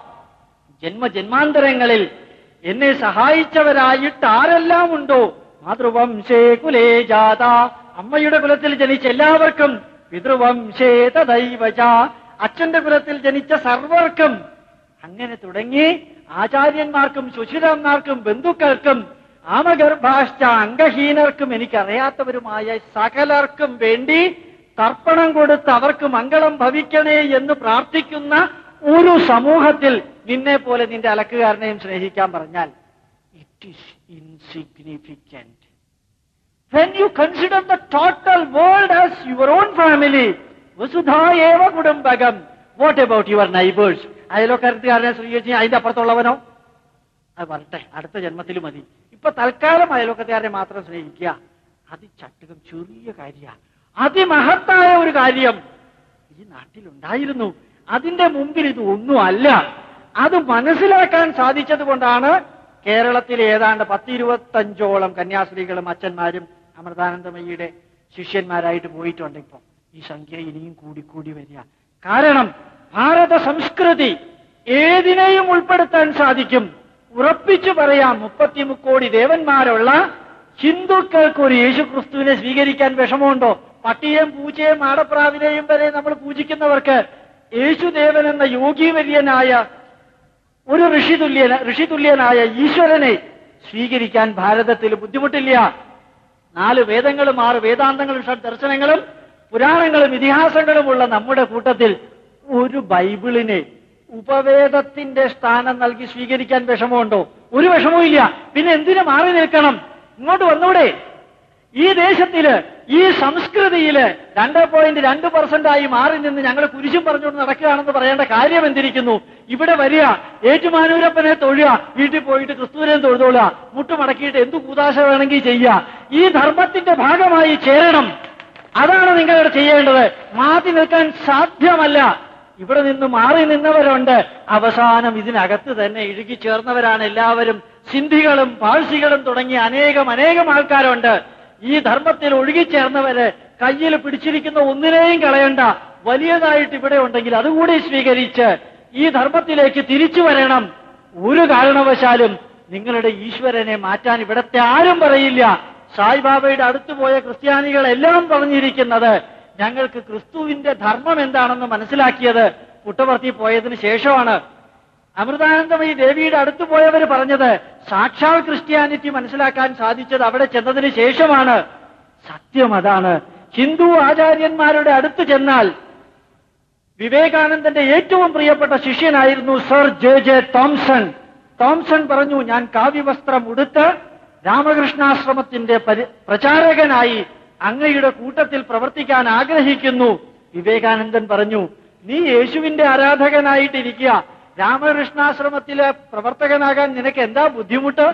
ജന്മജന്മാന്തരങ്ങളിൽ എന്നെ സഹായിച്ചവരായിട്ട് ആരെല്ലാം ഉണ്ടോ മാതൃവംശേ കുലേ ജാത അമ്മയുടെ കുലത്തിൽ ജനിച്ച എല്ലാവർക്കും പിതൃവംശേ തദൈവച അച്ഛന്റെ കുലത്തിൽ ജനിച്ച സർവർക്കും അങ്ങനെ തുടങ്ങി ആചാര്യന്മാർക്കും സുശീലന്മാർക്കും ബന്ധുക്കൾക്കും ആമഗർഭാശ്ച അംഗഹീനർക്കും എനിക്കറിയാത്തവരുമായ സകലർക്കും വേണ്ടി തർപ്പണം കൊടുത്ത് അവർക്ക് മംഗളം ഭവിക്കണേ എന്ന് പ്രാർത്ഥിക്കുന്ന ഒരു സമൂഹത്തിൽ നിന്നെ പോലെ നിന്റെ അലക്കുകാരനെയും സ്നേഹിക്കാൻ പറഞ്ഞാൽ it is insignificant when you consider the total world as your own family, വസുധാ ഏവ കുടുംബകം വാട്ട് അബൌട്ട് യുവർ നൈബേഴ്സ് അയലോക്കാരത്തുകാരനെ സ്വീകരിച്ച് അതിന്റെ അപ്പുറത്തുള്ളവനോ അത് വരട്ടെ അടുത്ത ജന്മത്തിൽ മതി ഇപ്പൊ തൽക്കാലം അയലോക്കത്തുകാരനെ മാത്രം സ്നേഹിക്കുക അത് ചട്ടുകം ചെറിയ കാര്യ അതിമഹത്തായ ഒരു കാര്യം ഈ നാട്ടിലുണ്ടായിരുന്നു അതിന്റെ മുമ്പിൽ ഇത് ഒന്നും അല്ല അത് മനസ്സിലാക്കാൻ സാധിച്ചത് കൊണ്ടാണ് കേരളത്തിൽ ഏതാണ്ട് പത്തിരുപത്തഞ്ചോളം കന്യാസ്ത്രീകളും അച്ഛന്മാരും അമൃതാനന്ദമയിയുടെ ശിഷ്യന്മാരായിട്ട് പോയിട്ടുണ്ട് ഇപ്പം ഈ സംഖ്യ ഇനിയും കൂടിക്കൂടി വരിക കാരണം ഭാരത സംസ്കൃതി ഏതിനെയും ഉൾപ്പെടുത്താൻ സാധിക്കും ഉറപ്പിച്ചു പറയാം മുപ്പത്തി മുക്കോടി ദേവന്മാരുള്ള ഹിന്ദുക്കൾക്ക് ഒരു യേശുക്രിസ്തുവിനെ സ്വീകരിക്കാൻ വിഷമമുണ്ടോ പട്ടിയെയും പൂച്ചയെയും മാടപ്രാവിനെയും വരെ നമ്മൾ പൂജിക്കുന്നവർക്ക് യേശുദേവൻ എന്ന യോഗീവര്യനായ ഒരു ഋഷിതുല്യ ഋഷിതുല്യനായ ഈശ്വരനെ സ്വീകരിക്കാൻ ഭാരതത്തിൽ ബുദ്ധിമുട്ടില്ല നാല് വേദങ്ങളും ആറ് വേദാന്തങ്ങളും ഷഡ് ദർശനങ്ങളും പുരാണങ്ങളും ഇതിഹാസങ്ങളുമുള്ള നമ്മുടെ കൂട്ടത്തിൽ ഒരു ബൈബിളിനെ ഉപവേദത്തിന്റെ സ്ഥാനം നൽകി സ്വീകരിക്കാൻ വിഷമമുണ്ടോ ഒരു വിഷമവും ഇല്ല പിന്നെ എന്തിനു മാറി നിൽക്കണം ഇങ്ങോട്ട് വന്നൂടെ ഈ ദേശത്തില് ഈ സംസ്കൃതിയില് രണ്ട് പോയിന്റ് രണ്ട് പെർസെന്റ് ആയി മാറി നിന്ന് ഞങ്ങൾ കുരിശും പറഞ്ഞുകൊണ്ട് നടക്കുകയാണെന്ന് പറയേണ്ട കാര്യം എന്തിരിക്കുന്നു ഇവിടെ വരിക ഏറ്റുമാനൂരപ്പനെ തൊഴുക വീട്ടിൽ പോയിട്ട് ക്രിസ്തുവിനെ തൊഴുതോളുക മുട്ടുമടക്കിയിട്ട് എന്തു കൂതാശ വേണമെങ്കിൽ ചെയ്യുക ഈ ധർമ്മത്തിന്റെ ഭാഗമായി ചേരണം അതാണ് നിങ്ങളിവിടെ ചെയ്യേണ്ടത് മാറ്റി നിൽക്കാൻ സാധ്യമല്ല ഇവിടെ നിന്ന് മാറി നിന്നവരുണ്ട് അവസാനം ഇതിനകത്ത് തന്നെ ഇഴുകി ചേർന്നവരാണ് എല്ലാവരും സിന്ധികളും പാഴ്സികളും തുടങ്ങിയ അനേകം അനേകം ആൾക്കാരുണ്ട് ഈ ധർമ്മത്തിൽ ഒഴുകിച്ചേർന്നവര് കയ്യിൽ പിടിച്ചിരിക്കുന്ന ഒന്നിനെയും കളയണ്ട വലിയതായിട്ട് ഇവിടെ ഉണ്ടെങ്കിൽ അതുകൂടി സ്വീകരിച്ച് ഈ ധർമ്മത്തിലേക്ക് തിരിച്ചു വരണം ഒരു കാരണവശാലും നിങ്ങളുടെ ഈശ്വരനെ മാറ്റാൻ ഇവിടത്തെ ആരും പറയില്ല സായിബാബയുടെ അടുത്ത് പോയ ക്രിസ്ത്യാനികളെല്ലാം പറഞ്ഞിരിക്കുന്നത് ഞങ്ങൾക്ക് ക്രിസ്തുവിന്റെ ധർമ്മം എന്താണെന്ന് മനസ്സിലാക്കിയത് പുട്ടവർത്തി പോയതിന് ശേഷമാണ് അമൃതാനന്ദമയി ദേവിയുടെ അടുത്ത് പോയവർ പറഞ്ഞത് സാക്ഷാൽ ക്രിസ്ത്യാനിറ്റി മനസ്സിലാക്കാൻ സാധിച്ചത് അവിടെ ചെന്നതിന് ശേഷമാണ് സത്യം അതാണ് ഹിന്ദു ആചാര്യന്മാരുടെ അടുത്ത് ചെന്നാൽ വിവേകാനന്ദന്റെ ഏറ്റവും പ്രിയപ്പെട്ട ശിഷ്യനായിരുന്നു sir J J Thomson Thomson പറഞ്ഞു ഞാൻ കാവ്യവസ്ത്രം ഉടുത്ത് രാമകൃഷ്ണാശ്രമത്തിന്റെ പരി- പ്രചാരകനായി അങ്ങയുടെ കൂട്ടത്തിൽ പ്രവർത്തിക്കാൻ ആഗ്രഹിക്കുന്നു വിവേകാനന്ദൻ പറഞ്ഞു നീ യേശുവിന്റെ ആരാധകനായിട്ടിരിക്കുക രാമകൃഷ്ണാശ്രമത്തിലെ പ്രവർത്തകനാകാൻ നിനക്ക് എന്താ ബുദ്ധിമുട്ട്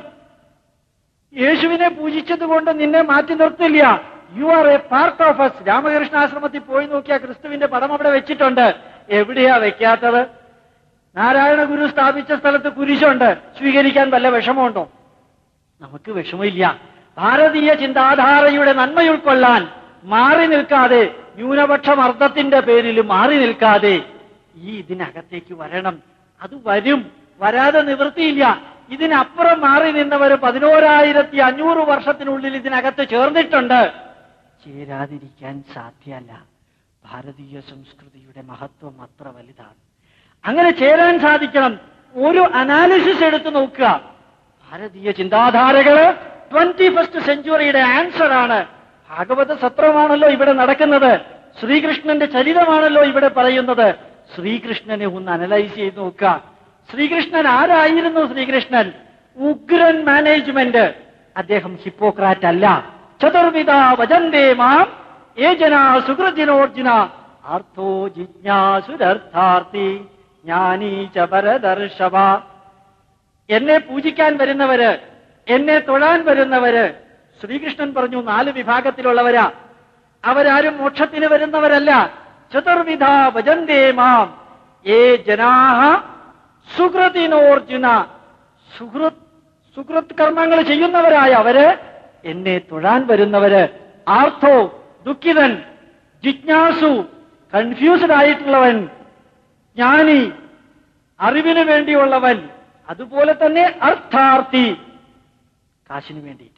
യേശുവിനെ പൂജിച്ചത് കൊണ്ട് നിന്നെ മാറ്റി നിർത്തില്ല you are a part of us രാമകൃഷ്ണാശ്രമത്തിൽ പോയി നോക്കിയ ക്രിസ്തുവിന്റെ പടം അവിടെ വെച്ചിട്ടുണ്ട് എവിടെയാ വെക്കാത്തത് നാരായണ ഗുരു സ്ഥാപിച്ച സ്ഥലത്ത് കുരിശുണ്ട് സ്വീകരിക്കാൻ വല്ല വിഷമമുണ്ടോ നമുക്ക് വിഷമമില്ല ഭാരതീയ ചിന്താധാരയുടെ നന്മ ഉൾക്കൊള്ളാൻ മാറി നിൽക്കാതെ ന്യൂനപക്ഷ മർദ്ദത്തിന്റെ പേരിൽ മാറി നിൽക്കാതെ ഈ ഇതിനകത്തേക്ക് വരണം അത് വരും വരാതെ നിവൃത്തിയില്ല ഇതിനപ്പുറം മാറി നിന്നവർ പതിനോരായിരത്തി അഞ്ഞൂറ് വർഷത്തിനുള്ളിൽ ഇതിനകത്ത് ചേർന്നിട്ടുണ്ട് ചേരാതിരിക്കാൻ സാധ്യമല്ല ഭാരതീയ സംസ്കൃതിയുടെ മഹത്വം അത്ര വലുതാണ് അങ്ങനെ ചേരാൻ സാധിക്കണം ഒരു അനാലിസിസ് എടുത്തു നോക്കുക ഭാരതീയ ചിന്താധാരകള് ട്വന്റി ഫസ്റ്റ് സെഞ്ചുറിയുടെ ആൻസർ ആണ് ഭാഗവത സത്രമാണല്ലോ ഇവിടെ നടക്കുന്നത് ശ്രീകൃഷ്ണന്റെ ചരിതമാണല്ലോ ഇവിടെ പറയുന്നത് ശ്രീകൃഷ്ണനെ ഒന്ന് അനലൈസ് ചെയ്ത് നോക്കുക ശ്രീകൃഷ്ണൻ ആരായിരുന്നു ശ്രീകൃഷ്ണൻ ഉഗ്രൻ മാനേജ്മെന്റ് അദ്ദേഹം ഹിപ്പോക്രാറ്റ് അല്ല ചതുർവിധ വജന്തേ മാം ഏജന സുഹൃജിനോർജുന ആർത്തോ ജിജ്ഞാസുരർത്ഥാർത്ഥി ജ്ഞാനീ ച പരദർശവ എന്നെ പൂജിക്കാൻ വരുന്നവര് എന്നെ തൊഴാൻ വരുന്നവര് ശ്രീകൃഷ്ണൻ പറഞ്ഞു നാല് വിഭാഗത്തിലുള്ളവരാ അവരാരും മോക്ഷത്തിന് വരുന്നവരല്ല ചതുർവിധ ഭജന്തേ മാം ഏ ജനാഹ സുഹൃതിനോർജുന സുഹൃത് സുഹൃത് കർമ്മങ്ങൾ ചെയ്യുന്നവരായ അവര് എന്നെ തൊഴാൻ വരുന്നവര് ആർത്തോ ദുഃഖിതൻ ജിജ്ഞാസു കൺഫ്യൂസ്ഡ് ആയിട്ടുള്ളവൻ ജ്ഞാനി അറിവിന് വേണ്ടിയുള്ളവൻ അതുപോലെ തന്നെ അർത്ഥാർത്ഥി കാശിന് വേണ്ടിയിട്ട്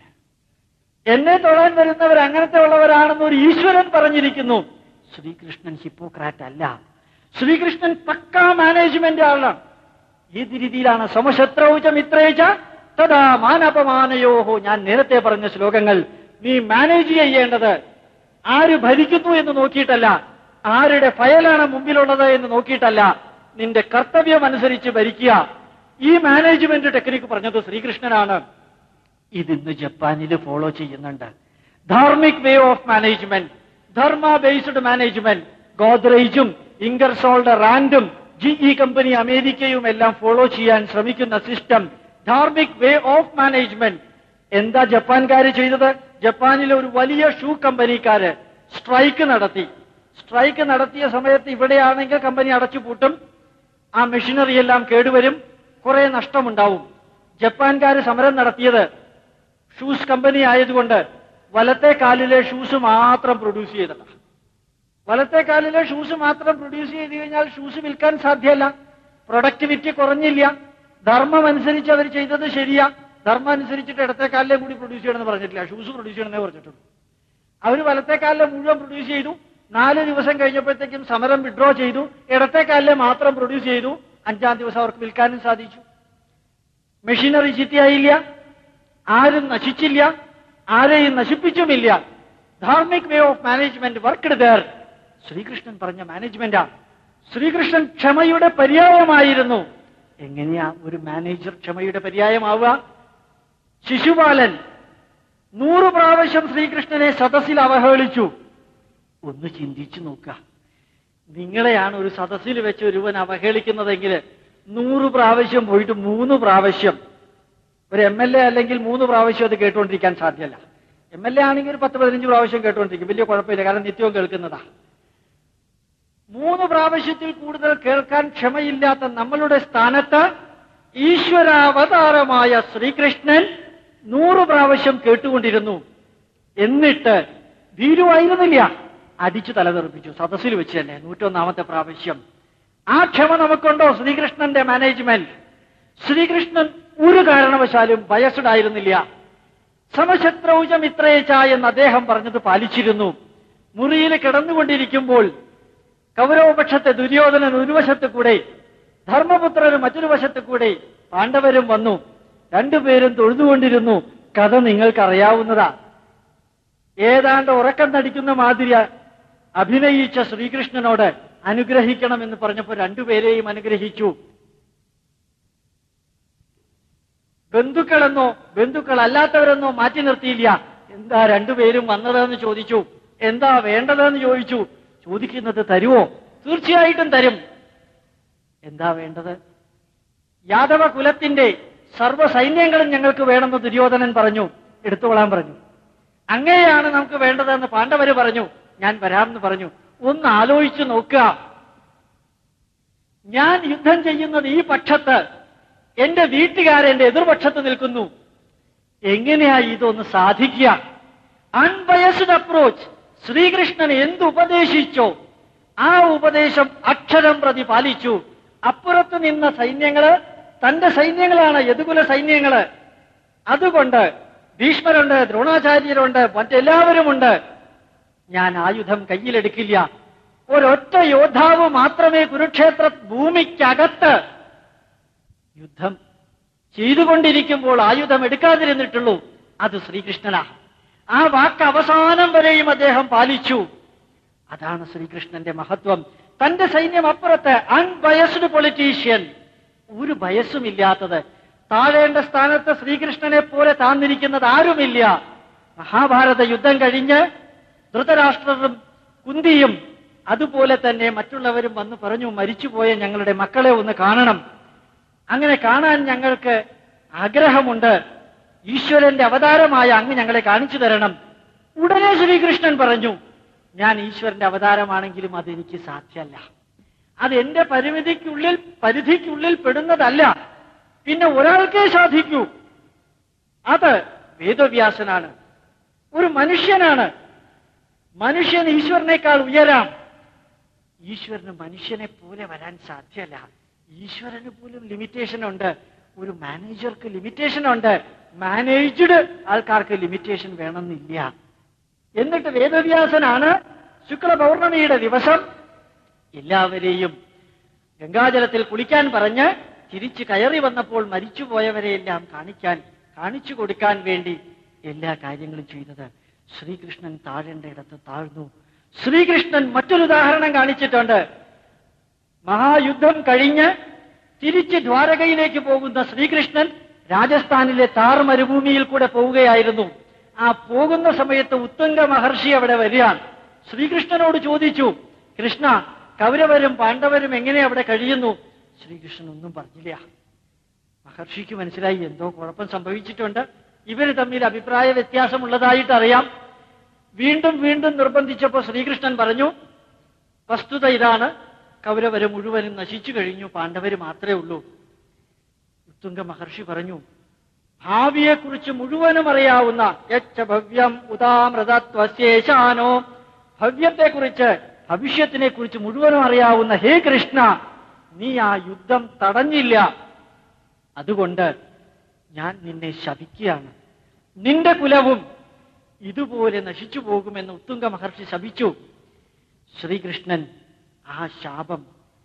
എന്നെ തൊഴാൻ വരുന്നവർ അങ്ങനത്തെ ഉള്ളവരാണെന്ന് ഒരു ഈശ്വരൻ പറഞ്ഞിരിക്കുന്നു ശ്രീകൃഷ്ണൻ ഹിപ്പോക്രാറ്റ് അല്ല ശ്രീകൃഷ്ണൻ പക്കാ മാനേജ്മെന്റ് ആളാണ് ഏത് രീതിയിലാണ് സമശത്രൗച മിത്രേച്ച തഥാ മാനപമാനയോഹോ ഞാൻ നേരത്തെ പറഞ്ഞ ശ്ലോകങ്ങൾ നീ മാനേജ് ചെയ്യേണ്ടത് ആര് ഭരിക്കുന്നു എന്ന് നോക്കിയിട്ടല്ല ആരുടെ ഫയലാണ് മുമ്പിലുള്ളത് എന്ന് നോക്കിയിട്ടല്ല നിന്റെ കർത്തവ്യം അനുസരിച്ച് ഭരിക്കുക ഈ മാനേജ്മെന്റ് ടെക്നിക്ക് പറഞ്ഞത് ശ്രീകൃഷ്ണനാണ് ഇതിന്ന് ജപ്പാനിൽ ഫോളോ ചെയ്യുന്നുണ്ട് dharmic way of management dharma based management ഗോദ്രേജും ഇംഗർസോൾഡ് റാൻഡും ജിഇ കമ്പനി അമേരിക്കയും എല്ലാം ഫോളോ ചെയ്യാൻ ശ്രമിക്കുന്ന system dharmic way of management എന്താ ജപ്പാൻകാര് ചെയ്തത് ജപ്പാനിലെ ഒരു വലിയ ഷൂ കമ്പനിക്കാര് സ്ട്രൈക്ക് നടത്തി സ്ട്രൈക്ക് നടത്തിയ സമയത്ത് ഇവിടെയാണെങ്കിൽ കമ്പനി അടച്ചുപൂട്ടും ആ മെഷീനറി എല്ലാം കേടുവരും കുറെ നഷ്ടമുണ്ടാവും ജപ്പാൻകാര് സമരം നടത്തിയത് ഷൂസ് കമ്പനി ആയതുകൊണ്ട് വലത്തെ കാലിലെ ഷൂസ് മാത്രം പ്രൊഡ്യൂസ് ചെയ്തിട്ടാണ് വലത്തെ കാലിലെ ഷൂസ് മാത്രം പ്രൊഡ്യൂസ് ചെയ്ത് കഴിഞ്ഞാൽ ഷൂസ് വിൽക്കാൻ സാധ്യമല്ല പ്രൊഡക്ടിവിറ്റി കുറഞ്ഞില്ല ധർമ്മം അനുസരിച്ച് അവർ ചെയ്തത് ശരിയാ ധർമ്മം അനുസരിച്ചിട്ട് ഇടത്തെ കാലിലെ കൂടി പ്രൊഡ്യൂസ് ചെയ്യണമെന്ന് പറഞ്ഞിട്ടില്ല ഷൂസ് പ്രൊഡ്യൂസ് ചെയ്യണമെന്നേ പറഞ്ഞിട്ടുള്ളൂ അവർ വലത്തെ കാലിലെ മുഴുവൻ പ്രൊഡ്യൂസ് ചെയ്തു നാല് ദിവസം കഴിഞ്ഞപ്പോഴത്തേക്കും സമരം വിഡ്രോ ചെയ്തു ഇടത്തെ കാലിലെ മാത്രം പ്രൊഡ്യൂസ് ചെയ്തു അഞ്ചാം ദിവസം അവർക്ക് വിൽക്കാനും സാധിച്ചു മെഷീനറി ചീത്തയായില്ല ആരും നശിച്ചില്ല ആരെയും നശിപ്പിച്ചുമില്ല dharmic way of management worked there Sreekrishnan പറഞ്ഞ മാനേജ്മെന്റാ ശ്രീകൃഷ്ണൻ ക്ഷമയുടെ പര്യായമായിരുന്നു എങ്ങനെയാ ഒരു മാനേജർ ക്ഷമയുടെ പര്യായമാവുക ശിശുപാലൻ നൂറ് പ്രാവശ്യം ശ്രീകൃഷ്ണനെ സദസ്സിൽ അവഹേളിച്ചു ഒന്ന് ചിന്തിച്ചു നോക്കുക നിങ്ങളെയാണ് ഒരു സദസ്സിൽ വെച്ച് ഒരുവൻ അവഹേളിക്കുന്നതെങ്കിൽ നൂറ് പ്രാവശ്യം പോയിട്ട് മൂന്ന് പ്രാവശ്യം ഒരു എം എൽ എ അല്ലെങ്കിൽ മൂന്ന് പ്രാവശ്യം അത് കേട്ടുകൊണ്ടിരിക്കാൻ സാധ്യമല്ല എം എൽ എ ആണെങ്കിൽ ഒരു പത്ത് പതിനഞ്ച് പ്രാവശ്യം കേട്ടുകൊണ്ടിരിക്കും വലിയ കുഴപ്പമില്ല കാരണം നിത്യവും കേൾക്കുന്നതാ മൂന്ന് പ്രാവശ്യത്തിൽ കൂടുതൽ കേൾക്കാൻ ക്ഷമയില്ലാത്ത നമ്മളുടെ സ്ഥാനത്ത് ഈശ്വരാവതാരമായ ശ്രീകൃഷ്ണൻ നൂറ് പ്രാവശ്യം കേട്ടുകൊണ്ടിരുന്നു എന്നിട്ട് ഭീരുവായിരുന്നില്ല അടിച്ചു തലതെറിപ്പിച്ചു സദസ്സിൽ വെച്ച് തന്നെ നൂറ്റൊന്നാമത്തെ പ്രാവശ്യം ആ ക്ഷമ നമുക്കുണ്ടോ ശ്രീകൃഷ്ണന്റെ മാനേജ്മെന്റ് ശ്രീകൃഷ്ണൻ ഒരു കാരണവശാലും ബയസ്ഡ് ആയിരുന്നില്ല സമശത്രൗച മിത്രേച്ച എന്ന് അദ്ദേഹം പറഞ്ഞത് പാലിച്ചിരുന്നു മുറിയിൽ കിടന്നുകൊണ്ടിരിക്കുമ്പോൾ കൗരവപക്ഷത്തെ ദുര്യോധനൻ ഒരു വശത്ത് കൂടെ ധർമ്മപുത്രന് മറ്റൊരു വശത്ത് കൂടി പാണ്ഡവരും വന്നു രണ്ടുപേരും തൊഴുതുകൊണ്ടിരുന്നു കഥ നിങ്ങൾക്കറിയാവുന്നതാ ഏതാണ്ട് ഉറക്കം നടിക്കുന്ന മാതിരി അഭിനയിച്ച ശ്രീകൃഷ്ണനോട് അനുഗ്രഹിക്കണമെന്ന് പറഞ്ഞപ്പോൾ രണ്ടുപേരെയും അനുഗ്രഹിച്ചു ബന്ധുക്കളെന്നോ ബന്ധുക്കളല്ലാത്തവരെന്നോ മാറ്റി നിർത്തിയില്ല എന്താ രണ്ടുപേരും വന്നതെന്ന് ചോദിച്ചു എന്താ വേണ്ടതെന്ന് ചോദിച്ചു ചോദിക്കുന്നത് തരുമോ തീർച്ചയായിട്ടും തരും എന്താ വേണ്ടത് യാദവ കുലത്തിന്റെ സർവ്വ സൈന്യങ്ങളും ഞങ്ങൾക്ക് വേണമെന്ന് ദുര്യോധനൻ പറഞ്ഞു എടുത്തുകൊള്ളാൻ പറഞ്ഞു അങ്ങനെയാണ് നമുക്ക് വേണ്ടതെന്ന് പാണ്ഡവര് പറഞ്ഞു ഞാൻ വരാമെന്ന് പറഞ്ഞു ഒന്ന് ആലോചിച്ചു നോക്കുക ഞാൻ യുദ്ധം ചെയ്യുന്നത് ഈ പക്ഷത്ത് എന്റെ വീട്ടുകാരെന്റെ എതിർപക്ഷത്ത് നിൽക്കുന്നു എങ്ങനെയാ ഇതൊന്ന് സാധിക്കുക അൺബയസ്ഡ് അപ്രോച്ച് ശ്രീകൃഷ്ണൻ എന്ത് ഉപദേശിച്ചോ ആ ഉപദേശം അക്ഷരം പ്രതി പാലിച്ചു അപ്പുറത്ത് നിന്ന സൈന്യങ്ങള് തന്റെ സൈന്യങ്ങളാണ് യദുകുല സൈന്യങ്ങള് അതുകൊണ്ട് ഭീഷ്മരുണ്ട് ദ്രോണാചാര്യരുണ്ട് മറ്റെല്ലാവരുമുണ്ട് ഞാൻ ആയുധം കയ്യിലെടുക്കില്ല ഒരൊറ്റ യോദ്ധാവ് മാത്രമേ കുരുക്ഷേത്ര ഭൂമിക്കകത്ത് യുദ്ധം ചെയ്തുകൊണ്ടിരിക്കുമ്പോൾ ആയുധം എടുക്കാതിരുന്നിട്ടുള്ളൂ അത് ശ്രീകൃഷ്ണനാ ആ വാക്ക് അവസാനം വരെയും അദ്ദേഹം പാലിച്ചു അതാണ് ശ്രീകൃഷ്ണന്റെ മഹത്വം തന്റെ സൈന്യം അപ്പുറത്ത് അൺബയസ്ഡ് പൊളിറ്റീഷ്യൻ ഒരു ഭയസുമില്ലാത്തത് താഴേണ്ട സ്ഥാനത്ത് ശ്രീകൃഷ്ണനെ പോലെ താന്നിരിക്കുന്നത് ആരുമില്ല മഹാഭാരത യുദ്ധം കഴിഞ്ഞ് ധൃതരാഷ്ട്രരും കുന്തിയും അതുപോലെ തന്നെ മറ്റുള്ളവരും വന്ന് പറഞ്ഞു മരിച്ചുപോയ ഞങ്ങളുടെ മക്കളെ ഒന്ന് കാണണം അങ്ങനെ കാണാൻ ഞങ്ങൾക്ക് ആഗ്രഹമുണ്ട് ഈശ്വരന്റെ അവതാരമായ അങ്ങ് ഞങ്ങളെ കാണിച്ചു തരണം ഉടനെ ശ്രീകൃഷ്ണൻ പറഞ്ഞു ഞാൻ ഈശ്വരന്റെ അവതാരമാണെങ്കിലും അതെനിക്ക് സാധ്യമല്ല അത് എന്റെ പരിമിതിക്കുള്ളിൽ പരിധിക്കുള്ളിൽ പെടുന്നതല്ല പിന്നെ ഒരാൾക്കേ സാധിക്കൂ അത് വേദവ്യാസനാണ് ഒരു മനുഷ്യനാണ് മനുഷ്യൻ ഈശ്വരനേക്കാൾ ഉയരാം ഈശ്വരന് മനുഷ്യനെ പോലെ വരാൻ സാധ്യമല്ല ഈശ്വരന് പോലും ലിമിറ്റേഷൻ ഉണ്ട് ഒരു മാനേജർക്ക് ലിമിറ്റേഷൻ ഉണ്ട് മാനേജ്ഡ് ആൾക്കാർക്ക് ലിമിറ്റേഷൻ വേണമെന്നില്ല എന്നിട്ട് വേദവ്യാസനാണ് ശുക്ല പൗർണമിയുടെ ദിവസം എല്ലാവരെയും ഗംഗാജലത്തിൽ കുളിക്കാൻ പറഞ്ഞ് തിരിച്ചു കയറി വന്നപ്പോൾ മരിച്ചുപോയവരെയെല്ലാം കാണിക്കാൻ കാണിച്ചു കൊടുക്കാൻ വേണ്ടി എല്ലാ കാര്യങ്ങളും ചെയ്തത് ശ്രീകൃഷ്ണൻ താഴേണ്ട ഇടത്ത് താഴ്ന്നു ശ്രീകൃഷ്ണൻ മറ്റൊരു ഉദാഹരണം കാണിച്ചിട്ടുണ്ട് മഹായുദ്ധം കഴിഞ്ഞ് തിരിച്ച് ദ്വാരകയിലേക്ക് പോകുന്ന ശ്രീകൃഷ്ണൻ രാജസ്ഥാനിലെ താർ മരുഭൂമിയിൽ കൂടെ പോവുകയായിരുന്നു ആ പോകുന്ന സമയത്ത് ഉത്തുംഗ മഹർഷി അവിടെ വരികയാണ് ശ്രീകൃഷ്ണനോട് ചോദിച്ചു കൃഷ്ണ കൗരവരും പാണ്ഡവരും എങ്ങനെ അവിടെ കഴിയുന്നു ശ്രീകൃഷ്ണൻ ഒന്നും പറഞ്ഞില്ല മഹർഷിക്ക് മനസ്സിലായി എന്തോ കുഴപ്പം സംഭവിച്ചിട്ടുണ്ട് ഇവര് തമ്മിൽ അഭിപ്രായ വ്യത്യാസമുള്ളതായിട്ട് അറിയാം വീണ്ടും വീണ്ടും നിർബന്ധിച്ചപ്പോൾ ശ്രീകൃഷ്ണൻ പറഞ്ഞു വസ്തുത ഇതാണ് കൗരവര് മുഴുവനും നശിച്ചു കഴിഞ്ഞു പാണ്ഡവര് മാത്രമേ ഉള്ളൂ ഉത്തുംഗ മഹർഷി പറഞ്ഞു ഭാവിയെക്കുറിച്ച് മുഴുവനും അറിയാവുന്ന യച്ച ഭവ്യം ഉദാമൃതത്വശേഷാനോ ഭവ്യത്തെക്കുറിച്ച് ഭവിഷ്യത്തിനെ കുറിച്ച് മുഴുവനും അറിയാവുന്ന ഹേ കൃഷ്ണ നീ ആ യുദ്ധം തടഞ്ഞില്ല അതുകൊണ്ട് ഞാൻ നിന്നെ ശപിക്കുകയാണ് നിന്റെ കുലവും ഇതുപോലെ നശിച്ചു പോകുമെന്ന് ഉത്തുംഗ മഹർഷി ശപിച്ചു ശ്രീകൃഷ്ണൻ ആ ശാപം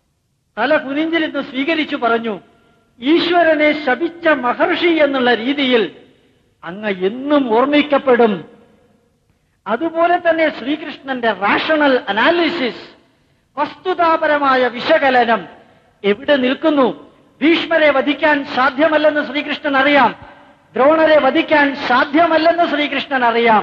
തല കുനിഞ്ചിരുന്ന് സ്വീകരിച്ചു പറഞ്ഞു ഈശ്വരനെ ശപിച്ച മഹർഷി എന്നുള്ള രീതിയിൽ അങ്ങ് എന്നും ഓർമ്മിക്കപ്പെടും അതുപോലെ തന്നെ ശ്രീകൃഷ്ണന്റെ റാഷണൽ അനാലിസിസ് വസ്തുതാപരമായ വിശകലനം എവിടെ നിൽക്കുന്നു ഭീഷ്മരെ വധിക്കാൻ സാധ്യമല്ലെന്ന് ശ്രീകൃഷ്ണൻ അറിയാം ദ്രോണരെ വധിക്കാൻ സാധ്യമല്ലെന്ന് ശ്രീകൃഷ്ണൻ അറിയാം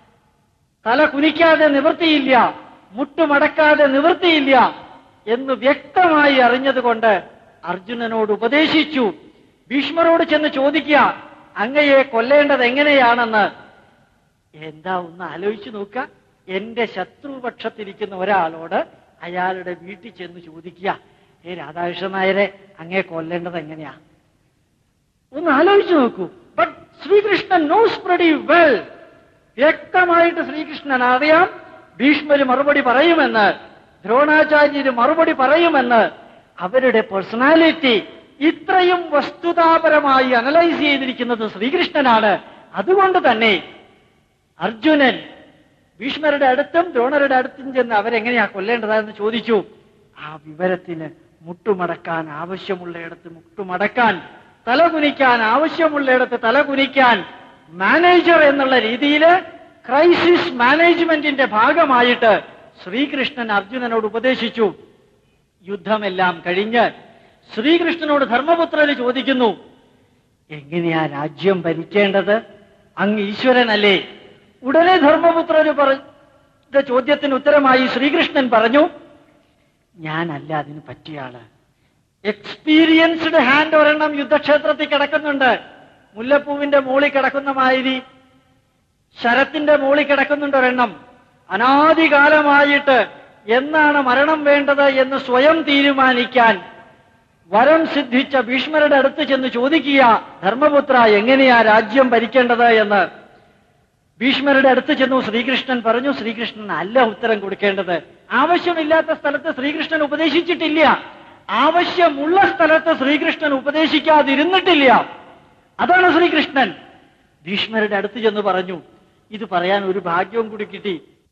തല കുനിക്കാതെ നിവൃത്തിയില്ല മുട്ടുമടക്കാതെ നിവൃത്തിയില്ല എന്ന് വ്യക്തമായി അറിഞ്ഞതുകൊണ്ട് അർജുനനോട് ഉപദേശിച്ചു ഭീഷ്മരോട് ചെന്ന് ചോദിക്കുക അങ്ങയെ കൊല്ലേണ്ടത് എങ്ങനെയാണെന്ന് എന്താ ഒന്ന് ആലോചിച്ചു നോക്കുക എന്റെ ശത്രുപക്ഷത്തിരിക്കുന്ന ഒരാളോട് അയാളുടെ വീട്ടിൽ ചെന്ന് ചോദിക്കുക ഏ രാധാകൃഷ്ണൻ നായരെ അങ്ങേ കൊല്ലേണ്ടത് എങ്ങനെയാ ഒന്ന് ആലോചിച്ചു നോക്കൂ but Sreekrishnan knows pretty well വ്യക്തമായിട്ട് ശ്രീകൃഷ്ണൻ അറിയാം ഭീഷ്മര് മറുപടി പറയുമെന്ന് ദ്രോണാചാര്യര് മറുപടി പറയുമെന്ന് അവരുടെ പേഴ്സണാലിറ്റി ഇത്രയും വസ്തുതാപരമായി അനലൈസ് ചെയ്തിരിക്കുന്നത് ശ്രീകൃഷ്ണനാണ് അതുകൊണ്ട് തന്നെ അർജുനൻ ഭീഷ്മരുടെ അടുത്തും ദ്രോണരുടെ അടുത്തും ചെന്ന് അവരെങ്ങനെയാ കൊല്ലേണ്ടതെന്ന് ചോദിച്ചു ആ വിവരത്തിന് മുട്ടുമടക്കാൻ ആവശ്യമുള്ളയിടത്ത് മുട്ടുമടക്കാൻ തലകുനിക്കാൻ ആവശ്യമുള്ളയിടത്ത് തലകുനിക്കാൻ മാനേജർ എന്നുള്ള രീതിയിൽ ക്രൈസിസ് മാനേജ്മെന്റിന്റെ ഭാഗമായിട്ട് ശ്രീകൃഷ്ണൻ അർജുനനോട് ഉപദേശിച്ചു യുദ്ധമെല്ലാം കഴിഞ്ഞ് ശ്രീകൃഷ്ണനോട് ധർമ്മപുത്രന് ചോദിക്കുന്നു എങ്ങനെയാ രാജ്യം ഭരിക്കേണ്ടത് അങ്ങ് ഈശ്വരനല്ലേ ഉടനെ ധർമ്മപുത്രന് പറഞ്ഞ ചോദ്യത്തിന് ഉത്തരമായി ശ്രീകൃഷ്ണൻ പറഞ്ഞു ഞാനല്ല അതിന് പറ്റിയ ആള് എക്സ്പീരിയൻസ്ഡ് ഹാൻഡ് ഒരെണ്ണം യുദ്ധക്ഷേത്രത്തിൽ കിടക്കുന്നുണ്ട് മുല്ലപ്പൂവിന്റെ മുകളിൽ കിടക്കുന്ന മാതിരി ശരത്തിന്റെ മുകളിൽ കിടക്കുന്നുണ്ട് ഒരെണ്ണം അനാദികാലമായിട്ട് എന്നാണ് മരണം വേണ്ടത് എന്ന് സ്വയം തീരുമാനിക്കാൻ വരം സിദ്ധിച്ച ഭീഷ്മരുടെ അടുത്ത് ചെന്ന് ചോദിക്കുക ധർമ്മപുത്ര എങ്ങനെയാ രാജ്യം ഭരിക്കേണ്ടത് എന്ന് ഭീഷ്മരുടെ അടുത്ത് ചെന്നു ശ്രീകൃഷ്ണൻ പറഞ്ഞു ശ്രീകൃഷ്ണൻ അല്ല ഉത്തരം കൊടുക്കേണ്ടത് ആവശ്യമില്ലാത്ത സ്ഥലത്ത് ശ്രീകൃഷ്ണൻ ഉപദേശിച്ചിട്ടില്ല ആവശ്യമുള്ള സ്ഥലത്ത് ശ്രീകൃഷ്ണൻ ഉപദേശിക്കാതിരുന്നിട്ടില്ല അതാണ് ശ്രീകൃഷ്ണൻ ഭീഷ്മരുടെ അടുത്ത് ചെന്ന് പറഞ്ഞു ഇത് പറയാൻ ഒരു ഭാഗ്യവും കൂടി കിട്ടി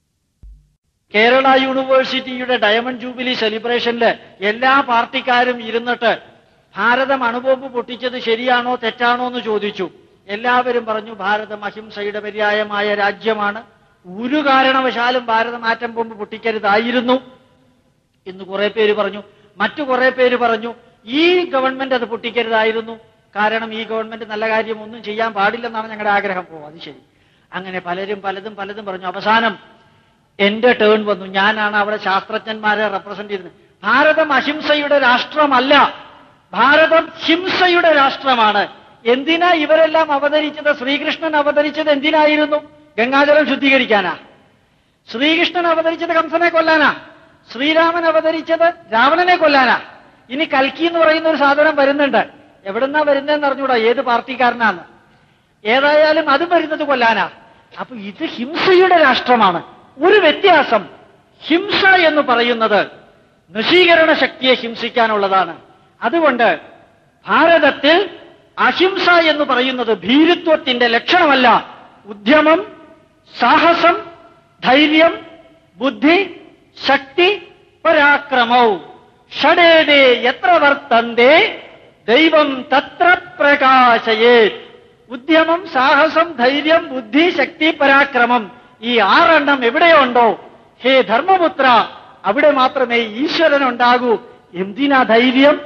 കേരള യൂണിവേഴ്സിറ്റിയുടെ ഡയമണ്ട് ജൂബിലി സെലിബ്രേഷനില് എല്ലാ പാർട്ടിക്കാരും ഇരുന്നിട്ട് ഭാരതം അണുബോംബ് പൊട്ടിച്ചത് ശരിയാണോ തെറ്റാണോ എന്ന് ചോദിച്ചു എല്ലാവരും പറഞ്ഞു ഭാരതം അഹിംസയുടെ പര്യായമായ രാജ്യമാണ് ഒരു കാരണവശാലും ഭാരതം ആറ്റം ബോംബ് പൊട്ടിക്കരുതായിരുന്നു എന്ന് കുറെ പേര് പറഞ്ഞു മറ്റു കുറെ പേര് പറഞ്ഞു ഈ ഗവൺമെന്റ് അത് പൊട്ടിക്കരുതായിരുന്നു കാരണം ഈ ഗവൺമെന്റ് നല്ല കാര്യം ഒന്നും ചെയ്യാൻ പാടില്ലെന്നാണ് ഞങ്ങളുടെ ആഗ്രഹം ഓ അത് ശരി അങ്ങനെ പലരും പലതും പലതും പറഞ്ഞു അവസാനം എന്റെ ടേൺ വന്നു ഞാനാണ് അവിടെ ശാസ്ത്രജ്ഞന്മാരെ റെപ്രസെന്റ് ചെയ്തത് ഭാരതം അഹിംസയുടെ രാഷ്ട്രമല്ല ഭാരതം ഹിംസയുടെ രാഷ്ട്രമാണ് എന്തിനാ ഇവരെല്ലാം അവതരിച്ചത് ശ്രീകൃഷ്ണൻ അവതരിച്ചത് എന്തിനായിരുന്നു ഗംഗാജലം ശുദ്ധീകരിക്കാനാ ശ്രീകൃഷ്ണൻ അവതരിച്ചത് കംസനെ കൊല്ലാനാ ശ്രീരാമൻ അവതരിച്ചത് രാവണനെ കൊല്ലാനാ ഇനി കൽക്കി എന്ന് പറയുന്ന ഒരു സാധനം വരുന്നുണ്ട് എവിടുന്നാ വരുന്നതെന്ന് അറിഞ്ഞൂടാ ഏത് പാർട്ടിക്കാരനാന്ന് ഏതായാലും അത് വരുന്നത് കൊല്ലാനാ അപ്പൊ ഇത് ഹിംസയുടെ രാഷ്ട്രമാണ് ഒരു വ്യത്യാസം ഹിംസ എന്ന് പറയുന്നത് നശീകരണ ശക്തിയെ ഹിംസിക്കാനുള്ളതാണ് അതുകൊണ്ട് ഭാരതത്തിൽ അഹിംസ എന്ന് പറയുന്നത് ഭീരുത്വത്തിന്റെ ലക്ഷണമല്ല ഉദ്യമം സാഹസം ധൈര്യം ബുദ്ധി ശക്തി പരാക്രമവും ഷടേതേ എത്ര വർത്തന്തേ ദൈവം തത്ര പ്രകാശയേ ഉദ്യമം സാഹസം ധൈര്യം ബുദ്ധി ശക്തി പരാക്രമം ഈ ആറെണ്ണം എവിടെയുണ്ടോ ഹേ ധർമ്മപുത്ര അവിടെ മാത്രമേ ഈശ്വരൻ ഉണ്ടാകൂ എന്തിനാ ധൈര്യം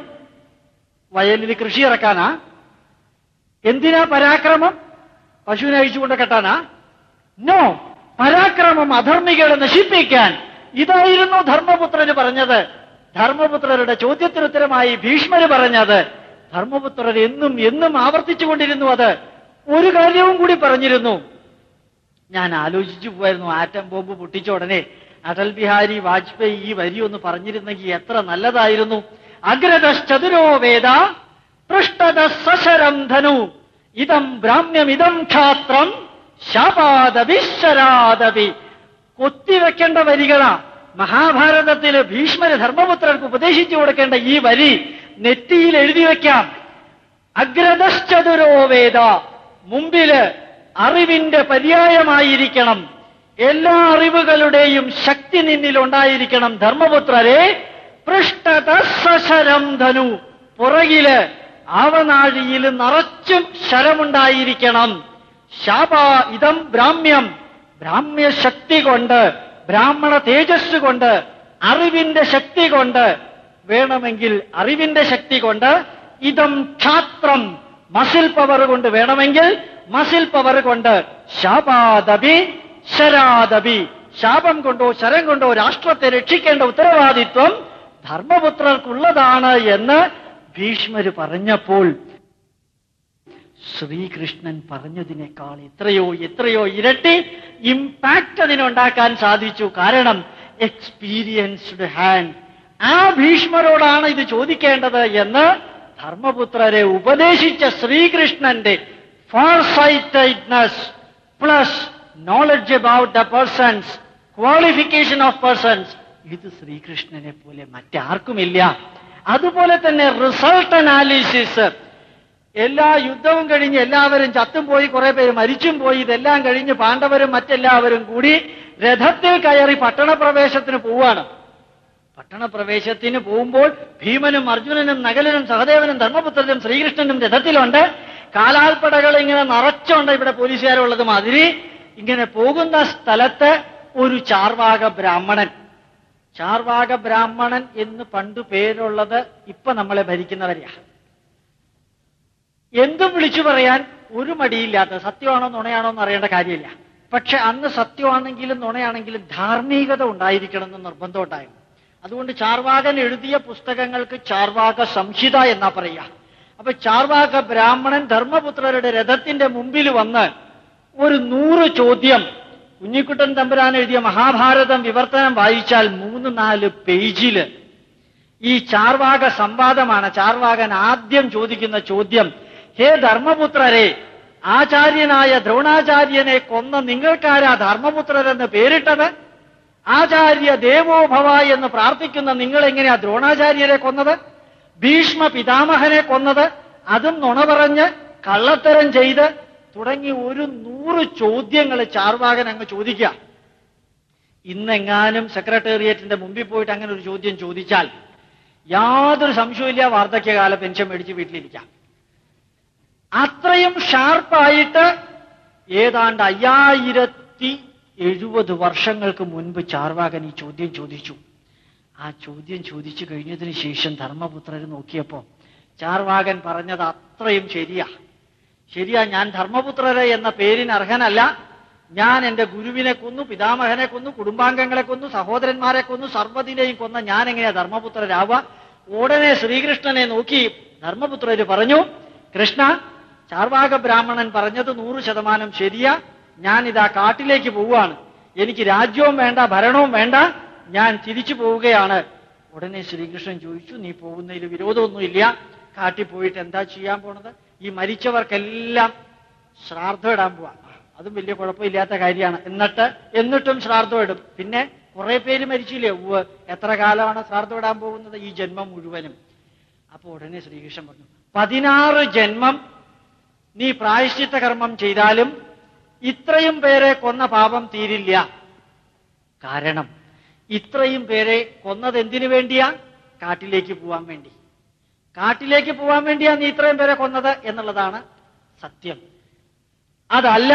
വയലിൽ കൃഷി ഇറക്കാനാ എന്തിനാ പരാക്രമം പശുവിനെ അഴിച്ചുകൊണ്ട് കെട്ടാനാ നോ പരാക്രമം അധർമ്മികളെ നശിപ്പിക്കാൻ ഇതായിരുന്നു ധർമ്മപുത്രന് പറഞ്ഞത് ധർമ്മപുത്രരുടെ ചോദ്യത്തിന് ഉത്തരമായി ഭീഷ്മര് പറഞ്ഞത് ധർമ്മപുത്രർ എന്നും എന്നും ആവർത്തിച്ചുകൊണ്ടിരുന്നു അത് ഒരു കാര്യവും കൂടി പറഞ്ഞിരുന്നു ഞാൻ ആലോചിച്ചു പോയിരുന്നു ആറ്റം ബോംബ് പൊട്ടിച്ച ഉടനെ അടൽ ബിഹാരി വാജ്പേയി ഈ വരി ഒന്ന് പറഞ്ഞിരുന്നെങ്കിൽ എത്ര നല്ലതായിരുന്നു അഗ്രതശ്ചതുരോ വേദ പൃഷ്ഠത സശരം ധനു ഇതം ബ്രാഹ്മ്യമിതം ക്ഷാത്രം ശാപാദവിശരാദവി കൊത്തിവെക്കേണ്ട വരികളാ മഹാഭാരതത്തില് ഭീഷ്മര് ധർമ്മപുത്രർക്ക് ഉപദേശിച്ചു കൊടുക്കേണ്ട ഈ വരി നെറ്റിയിൽ എഴുതി വെക്കാം അഗ്രതശ്ചതുരോ വേദ മുമ്പില് അറിവിന്റെ പര്യായമായിരിക്കണം എല്ലാ അറിവുകളുടെയും ശക്തി നിന്നിൽ ഉണ്ടായിരിക്കണം ധർമ്മപുത്രരെ പൃഷ്ഠത സശരം ധനു പുറകില് ആവനാഴിയിൽ നിറച്ചും ശരമുണ്ടായിരിക്കണം ശാപ ഇതം ബ്രാഹ്മ്യം ബ്രാഹ്മ്യ ശക്തി കൊണ്ട് ബ്രാഹ്മണ തേജസ് കൊണ്ട് അറിവിന്റെ ശക്തി കൊണ്ട് വേണമെങ്കിൽ അറിവിന്റെ ശക്തി കൊണ്ട് ഇതം ക്ഷാത്രം മസിൽ പവർ കൊണ്ട് വേണമെങ്കിൽ മസിൽ പവർ കൊണ്ട് ശാപാദബി ശരാദബി ശാപം കൊണ്ടോ ശരം കൊണ്ടോ രാഷ്ട്രത്തെ രക്ഷിക്കേണ്ട ഉത്തരവാദിത്വം ധർമ്മപുത്രർക്കുള്ളതാണ് എന്ന് ഭീഷ്മര് പറഞ്ഞപ്പോൾ ശ്രീകൃഷ്ണൻ പറഞ്ഞതിനേക്കാൾ എത്രയോ എത്രയോ ഇരട്ടി ഇമ്പാക്ട് അതിനുണ്ടാക്കാൻ സാധിച്ചു കാരണം എക്സ്പീരിയൻസ്ഡ് ഹാൻഡ് ആ ഭീഷ്മരോടാണ് ഇത് ചോദിക്കേണ്ടത് എന്ന് ധർമ്മപുത്രരെ ഉപദേശിച്ച ശ്രീകൃഷ്ണന്റെ foresightedness plus knowledge about the persons qualification of persons ഇത് ശ്രീകൃഷ്ണനെ പോലെ മറ്റാർക്കുമില്ല അതുപോലെ തന്നെ റിസൾട്ട് അനാലിസിസ് എല്ലാ യുദ്ധവും കഴിഞ്ഞ് എല്ലാവരും ചത്തും പോയി കുറെ പേര് മരിച്ചും പോയി ഇതെല്ലാം കഴിഞ്ഞ് പാണ്ഡവരും മറ്റെല്ലാവരും കൂടി രഥത്തിൽ കയറി പട്ടണപ്രവേശത്തിന് പോവാണ് പട്ടണപ്രവേശത്തിന് പോകുമ്പോൾ ഭീമനും അർജുനനും നകലനും സഹദേവനും ധർമ്മപുത്രനും ശ്രീകൃഷ്ണനും രഥത്തിലുണ്ട് കാലാൽപ്പടകൾ ഇങ്ങനെ നിറച്ചുണ്ട് ഇവിടെ പോലീസുകാരുള്ളത് മാതിരി ഇങ്ങനെ പോകുന്ന സ്ഥലത്ത് ഒരു ചാർവാക ബ്രാഹ്മണൻ ചാർവാക ബ്രാഹ്മണൻ എന്ന് പണ്ട് പേരുള്ളത് ഇപ്പൊ നമ്മളെ ഭരിക്കുന്നവരെയാ എന്തും വിളിച്ചു പറയാൻ ഒരു മടിയില്ലാത്ത സത്യമാണോ നുണയാണോ എന്ന് അറിയേണ്ട കാര്യമില്ല പക്ഷെ അന്ന് സത്യമാണെങ്കിലും നുണയാണെങ്കിലും ധാർമ്മികത ഉണ്ടായിരിക്കണം എന്ന് നിർബന്ധം ഉണ്ടായിരുന്നു അതുകൊണ്ട് ചാർവാകൻ എഴുതിയ പുസ്തകങ്ങൾക്ക് ചാർവാക സംഹിത എന്നാ പറയുക അപ്പൊ ചാർവാക ബ്രാഹ്മണൻ ധർമ്മപുത്രരുടെ രഥത്തിന്റെ മുമ്പിൽ വന്ന് ഒരു നൂറ് ചോദ്യം കുഞ്ഞിക്കുട്ടൻ തമ്പുരാൻ എഴുതിയ മഹാഭാരതം വിവർത്തനം വായിച്ചാൽ മൂന്ന് നാല് പേജില് ഈ ചാർവാക സംവാദമാണ് ചാർവാകൻ ആദ്യം ചോദിക്കുന്ന ചോദ്യം ഹേ ധർമ്മപുത്രരെ ആചാര്യനായ ദ്രോണാചാര്യനെ കൊന്ന നിങ്ങൾക്കാരാ ധർമ്മപുത്രരെന്ന് പേരിട്ടത് ആചാര്യ ദേവോഭവ എന്ന് പ്രാർത്ഥിക്കുന്ന നിങ്ങൾ എങ്ങനെയാ ദ്രോണാചാര്യരെ കൊന്നത് ഭീഷ്മ പിതാമഹനെ കൊന്നത് അതും നുണ പറഞ്ഞ് കള്ളത്തരം ചെയ്ത് തുടങ്ങി ഒരു നൂറ് ചോദ്യങ്ങൾ ചാർവാകൻ അങ്ങ് ചോദിക്കുക ഇന്നെങ്ങാനും സെക്രട്ടേറിയറ്റിന്റെ മുമ്പിൽ പോയിട്ട് അങ്ങനെ ഒരു ചോദ്യം ചോദിച്ചാൽ യാതൊരു സംശയമില്ല വാർദ്ധക്യകാല പെൻഷൻ മേടിച്ച് വീട്ടിലിരിക്കാം അത്രയും ഷാർപ്പായിട്ട് ഏതാണ്ട് അയ്യായിരത്തി എഴുപത് വർഷങ്ങൾക്ക് മുൻപ് ചാർവാകൻ ഈ ചോദ്യം ചോദിച്ചു ആ ചോദ്യം ചോദിച്ചു കഴിഞ്ഞതിന് ശേഷം ധർമ്മപുത്രർ നോക്കിയപ്പോ ചാർവാകൻ പറഞ്ഞത് അത്രയും ശരിയാ ശരിയാ ഞാൻ ധർമ്മപുത്രരെ എന്ന പേരിന് അർഹനല്ല ഞാൻ എന്റെ ഗുരുവിനെ കൊന്നു പിതാമഹനെ കൊന്നു കുടുംബാംഗങ്ങളെ കൊന്നു സഹോദരന്മാരെ കൊന്നു സർവ്വതിനെയും കൊന്ന ഞാൻ എങ്ങനെയാ ധർമ്മപുത്രരാവുക ഉടനെ ശ്രീകൃഷ്ണനെ നോക്കി ധർമ്മപുത്രര് പറഞ്ഞു കൃഷ്ണ ചാർവാക ബ്രാഹ്മണൻ പറഞ്ഞത് നൂറ് ശതമാനം ശരിയാ ഞാൻ ഇതാ കാട്ടിലേക്ക് പോവുകയാണ് എനിക്ക് രാജ്യവും വേണ്ട ഭരണവും വേണ്ട ഞാൻ തിരിച്ചു പോവുകയാണ് ഉടനെ ശ്രീകൃഷ്ണൻ ചോദിച്ചു നീ പോകുന്നതിൽ വിരോധമൊന്നുമില്ല കാട്ടിൽ പോയിട്ട് എന്താ ചെയ്യാൻ പോണത് ഈ മരിച്ചവർക്കെല്ലാം ശ്രാദ്ധം ഇടാൻ പോവാ അതും വലിയ കുഴപ്പമില്ലാത്ത കാര്യമാണ് എന്നിട്ട് എന്നിട്ടും ശ്രാദ്ധം ഇടും പിന്നെ കുറെ പേര് മരിച്ചില്ലേ ഉവ് എത്ര കാലമാണ് ശ്രാദ്ധം ഇടാൻ പോകുന്നത് ഈ ജന്മം മുഴുവനും അപ്പൊ ഉടനെ ശ്രീകൃഷ്ണൻ പറഞ്ഞു പതിനാറ് ജന്മം നീ പ്രായശ്ചിത്ത കർമ്മം ചെയ്താലും ഇത്രയും പേരെ കൊന്ന പാപം തീരില്ല കാരണം ഇത്രയും പേരെ കൊന്നത് എന്തിനു വേണ്ടിയാ കാട്ടിലേക്ക് പോവാൻ വേണ്ടി കാട്ടിലേക്ക് പോവാൻ വേണ്ടിയാ നീ ഇത്രയും പേരെ കൊന്നത് എന്നുള്ളതാണ് സത്യം അതല്ല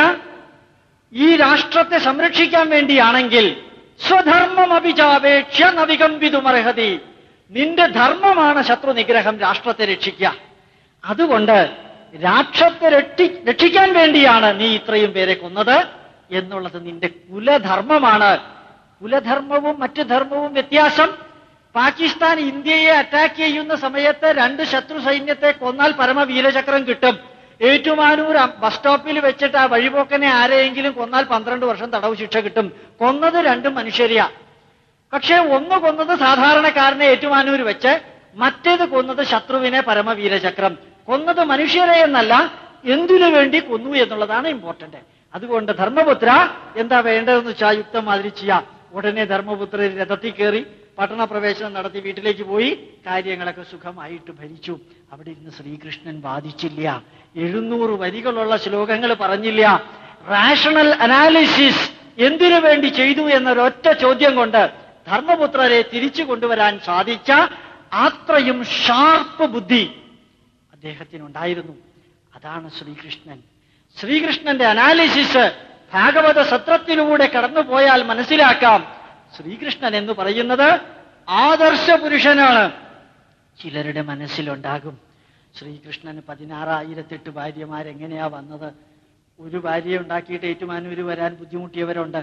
ഈ രാഷ്ട്രത്തെ സംരക്ഷിക്കാൻ വേണ്ടിയാണെങ്കിൽ സ്വധർമ്മം അഭിചാപേക്ഷ നവികമ്പിതുമർഹതി നിന്റെ ധർമ്മമാണ് ശത്രു നിഗ്രഹം രാഷ്ട്രത്തെ രക്ഷിക്കുക അതുകൊണ്ട് രാഷ്ട്രത്തെ രക്ഷി രക്ഷിക്കാൻ വേണ്ടിയാണ് നീ ഇത്രയും പേരെ കൊന്നത് എന്നുള്ളത് നിന്റെ കുലധർമ്മമാണ് കുലധർമ്മവും മറ്റു ധർമ്മവും വ്യത്യാസം പാകിസ്ഥാൻ ഇന്ത്യയെ അറ്റാക്ക് ചെയ്യുന്ന സമയത്ത് രണ്ട് ശത്രു സൈന്യത്തെ കൊന്നാൽ പരമവീരചക്രം കിട്ടും ഏറ്റുമാനൂർ ബസ് സ്റ്റോപ്പിൽ വെച്ചിട്ട് ആ വഴിപോക്കനെ ആരെയെങ്കിലും കൊന്നാൽ പന്ത്രണ്ട് വർഷം തടവ് ശിക്ഷ കിട്ടും കൊന്നത് രണ്ടും മനുഷ്യരെയാ പക്ഷേ ഒന്ന് കൊന്നത് സാധാരണക്കാരനെ ഏറ്റുമാനൂർ വെച്ച് മറ്റേത് കൊന്നത് ശത്രുവിനെ പരമവീരചക്രം കൊന്നത് മനുഷ്യരെ എന്നല്ല എന്തിനു വേണ്ടി കൊന്നു എന്നുള്ളതാണ് ഇമ്പോർട്ടന്റ് അതുകൊണ്ട് ധർമ്മപുത്ര എന്താ വേണ്ടതെന്ന് വെച്ചാൽ യുക്തം മാതിരി ചെയ്യാം ഉടനെ ധർമ്മപുത്ര രഥത്തിൽ കയറി പട്ടണപ്രവേശനം നടത്തി വീട്ടിലേക്ക് പോയി കാര്യങ്ങളൊക്കെ സുഖമായിട്ട് ഭരിച്ചു അവിടെ ഇരുന്ന് ശ്രീകൃഷ്ണൻ വാദിച്ചില്ല എഴുന്നൂറ് വരികളുള്ള ശ്ലോകങ്ങൾ പറഞ്ഞില്ല റാഷണൽ അനാലിസിസ് എന്തിനു വേണ്ടി ചെയ്തു എന്നൊരൊറ്റ ചോദ്യം കൊണ്ട് ധർമ്മപുത്രരെ തിരിച്ചു കൊണ്ടുവരാൻ സാധിച്ച അത്രയും ഷാർപ്പ് ബുദ്ധി അദ്ദേഹത്തിനുണ്ടായിരുന്നു അതാണ് ശ്രീകൃഷ്ണൻ ശ്രീകൃഷ്ണന്റെ അനാലിസിസ് ഭാഗവത സത്രത്തിലൂടെ കടന്നുപോയാൽ മനസ്സിലാക്കാം ശ്രീകൃഷ്ണൻ എന്ന് പറയുന്നത് ആദർശ പുരുഷനാണ് ചിലരുടെ മനസ്സിലുണ്ടാകും ശ്രീകൃഷ്ണന് പതിനാറായിരത്തെട്ട് ഭാര്യമാരെങ്ങനെയാ വന്നത് ഒരു ഭാര്യയെ ഉണ്ടാക്കിയിട്ട് ഏറ്റുമാനൂര് വരാൻ ബുദ്ധിമുട്ടിയവരുണ്ട്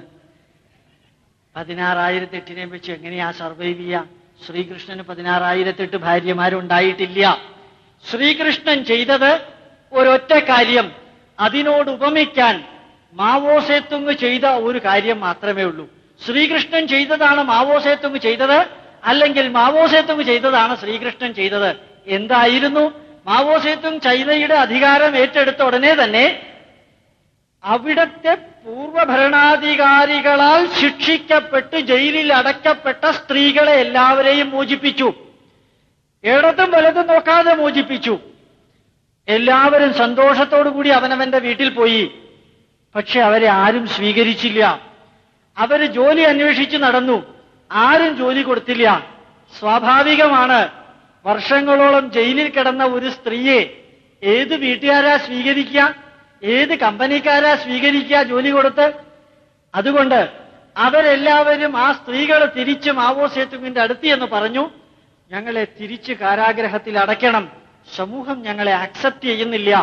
പതിനാറായിരത്തെട്ടിനെ വെച്ച് എങ്ങനെയാ സർവൈവ് ചെയ്യാം ശ്രീകൃഷ്ണന് പതിനാറായിരത്തെട്ട് ഭാര്യമാരുണ്ടായിട്ടില്ല ശ്രീകൃഷ്ണൻ ചെയ്തത് ഒരൊറ്റ കാര്യം അതിനോട് ഉപമിക്കാൻ മാവോസേത്തുങ് ചെയ്ത ഒരു കാര്യം മാത്രമേ ഉള്ളൂ ശ്രീകൃഷ്ണൻ ചെയ്തതാണ് മാവോസേത്തുങ് ചെയ്തത് അല്ലെങ്കിൽ മാവോസേത്തുങ് ചെയ്തതാണ് ശ്രീകൃഷ്ണൻ ചെയ്തത് എന്തായിരുന്നു മാവോസേത്തുങ് ചൈനയുടെ അധികാരം ഏറ്റെടുത്ത ഉടനെ തന്നെ അവിടത്തെ പൂർവഭരണാധികാരികളാൽ ശിക്ഷിക്കപ്പെട്ട് ജയിലിൽ അടയ്ക്കപ്പെട്ട സ്ത്രീകളെ എല്ലാവരെയും മോചിപ്പിച്ചു ഇടതും വലതും നോക്കാതെ മോചിപ്പിച്ചു എല്ലാവരും സന്തോഷത്തോടു കൂടി അവനവന്റെ വീട്ടിൽ പോയി പക്ഷെ അവരെ ആരും സ്വീകരിച്ചില്ല അവര് ജോലി അന്വേഷിച്ച് നടന്നു ആരും ജോലി കൊടുത്തില്ല സ്വാഭാവികമാണ് വർഷങ്ങളോളം ജയിലിൽ കിടന്ന ഒരു സ്ത്രീയെ ഏത് വീട്ടുകാരാ സ്വീകരിക്കുക ഏത് കമ്പനിക്കാരാ സ്വീകരിക്കുക ജോലി കൊടുത്ത് അതുകൊണ്ട് അവരെല്ലാവരും ആ സ്ത്രീകൾ തിരിച്ച് മാവോ സേതുവിന്റെ അടുത്ത് എന്ന് പറഞ്ഞു ഞങ്ങളെ തിരിച്ച് കാരാഗ്രഹത്തിൽ അടയ്ക്കണം സമൂഹം ഞങ്ങളെ അക്സെപ്റ്റ് ചെയ്യുന്നില്ല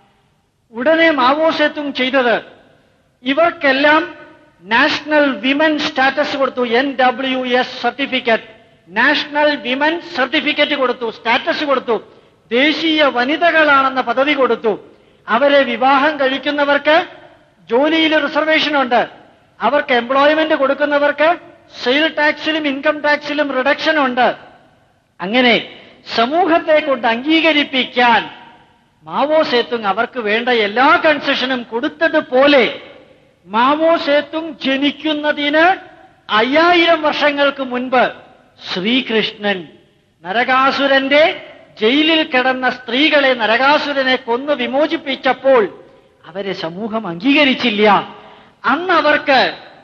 ഉടനെ മാവോ സേതുങ് ചെയ്തത് ഇവർക്കെല്ലാം നാഷണൽ വിമൻ സ്റ്റാറ്റസ് കൊടുത്തു N W S certificate national women certificate കൊടുത്തു സ്റ്റാറ്റസ് കൊടുത്തു ദേശീയ വനിതകളാണെന്ന പദവി കൊടുത്തു അവരെ വിവാഹം കഴിക്കുന്നവർക്ക് ജോലിയിൽ റിസർവേഷൻ ഉണ്ട് അവർക്ക് എംപ്ലോയ്മെന്റ് കൊടുക്കുന്നവർക്ക് സെയിൽ ടാക്സിലും ഇൻകം ടാക്സിലും റിഡക്ഷൻ ഉണ്ട് അങ്ങനെ സമൂഹത്തെ കൊണ്ട് അംഗീകരിപ്പിക്കാൻ മാവോ സേത്തുങ് അവർക്ക് വേണ്ട എല്ലാ കൺസെഷനും കൊടുത്തതുപോലെ മാവോ സേത്തുങ് ജനിക്കുന്നതിന് അയ്യായിരം വർഷങ്ങൾക്ക് മുൻപ് ശ്രീകൃഷ്ണൻ നരകാസുരന്റെ ജയിലിൽ കിടന്ന സ്ത്രീകളെ നരകാസുരനെ കൊന്നു വിമോചിപ്പിച്ചപ്പോൾ അവരെ സമൂഹം അംഗീകരിച്ചില്ല അന്ന് അവർക്ക്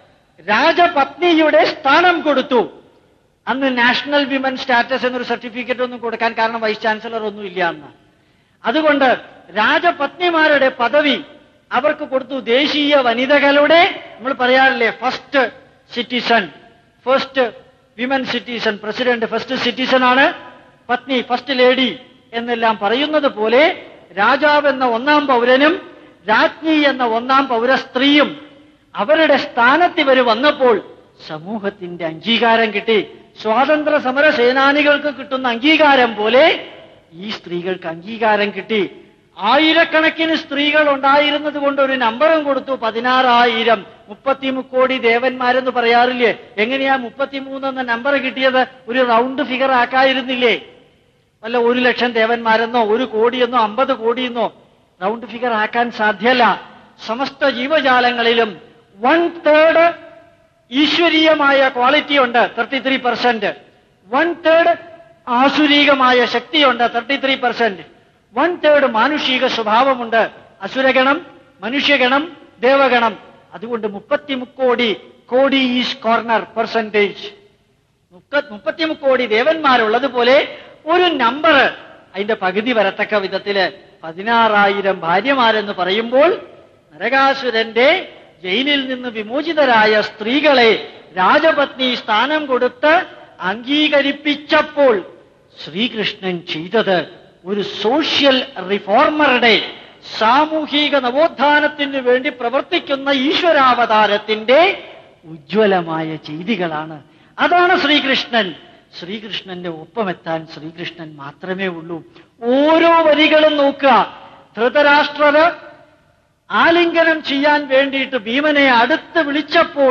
രാജപത്നിയുടെ സ്ഥാനം കൊടുത്തു അന്ന് നാഷണൽ വിമൻ സ്റ്റാറ്റസ് എന്നൊരു സർട്ടിഫിക്കറ്റ് ഒന്നും കൊടുക്കാൻ കാരണം വൈസ് ചാൻസലർ ഒന്നും ഇല്ല അന്ന് അതുകൊണ്ട് രാജപത്നിമാരുടെ പദവി അവർക്ക് കൊടുത്തു ദേശീയ വനിതകളുടെ നമ്മൾ പറയാറില്ലേ first citizen first women citizen president first citizen ആണ് പത്നി ഫസ്റ്റ് ലേഡി എന്നെല്ലാം പറയുന്നത് പോലെ രാജാവ് എന്ന ഒന്നാം പൗരനും രാജ്ഞി എന്ന ഒന്നാം പൗര സ്ത്രീയും അവരുടെ സ്ഥാനത്ത് ഇവർ വന്നപ്പോൾ സമൂഹത്തിന്റെ അംഗീകാരം കിട്ടി സ്വാതന്ത്ര്യ സമര സേനാനികൾക്ക് കിട്ടുന്ന അംഗീകാരം പോലെ ഈ സ്ത്രീകൾക്ക് അംഗീകാരം കിട്ടി ആയിരക്കണക്കിന് സ്ത്രീകൾ ഉണ്ടായിരുന്നത് കൊണ്ട് ഒരു നമ്പറും കൊടുത്തു പതിനാറായിരം മുപ്പത്തിമുക്കോടി ദേവന്മാരെന്ന് പറയാറില്ലേ എങ്ങനെയാ മുപ്പത്തിമൂന്ന് എന്ന നമ്പർ കിട്ടിയത് ഒരു റൗണ്ട് ഫിഗർ ആക്കായിരുന്നില്ലേ വല്ല ഒരു ലക്ഷം ദേവന്മാരെന്നോ ഒരു കോടിയെന്നോ അമ്പത് കോടിയെന്നോ റൗണ്ട് ഫിഗർ ആക്കാൻ സാധ്യല്ല സമസ്ത ജീവജാലങ്ങളിലും വൺ തേർഡ് ഈശ്വരീയമായ ക്വാളിറ്റി ഉണ്ട് thirty three percent one third ആസുരീകമായ ശക്തിയുണ്ട് thirty three percent one third മാനുഷിക സ്വഭാവമുണ്ട് അസുരഗണം മനുഷ്യഗണം ദേവഗണം അതുകൊണ്ട് മുപ്പത്തി മുക്കോടി കോടി ഈസ് കോർണർ പെർസെന്റേജ് മുപ്പത്തിമുക്കോടി ദേവന്മാരുള്ളതുപോലെ ഒരു നമ്പർ അതിന്റെ പകുതി വരത്തക്ക വിധത്തില് പതിനാറായിരം ഭാര്യമാരെന്ന് പറയുമ്പോൾ നരകാസുരന്റെ ജയിലിൽ നിന്ന് വിമോചിതരായ സ്ത്രീകളെ രാജപത്നി സ്ഥാനം കൊടുത്ത് അംഗീകരിപ്പിച്ചപ്പോൾ ശ്രീകൃഷ്ണൻ ചെയ്തത് ഒരു സോഷ്യൽ റിഫോർമറുടെ സാമൂഹിക നവോത്ഥാനത്തിന് വേണ്ടി പ്രവർത്തിക്കുന്ന ഈശ്വരാവതാരത്തിന്റെ ഉജ്ജ്വലമായ ചെയ്തികളാണ് അതാണ് ശ്രീകൃഷ്ണൻ ശ്രീകൃഷ്ണന്റെ ഒപ്പമെത്താൻ ശ്രീകൃഷ്ണൻ മാത്രമേ ഉള്ളൂ ഓരോ വരികളും നോക്കുക ധൃതരാഷ്ട്രര് ആലിംഗനം ചെയ്യാൻ വേണ്ടിയിട്ട് ഭീമനെ അടുത്ത് വിളിച്ചപ്പോൾ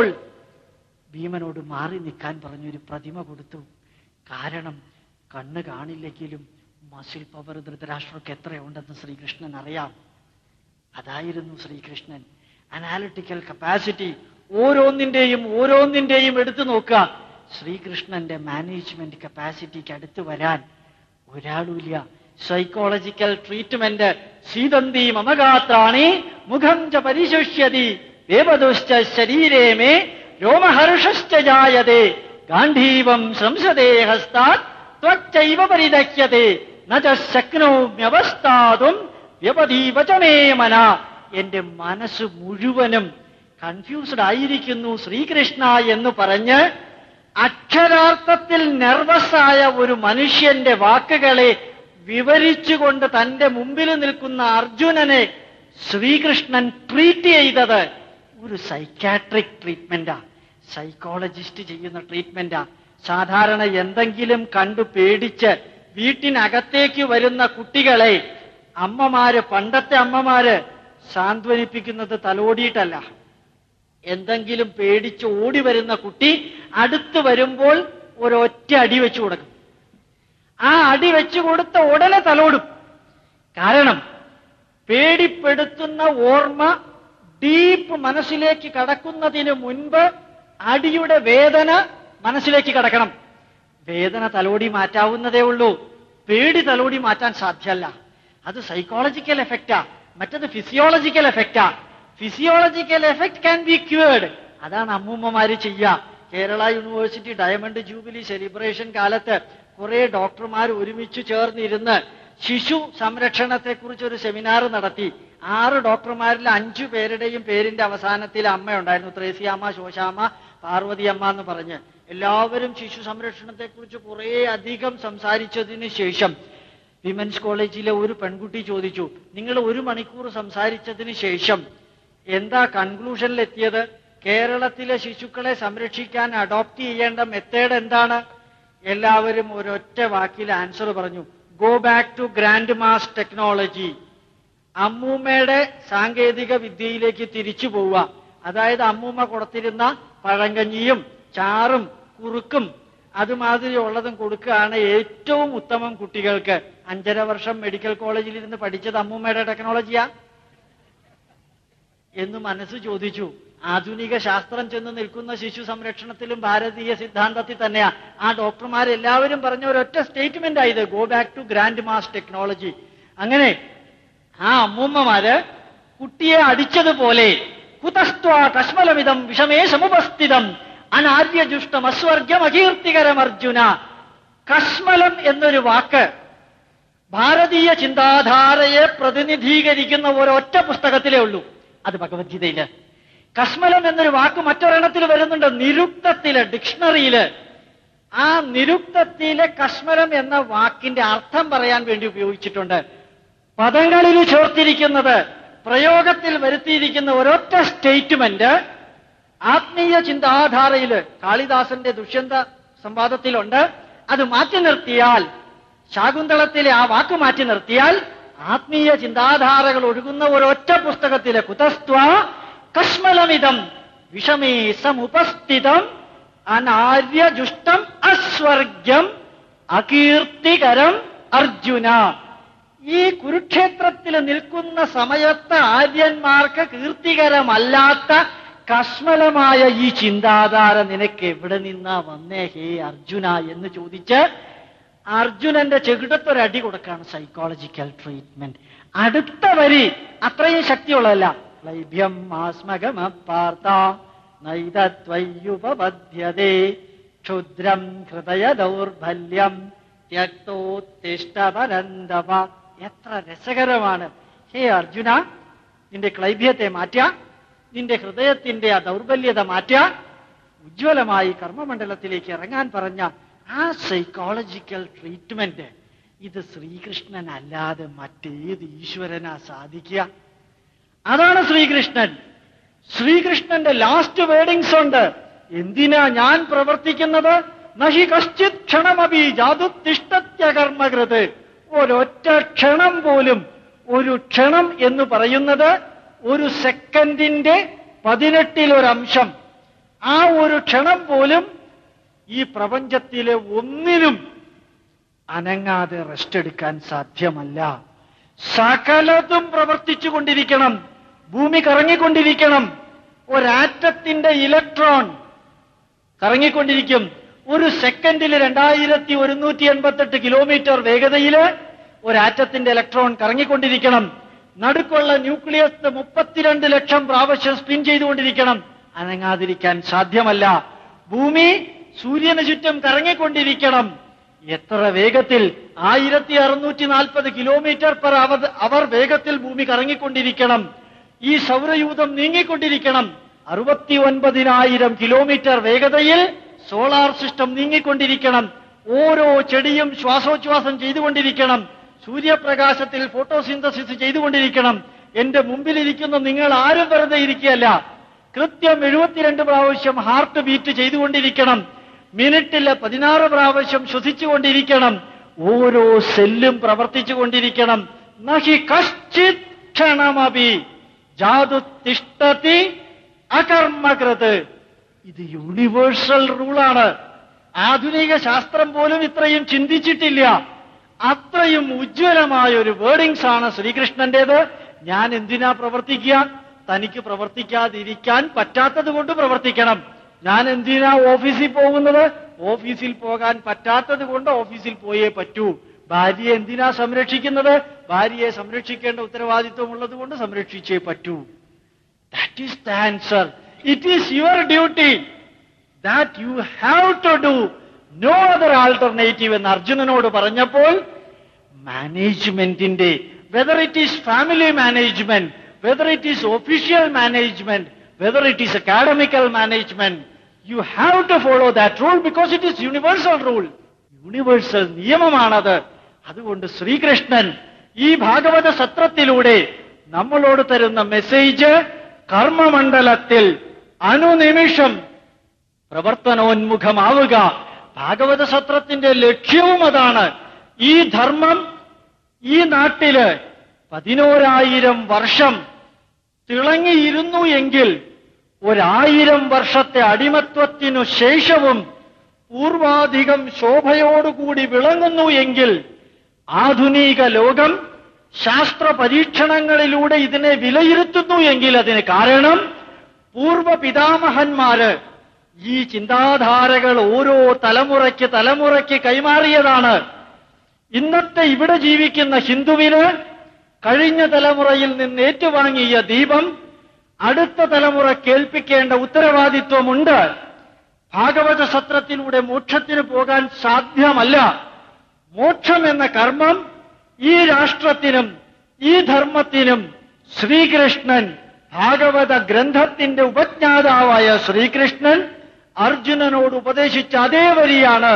ഭീമനോട് മാറി നിൽക്കാൻ പറഞ്ഞൊരു പ്രതിമ കൊടുത്തു കാരണം കണ്ണ് കാണില്ലെങ്കിലും മസിൽ പവർ ധൃതരാഷ്ട്രക്ക് എത്രയുണ്ടെന്ന് ശ്രീകൃഷ്ണൻ അറിയാം അതായിരുന്നു ശ്രീകൃഷ്ണൻ അനാലിറ്റിക്കൽ കപ്പാസിറ്റി ഓരോന്നിന്റെയും ഓരോന്നിന്റെയും എടുത്തു നോക്കുക ശ്രീകൃഷ്ണന്റെ മാനേജ്മെന്റ് കപ്പാസിറ്റിക്ക് അടുത്ത് വരാൻ ഒരാളുമില്ല സൈക്കോളജിക്കൽ ട്രീറ്റ്മെന്റ് സീതന്തി മമഗാത്രാണി മുഖം ച പരിശുഷ്യതി ദേവദുശ്ച ശരീരേ മേ രോമഹർഷശ്ച ജായതേ ഗാന്ധീവം സംസദേ ഹസ്താത് ത്വച്ചൈവ പരിദഹ്യത്തെ നച ശക്നോമ്യവസ്ഥാതും വ്യപതീവച മേ മന എന്റെ മനസ്സ് മുഴുവനും കൺഫ്യൂസ്ഡ് ആയിരിക്കുന്നു ശ്രീകൃഷ്ണ എന്ന് പറഞ്ഞ് അക്ഷരാർത്ഥത്തിൽ നെർവസ് ആയ ഒരു മനുഷ്യന്റെ വാക്കുകളെ വിവരിച്ചുകൊണ്ട് തന്റെ മുമ്പിൽ നിൽക്കുന്ന അർജുനനെ ശ്രീകൃഷ്ണൻ ട്രീറ്റ് ചെയ്തത് ഒരു സൈക്കാട്രിക് ട്രീറ്റ്മെന്റാ സൈക്കോളജിസ്റ്റ് ചെയ്യുന്ന ട്രീറ്റ്മെന്റാ സാധാരണ എന്തെങ്കിലും കണ്ടു പേടിച്ച് വീട്ടിനകത്തേക്ക് വരുന്ന കുട്ടികളെ അമ്മമാര് പണ്ടത്തെ അമ്മമാര് സാന്ത്വനിപ്പിക്കുന്നത് തലോടിയിട്ടല്ല എന്തെങ്കിലും പേടിച്ച് ഓടി വരുന്ന കുട്ടി അടുത്ത് വരുമ്പോൾ ഒരൊറ്റ അടി വെച്ചു കൊടുക്കും ആ അടി വെച്ചു കൊടുത്ത ഉടനെ തലോടും കാരണം പേടിപ്പെടുത്തുന്ന ഓർമ്മ ഡീപ്പ് മനസ്സിലേക്ക് കടക്കുന്നതിന് മുൻപ് അടിയുടെ വേദന മനസ്സിലേക്ക് കടക്കണം വേദന തലോടി മാറ്റാവുന്നതേ ഉള്ളൂ പേടി തലോടി മാറ്റാൻ സാധ്യമല്ല അത് സൈക്കോളജിക്കൽ എഫക്റ്റാ മറ്റത് ഫിസിയോളജിക്കൽ എഫക്റ്റാ physiological effect can be cured അതാണ് അമ്മൂമ്മമാര് ചെയ്യുക Kerala university diamond jubilee celebration കാലത്ത് കുറെ ഡോക്ടർമാർ ഒരുമിച്ച് ചേർന്നിരുന്ന് ശിശു സംരക്ഷണത്തെക്കുറിച്ച് ഒരു സെമിനാർ നടത്തി ആറ് ഡോക്ടർമാരിൽ അഞ്ചു പേരുടെയും പേരിന്റെ അവസാനത്തിൽ അമ്മയുണ്ടായിരുന്നു ത്രേസ്യാമ്മ ശോശാമ്മ പാർവതി അമ്മ എന്ന് പറഞ്ഞ് എല്ലാവരും ശിശു സംരക്ഷണത്തെക്കുറിച്ച് കുറെ അധികം സംസാരിച്ചതിന് ശേഷം വിമൻസ് കോളേജിലെ ഒരു പെൺകുട്ടി ചോദിച്ചു നിങ്ങൾ ഒരു മണിക്കൂർ സംസാരിച്ചതിന് ശേഷം എന്താ കൺക്ലൂഷനിലെത്തിയത് കേരളത്തിലെ ശിശുക്കളെ സംരക്ഷിക്കാൻ അഡോപ്റ്റ് ചെയ്യേണ്ട മെത്തേഡ് എന്താണ് എല്ലാവരും ഒരൊറ്റ വാക്കിൽ ആൻസർ പറഞ്ഞു go back to grandma's technology അമ്മൂമ്മയുടെ സാങ്കേതിക വിദ്യയിലേക്ക് തിരിച്ചു പോവുക അതായത് അമ്മൂമ്മ കൊടുത്തിരുന്ന പഴങ്കഞ്ഞിയും ചാറും കുറുക്കും അതുമാതിരി ഉള്ളതും കൊടുക്കുകയാണ് ഏറ്റവും ഉത്തമം കുട്ടികൾക്ക് അഞ്ചര വർഷം മെഡിക്കൽ കോളേജിൽ ഇരുന്ന് പഠിച്ചത് അമ്മൂമ്മയുടെ ടെക്നോളജിയാ എന്ന് മനസ്സ് ചോദിച്ചു ആധുനിക ശാസ്ത്രം ചെന്ന് നിൽക്കുന്ന ശിശു സംരക്ഷണത്തിലും ഭാരതീയ സിദ്ധാന്തത്തിൽ തന്നെയാ ആ ഡോക്ടർമാരെല്ലാവരും പറഞ്ഞ ഒരൊറ്റ സ്റ്റേറ്റ്മെന്റ് ആയത് go back to grandma's technology അങ്ങനെ ആ അമ്മൂമ്മമാര് കുട്ടിയെ അടിച്ചതുപോലെ കുതസ്ത്വാ കശ്മലമിതം വിഷമേ സമുപസ്ഥിതം അനാര്യജുഷ്ടം അസ്വർഗ്യം അകീർത്തികരം അർജുന കശ്മലം എന്നൊരു വാക്ക് ഭാരതീയ ചിന്താധാരയെ പ്രതിനിധീകരിക്കുന്ന ഒരൊറ്റ പുസ്തകത്തിലേ ഉള്ളൂ അത് ഭഗവത്ഗീതയില് കശ്മലം എന്നൊരു വാക്ക് മറ്റൊരെണ്ണത്തിൽ വരുന്നുണ്ട് നിരുക്തത്തില് ഡിക്ഷണറിയില് ആ നിരുക്തത്തിലെ കശ്മലം എന്ന വാക്കിന്റെ അർത്ഥം പറയാൻ വേണ്ടി ഉപയോഗിച്ചിട്ടുണ്ട് പദങ്ങളിൽ ചേർത്തിരിക്കുന്നത് പ്രയോഗത്തിൽ വരുത്തിയിരിക്കുന്ന ഒരൊറ്റ സ്റ്റേറ്റ്മെന്റ് ആത്മീയ ചിന്താധാരയില് കാളിദാസന്റെ ദുഷ്യന്ത സംവാദത്തിലുണ്ട് അത് മാറ്റി നിർത്തിയാൽ ശാകുന്തളത്തിലെ ആ വാക്ക് മാറ്റി നിർത്തിയാൽ ആത്മീയ ചിന്താധാരകൾ ഒഴുകുന്ന ഒരൊറ്റ പുസ്തകത്തിലെ കുതസ്ത്വ കശ്മലമിതം വിഷമേ സമുപസ്ഥിതം അനാര്യജുഷ്ടം അസ്വർഗ്യം അകീർത്തികരം അർജുന ഈ കുരുക്ഷേത്രത്തിൽ നിൽക്കുന്ന സമയത്ത് ആര്യന്മാർക്ക് കീർത്തികരമല്ലാത്ത കശ്മലമായ ഈ ചിന്താധാര നിനക്ക് എവിടെ നിന്നാ വന്നേ ഹേ അർജുന എന്ന് ചോദിച്ച് അർജുനന്റെ ചെകിടത്തൊരടി കൊടുക്കാണ് സൈക്കോളജിക്കൽ ട്രീറ്റ്മെന്റ് അടുത്ത വരി അത്രയും ശക്തിയുള്ളതല്ല ക്ലൈഭ്യം ആസ്മകമപ്പാർത്ത നൈതത്വയ്യുപപദ്യതേ ക്ഷുദ്രം ഹൃദയ ദൗർബല്യം ത്യക്തോത്തിഷ്ടപരന്തവ എത്ര രസകരമാണ് ഹേ അർജുന നിന്റെ ക്ലൈഭ്യത്തെ മാറ്റ നിന്റെ ഹൃദയത്തിന്റെ ആ ദൗർബല്യത മാറ്റ ഉജ്ജ്വലമായി കർമ്മമണ്ഡലത്തിലേക്ക് ഇറങ്ങാൻ പറഞ്ഞ ആ സൈക്കോളജിക്കൽ ട്രീറ്റ്മെന്റ് ഇത് ശ്രീകൃഷ്ണൻ അല്ലാതെ മറ്റേത് ഈശ്വരനാ സാധിക്കുക അതാണ് ശ്രീകൃഷ്ണൻ ശ്രീകൃഷ്ണന്റെ ലാസ്റ്റ് വേർഡിങ്സ് ഉണ്ട് എന്തിനാ ഞാൻ പ്രവർത്തിക്കുന്നത് നഹി കശ്ചിത് ക്ഷണമപി ജാതുത്തിഷ്ടത്യകർമ്മകൃത് ഒരൊറ്റ ക്ഷണം പോലും ഒരു ക്ഷണം എന്ന് പറയുന്നത് ഒരു സെക്കൻഡിന്റെ പതിനെട്ടിലൊരംശം ആ ഒരു ക്ഷണം പോലും ഈ പ്രപഞ്ചത്തിലെ ഒന്നിനും അനങ്ങാതെ റെസ്റ്റ് എടുക്കാൻ സാധ്യമല്ല സകലതും പ്രവർത്തിച്ചു കൊണ്ടിരിക്കണം ഭൂമി കറങ്ങിക്കൊണ്ടിരിക്കണം ഒരാറ്റത്തിന്റെ ഇലക്ട്രോൺ കറങ്ങിക്കൊണ്ടിരിക്കും ഒരു സെക്കൻഡിൽ രണ്ടായിരത്തി ഒരുന്നൂറ്റി എൺപത്തെട്ട് കിലോമീറ്റർ വേഗതയിൽ ഒരാറ്റത്തിന്റെ ഇലക്ട്രോൺ കറങ്ങിക്കൊണ്ടിരിക്കണം നടുക്കുള്ള ന്യൂക്ലിയസ് മുപ്പത്തിരണ്ട് ലക്ഷം പ്രാവശ്യം സ്പിൻ ചെയ്തുകൊണ്ടിരിക്കണം അനങ്ങാതിരിക്കാൻ സാധ്യമല്ല ഭൂമി സൂര്യന് ചുറ്റും കറങ്ങിക്കൊണ്ടിരിക്കണം എത്ര വേഗത്തിൽ ആയിരത്തി അറുന്നൂറ്റി നാൽപ്പത് കിലോമീറ്റർ പെർ അവർ അവർ വേഗത്തിൽ ഭൂമി കറങ്ങിക്കൊണ്ടിരിക്കണം ഈ സൗരയൂഥം നീങ്ങിക്കൊണ്ടിരിക്കണം അറുപത്തി ഒൻപതിനായിരം കിലോമീറ്റർ വേഗതയിൽ സോളാർ സിസ്റ്റം നീങ്ങിക്കൊണ്ടിരിക്കണം ഓരോ ചെടിയും ശ്വാസോച്ഛ്വാസം ചെയ്തുകൊണ്ടിരിക്കണം സൂര്യപ്രകാശത്തിൽ ഫോട്ടോസിന്തസിസ് ചെയ്തുകൊണ്ടിരിക്കണം എന്റെ മുമ്പിലിരിക്കുന്ന നിങ്ങൾ ആരും വെറുതെ ഇരിക്കുകയല്ല കൃത്യം എഴുപത്തിരണ്ട് പ്രാവശ്യം ഹാർട്ട് ബീറ്റ് ചെയ്തുകൊണ്ടിരിക്കണം മിനിറ്റിൽ പതിനാറ് പ്രാവശ്യം ശ്വസിച്ചുകൊണ്ടിരിക്കണം ഓരോ സെല്ലും പ്രവർത്തിച്ചുകൊണ്ടിരിക്കണം നഹി കശ്ചിത് ക്ഷണമപി ജാതു തിഷ്ടതി അകർമ്മകൃത് ഇത് യൂണിവേഴ്സൽ റൂളാണ് ആധുനിക ശാസ്ത്രം പോലും ഇത്രയും ചിന്തിച്ചിട്ടില്ല അത്രയും ഉജ്ജ്വലമായ ഒരു വേർഡിങ്സ് ആണ് ശ്രീകൃഷ്ണന്റേത് ഞാൻ എന്തിനാ പ്രവർത്തിക്കുക തനിക്ക് പ്രവർത്തിക്കാതിരിക്കാൻ പറ്റാത്തത് കൊണ്ട് പ്രവർത്തിക്കണം ഞാൻ എന്തിനാ ഓഫീസിൽ പോകുന്നത് ഓഫീസിൽ പോകാൻ പറ്റാത്തത് കൊണ്ട് ഓഫീസിൽ പോയേ പറ്റൂ ഭാര്യയെ എന്തിനാ സംരക്ഷിക്കുന്നത് ഭാര്യയെ സംരക്ഷിക്കേണ്ട ഉത്തരവാദിത്വം ഉള്ളത് കൊണ്ട് സംരക്ഷിച്ചേ പറ്റൂ that is the answer it is your duty that you have to do no other alternative എന്ന് അർജുനനോട് പറഞ്ഞപ്പോൾ മാനേജ്മെന്റിന്റെ whether it is family management whether it is official management whether it is academical management you have to follow that rule because it is universal rule universal നിയമമാണത് അതുകൊണ്ട് ശ്രീകൃഷ്ണൻ ഈ ഭാഗവത സത്രത്തിലൂടെ നമ്മളോട് തരുന്ന മെസ്സേജ് കർമ്മമണ്ഡലത്തിൽ അനുനിമിഷം പ്രവർത്തനോന്മുഖമാവുക ഭാഗവത സത്രത്തിന്റെ ലക്ഷ്യവും അതാണ് ഈ ധർമ്മം ഈ നാട്ടില് പതിനോരായിരം വർഷം തിളങ്ങിയിരുന്നു എങ്കിൽ ഒരായിരം വർഷത്തെ അടിമത്വത്തിനു ശേഷവും പൂർവാധികം ശോഭയോടുകൂടി വിളങ്ങുന്നു എങ്കിൽ ആധുനിക ലോകം ശാസ്ത്ര പരീക്ഷണങ്ങളിലൂടെ ഇതിനെ വിലയിരുത്തുന്നു എങ്കിൽ അതിന് കാരണം പൂർവ പിതാമഹന്മാര് ഈ ചിന്താധാരകൾ ഓരോ തലമുറയ്ക്ക് തലമുറയ്ക്ക് കൈമാറിയതാണ് ഇന്നത്തെ ഇവിടെ ജീവിക്കുന്ന ഹിന്ദുവിന് കഴിഞ്ഞ തലമുറയിൽ നിന്ന് ഏറ്റുവാങ്ങിയ ദീപം അടുത്ത തലമുറ കേൾപ്പിക്കേണ്ട ഉത്തരവാദിത്വമുണ്ട് ഭാഗവത സത്രത്തിലൂടെ മോക്ഷത്തിന് പോകാൻ സാധ്യമല്ല മോക്ഷം എന്ന കർമ്മം ഈ രാഷ്ട്രത്തിനും ഈ ധർമ്മത്തിനും ശ്രീകൃഷ്ണൻ ഭാഗവത ഗ്രന്ഥത്തിന്റെ ഉപജ്ഞാതാവായ ശ്രീകൃഷ്ണൻ അർജുനനോട് ഉപദേശിച്ച അതേ വരിയാണ്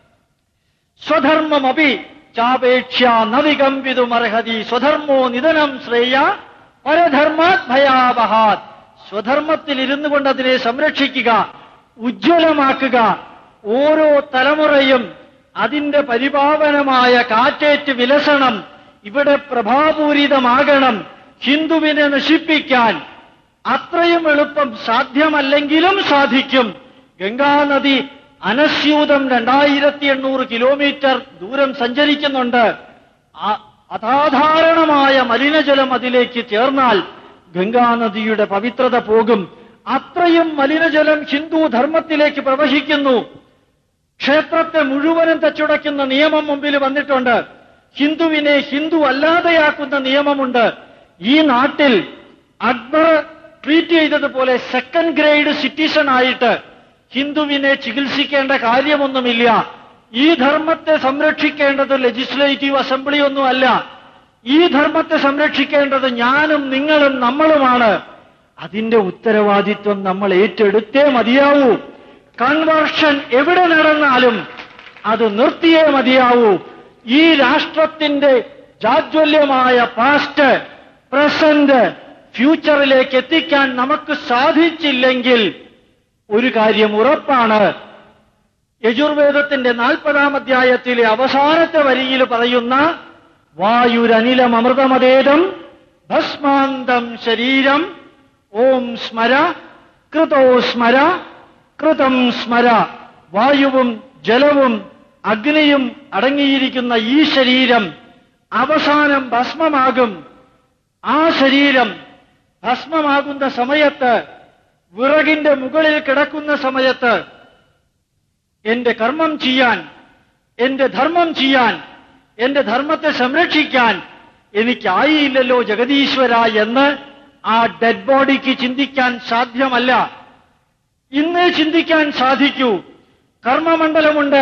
സ്വധർമ്മമപി ചാപേക്ഷ്യ നവികമ്പിതുമർഹതി സ്വധർമ്മോ നിധനം ശ്രേയ പരധർമാത് ഭയാവഹാത് സ്വധർമ്മത്തിൽ ഇരുന്നു കൊണ്ട് അതിനെ സംരക്ഷിക്കുക ഉജ്ജ്വലമാക്കുക ഓരോ തലമുറയും അതിന്റെ പരിപാവനമായ കാറ്റേറ്റ് വിലസണം ഇവിടെ പ്രഭാപൂരിതമാകണം ഹിന്ദുവിനെ നശിപ്പിക്കാൻ അത്രയും എളുപ്പം സാധ്യമല്ലെങ്കിലും സാധിക്കും ഗംഗാനദി അനസ്യൂതം രണ്ടായിരത്തി എണ്ണൂറ് കിലോമീറ്റർ ദൂരം സഞ്ചരിക്കുന്നുണ്ട് ആ- അസാധാരണമായ മലിനജലം അതിലേക്ക് ചേർന്നാൽ ഗംഗാനദിയുടെ പവിത്രത പോകും അത്രയും മലിനജലം ഹിന്ദു ധർമ്മത്തിലേക്ക് പ്രവഹിക്കുന്നു ക്ഷേത്രത്തെ മുഴുവനും തച്ചുടയ്ക്കുന്ന നിയമം മുമ്പിൽ വന്നിട്ടുണ്ട് ഹിന്ദുവിനെ ഹിന്ദു അല്ലാതെയാക്കുന്ന നിയമമുണ്ട് ഈ നാട്ടിൽ അക്ബർ ട്രീറ്റ് ചെയ്തതുപോലെ സെക്കൻഡ് ഗ്രേഡ് സിറ്റിസൺ ആയിട്ട് ഹിന്ദുവിനെ ചികിത്സിക്കേണ്ട കാര്യമൊന്നുമില്ല ഈ ധർമ്മത്തെ സംരക്ഷിക്കേണ്ടത് ലെജിസ്ലേറ്റീവ് അസംബ്ലി ഒന്നുമല്ല ഈ ധർമ്മത്തെ സംരക്ഷിക്കേണ്ടത് ഞാനും നിങ്ങളും നമ്മളുമാണ് അതിന്റെ ഉത്തരവാദിത്വം നമ്മൾ ഏറ്റെടുത്തേ മതിയാവൂ കൺവേർഷൻ എവിടെ നടന്നാലും അത് നിർത്തിയേ മതിയാവൂ ഈ രാഷ്ട്രത്തിന്റെ ജാജ്വല്യമായ പാസ്റ്റ് പ്രസന്റ് ഫ്യൂച്ചറിലേക്ക് എത്തിക്കാൻ നമുക്ക് സാധിച്ചില്ലെങ്കിൽ ഒരു കാര്യം ഉറപ്പാണ് യജുർവേദത്തിന്റെ നാൽപ്പതാം അധ്യായത്തിലെ അവസാനത്തെ വരിയിൽ പറയുന്ന വായുരനിലം അമൃതമതേദം ഭസ്മാന്തം ശരീരം ഓം സ്മര കൃതോ സ്മര കൃതം സ്മര വായുവും ജലവും അഗ്നിയും അടങ്ങിയിരിക്കുന്ന ഈ ശരീരം അവസാനം ഭസ്മമാകും ആ ശരീരം ഭസ്മമാകുന്ന സമയത്ത് വിറകിന്റെ മുകളിൽ കിടക്കുന്ന സമയത്ത് എന്റെ കർമ്മം ചെയ്യാൻ എന്റെ ധർമ്മം ചെയ്യാൻ എന്റെ ധർമ്മത്തെ സംരക്ഷിക്കാൻ എനിക്കായില്ലല്ലോ ജഗദീശ്വര എന്ന് ആ ഡെഡ് ബോഡിക്ക് ചിന്തിക്കാൻ സാധ്യമല്ല ഇന്ന് ചിന്തിക്കാൻ സാധിക്കൂ കർമ്മമണ്ഡലമുണ്ട്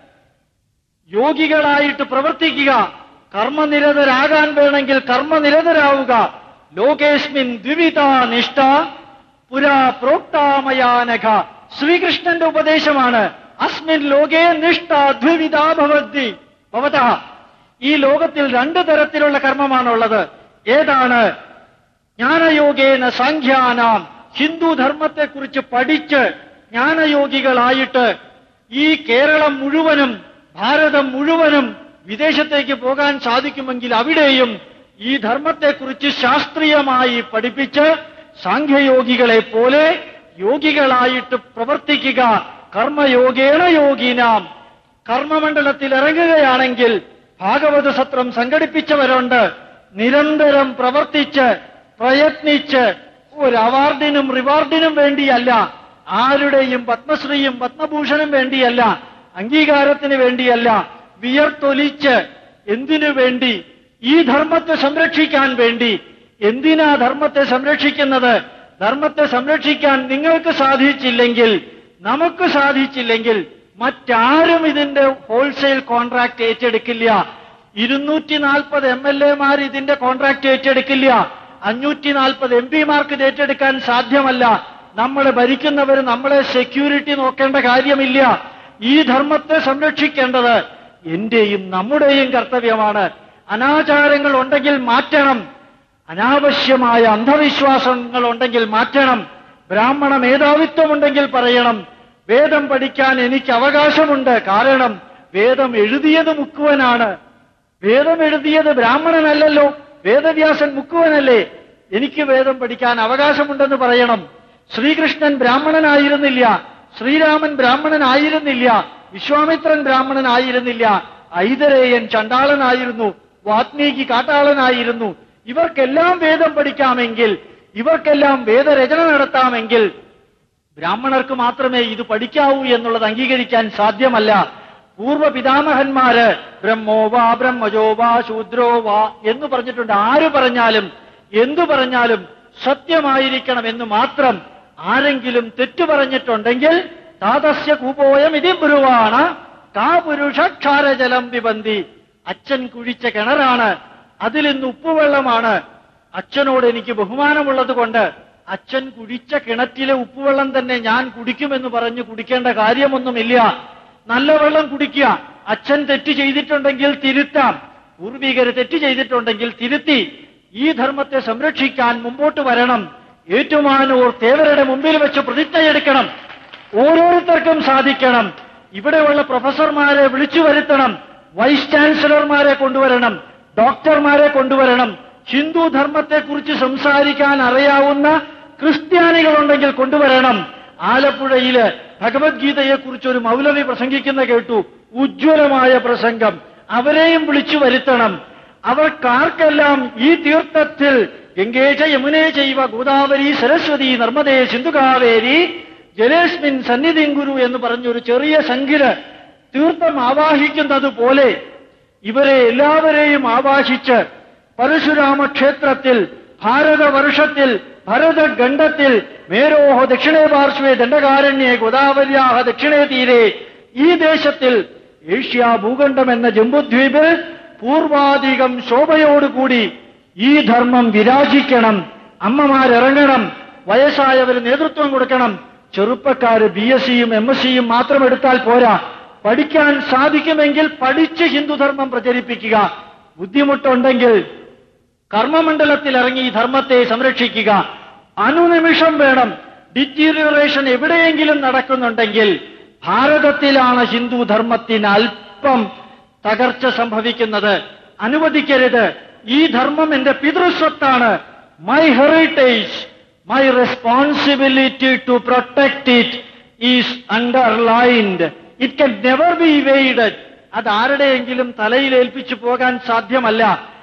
യോഗികളായിട്ട് പ്രവർത്തിക്കുക കർമ്മനിരതരാകാൻ വേണമെങ്കിൽ കർമ്മനിരതരാവുക ലോകേസ്മിൻ ദ്വിവിധ നിഷ്ഠ പുരാ പ്രോക്താമയാനഘ ശ്രീകൃഷ്ണന്റെ ഉപദേശമാണ് അസ്മിൻ ലോകേ നിഷ്ഠ ദ്വിവിധ ഭവതി ഭവത ഈ ലോകത്തിൽ രണ്ട് തരത്തിലുള്ള കർമ്മമാണുള്ളത് ഏതാണ് ജ്ഞാനയോഗേന സാഖ്യാനാം ഹിന്ദു ധർമ്മത്തെക്കുറിച്ച് പഠിച്ച് ജ്ഞാനയോഗികളായിട്ട് ഈ കേരളം മുഴുവനും ഭാരതം മുഴുവനും വിദേശത്തേക്ക് പോകാൻ സാധിക്കുമെങ്കിൽ അവിടെയും ഈ ധർമ്മത്തെക്കുറിച്ച് ശാസ്ത്രീയമായി പഠിപ്പിച്ച് സാഖ്യയോഗികളെ പോലെ യോഗികളായിട്ട് പ്രവർത്തിക്കുക കർമ്മയോഗേണ യോഗിനാം കർമ്മമണ്ഡലത്തിൽ ഇറങ്ങുകയാണെങ്കിൽ ഭാഗവത സത്രം സംഘടിപ്പിച്ചവരുണ്ട് നിരന്തരം പ്രവർത്തിച്ച് പ്രയത്നിച്ച് ഒരു അവാർഡിനും റിവാർഡിനും വേണ്ടിയല്ല ആരുടെയും പത്മശ്രീയും പത്മഭൂഷണും വേണ്ടിയല്ല അംഗീകാരത്തിന് വേണ്ടിയല്ല വിയർത്തൊലിച്ച് എന്തിനു വേണ്ടി ഈ ധർമ്മത്തെ സംരക്ഷിക്കാൻ വേണ്ടി എന്തിനാ ധർമ്മത്തെ സംരക്ഷിക്കുന്നത് ധർമ്മത്തെ സംരക്ഷിക്കാൻ നിങ്ങൾക്ക് സാധിച്ചില്ലെങ്കിൽ നമുക്ക് സാധിച്ചില്ലെങ്കിൽ മറ്റാരും ഇതിന്റെ ഹോൾസെയിൽ കോൺട്രാക്ട് ഏറ്റെടുക്കില്ല ഇരുന്നൂറ്റി നാൽപ്പത് എം എൽ എമാർ ഇതിന്റെ കോൺട്രാക്ട് ഏറ്റെടുക്കില്ല അഞ്ഞൂറ്റി നാൽപ്പത് എം പിമാർക്ക് ഇത് ഏറ്റെടുക്കാൻ സാധ്യമല്ല നമ്മൾ ഭരിക്കുന്നവർ നമ്മളെ സെക്യൂരിറ്റി നോക്കേണ്ട കാര്യമില്ല ഈ ധർമ്മത്തെ സംരക്ഷിക്കേണ്ടത് എന്റെയും നമ്മുടെയും കർത്തവ്യമാണ് അനാചാരങ്ങൾ ഉണ്ടെങ്കിൽ മാറ്റണം അനാവശ്യമായ അന്ധവിശ്വാസങ്ങൾ ഉണ്ടെങ്കിൽ മാറ്റണം ബ്രാഹ്മണ മേധാവിത്വമുണ്ടെങ്കിൽ പറയണം വേദം പഠിക്കാൻ എനിക്ക് അവകാശമുണ്ട് കാരണം വേദം എഴുതിയത് മുക്കുവനാണ് വേദം എഴുതിയത് ബ്രാഹ്മണനല്ലല്ലോ വേദവ്യാസൻ മുക്കുവനല്ലേ എനിക്ക് വേദം പഠിക്കാൻ അവകാശമുണ്ടെന്ന് പറയണം ശ്രീകൃഷ്ണൻ ബ്രാഹ്മണനായിരുന്നില്ല ശ്രീരാമൻ ബ്രാഹ്മണനായിരുന്നില്ല വിശ്വാമിത്രൻ ബ്രാഹ്മണനായിരുന്നില്ല ഐതരേയൻ ചണ്ടാളനായിരുന്നു വാത്മീകി കാട്ടാളനായിരുന്നു ഇവർക്കെല്ലാം വേദം പഠിക്കാമെങ്കിൽ ഇവർക്കെല്ലാം വേദരചന നടത്താമെങ്കിൽ ബ്രാഹ്മണർക്ക് മാത്രമേ ഇത് പഠിക്കാവൂ എന്നുള്ളത് അംഗീകരിക്കാൻ സാധ്യമല്ല പൂർവ്വ പിതാമഹന്മാര് ബ്രഹ്മോ വാ ബ്രഹ്മജോ വാ ശൂദ്രോ വാ എന്ന് പറഞ്ഞിട്ടുണ്ട് ആര് പറഞ്ഞാലും എന്തു പറഞ്ഞാലും സത്യമായിരിക്കണം എന്ന് മാത്രം ആരെങ്കിലും തെറ്റു പറഞ്ഞിട്ടുണ്ടെങ്കിൽ താതസ്യ കൂപോയം ഇതി ബ്രുവാണ് കാ പുരുഷ ക്ഷാരജലം വിബന്തി അച്ഛൻ കുഴിച്ച കിണറാണ് അതിലിന്ന് ഉപ്പുവെള്ളമാണ് അച്ഛനോട് എനിക്ക് ബഹുമാനമുള്ളത് കൊണ്ട് അച്ഛൻ കുടിച്ച കിണറ്റിലെ ഉപ്പുവെള്ളം തന്നെ ഞാൻ കുടിക്കുമെന്ന് പറഞ്ഞ് കുടിക്കേണ്ട കാര്യമൊന്നുമില്ല നല്ല വെള്ളം കുടിക്കുക അച്ഛൻ തെറ്റ് ചെയ്തിട്ടുണ്ടെങ്കിൽ തിരുത്താം പൂർവികര് തെറ്റ് ചെയ്തിട്ടുണ്ടെങ്കിൽ തിരുത്തി ഈ ധർമ്മത്തെ സംരക്ഷിക്കാൻ മുമ്പോട്ട് വരണം ഏറ്റുമാനൂർ തേവരുടെ മുമ്പിൽ വെച്ച് പ്രതിജ്ഞയെടുക്കണം ഓരോരുത്തർക്കും സാധിക്കണം ഇവിടെയുള്ള പ്രൊഫസർമാരെ വിളിച്ചു വരുത്തണം വൈസ് ചാൻസലർമാരെ കൊണ്ടുവരണം ഡോക്ടർമാരെ കൊണ്ടുവരണം ഹിന്ദു ധർമ്മത്തെക്കുറിച്ച് സംസാരിക്കാൻ അറിയാവുന്ന ക്രിസ്ത്യാനികളുണ്ടെങ്കിൽ കൊണ്ടുവരണം ആലപ്പുഴയില് ഭഗവത്ഗീതയെക്കുറിച്ച് ഒരു മൗലവി പ്രസംഗിക്കുന്ന കേട്ടു ഉജ്ജ്വലമായ പ്രസംഗം അവരെയും വിളിച്ചു വരുത്തണം അവർക്കാർക്കെല്ലാം ഈ തീർത്ഥത്തിൽ ഗംഗേച യമുനേ ചെയ്വ ഗോദാവരി സരസ്വതി നർമ്മദേ സിന്ധുകാവേരി ജലേസ്മിൻ സന്നിധിം ഗുരു എന്ന് പറഞ്ഞൊരു ചെറിയ സംഖ്യ തീർത്ഥം ആവാഹിക്കുന്നത് പോലെ ഇവരെ എല്ലാവരെയും ആവാഹിച്ച് പരശുരാമ ക്ഷേത്രത്തിൽ ഭാരതവർഷത്തിൽ ഭരതഖണ്ഡത്തിൽ മേരോഹ ദക്ഷിണേ പാർശ്വേ ദണ്ഡകാരണ്യേ ഗോദാവര്യാഹ ദക്ഷിണേ തീരെ ഈ ദേശത്തിൽ ഏഷ്യ ഭൂഖണ്ഡം എന്ന ജംബുദ്വീപിൽ പൂർവാധികം ശോഭയോടുകൂടി ഈ ധർമ്മം വിരാജിക്കണം അമ്മമാരിറങ്ങണം വയസ്സായവർ നേതൃത്വം കൊടുക്കണം ചെറുപ്പക്കാര് ബി എസ് സിയും എം എസ് സിയും മാത്രം എടുത്താൽ പോരാ പഠിക്കാൻ സാധിക്കുമെങ്കിൽ പഠിച്ച് ഹിന്ദുധർമ്മം പ്രചരിപ്പിക്കുക ബുദ്ധിമുട്ടുണ്ടെങ്കിൽ കർമ്മമണ്ഡലത്തിൽ ഇറങ്ങി ഈ ധർമ്മത്തെ സംരക്ഷിക്കുക അനുനിമിഷം വേണം ഡിറ്റീരിയറേഷൻ എവിടെയെങ്കിലും നടക്കുന്നുണ്ടെങ്കിൽ ഭാരതത്തിലാണ് ഹിന്ദു ധർമ്മത്തിന് അല്പം തകർച്ച സംഭവിക്കുന്നത് അനുവദിക്കരുത് ഈ ധർമ്മം എന്റെ പിതൃസ്വത്താണ് my heritage my responsibility to protect it is underlined it can never be weighted അത് ആരുടെയെങ്കിലും തലയിൽ ഏൽപ്പിച്ചു പോകാൻ സാധ്യമല്ല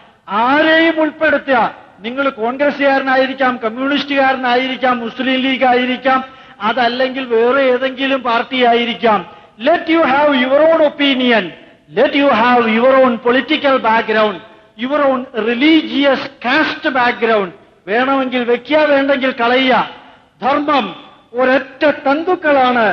ആരെയും ഉൾപ്പെടുത്തുക നിങ്ങൾ കോൺഗ്രസ്സുകാരനായിരിക്കാം കമ്മ്യൂണിസ്റ്റുകാരനായിരിക്കാം മുസ്ലിം ലീഗ് ആയിരിക്കാം അതല്ലെങ്കിൽ വേറെ ഏതെങ്കിലും പാർട്ടി ആയിരിക്കാം let you have your own opinion let you have your own political background your own religious caste background വേണമെങ്കിൽ വെക്കുക വേണ്ടെങ്കിൽ കളയുക ധർമ്മം ഒരൊറ്റ തന്തുക്കളാണ്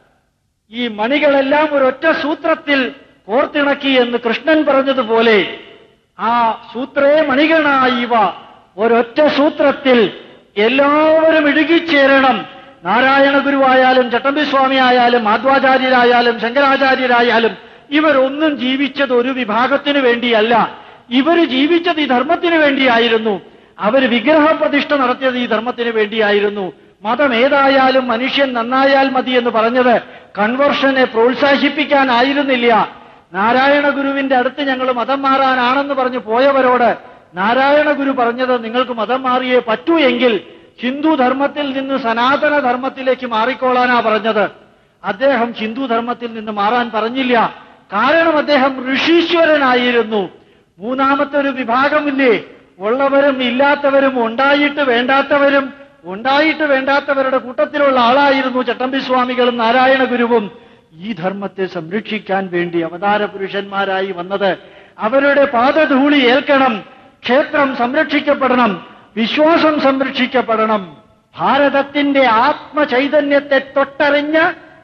ഈ മണികളെല്ലാം ഒരൊറ്റ സൂത്രത്തിൽ കോർത്തിണക്കി എന്ന് കൃഷ്ണൻ പറഞ്ഞതുപോലെ ആ സൂത്രേ മണികളായിവ ഒരൊറ്റ സൂത്രത്തിൽ എല്ലാവരും ഇഴുകിച്ചേരണം നാരായണ ഗുരുവായാലും ചട്ടമ്പിസ്വാമി ആയാലും മാധ്വാചാര്യരായാലും ശങ്കരാചാര്യരായാലും ഇവരൊന്നും ജീവിച്ചത് ഒരു വിഭാഗത്തിനു വേണ്ടിയല്ല ഇവര് ജീവിച്ചത് ഈ ധർമ്മത്തിന് വേണ്ടിയായിരുന്നു അവർ വിഗ്രഹ പ്രതിഷ്ഠ നടത്തിയത് ഈ ധർമ്മത്തിന് വേണ്ടിയായിരുന്നു മതം ഏതായാലും മനുഷ്യൻ നന്നായാൽ മതി എന്ന് പറഞ്ഞത് കൺവർഷനെ പ്രോത്സാഹിപ്പിക്കാനായിരുന്നില്ല നാരായണ ഗുരുവിന്റെ അടുത്ത് ഞങ്ങൾ മതം മാറാനാണെന്ന് പറഞ്ഞു പോയവരോട് നാരായണ ഗുരു പറഞ്ഞത് നിങ്ങൾക്ക് മതം മാറിയേ പറ്റൂ എങ്കിൽ ഹിന്ദു ധർമ്മത്തിൽ നിന്ന് സനാതന ധർമ്മത്തിലേക്ക് മാറിക്കോളാനാ പറഞ്ഞത് അദ്ദേഹം ഹിന്ദു ധർമ്മത്തിൽ നിന്ന് മാറാൻ പറഞ്ഞില്ല കാരണം അദ്ദേഹം ഋഷീശ്വരനായിരുന്നു മൂന്നാമത്തെ ഒരു വിഭാഗമില്ലേ ഉള്ളവരും ഇല്ലാത്തവരും ഉണ്ടായിട്ട് വേണ്ടാത്തവരും ഉണ്ടായിട്ട് വേണ്ടാത്തവരുടെ കൂട്ടത്തിലുള്ള ആളായിരുന്നു ചട്ടമ്പിസ്വാമികളും നാരായണ ഗുരുവും ഈ ധർമ്മത്തെ സംരക്ഷിക്കാൻ വേണ്ടി അവതാര പുരുഷന്മാരായി വന്നത് അവരുടെ പാദധൂളി ഏൽക്കണം ക്ഷേത്രം സംരക്ഷിക്കപ്പെടണം വിശ്വാസം സംരക്ഷിക്കപ്പെടണം ഭാരതത്തിന്റെ ആത്മചൈതന്യത്തെ തൊട്ടറിഞ്ഞ്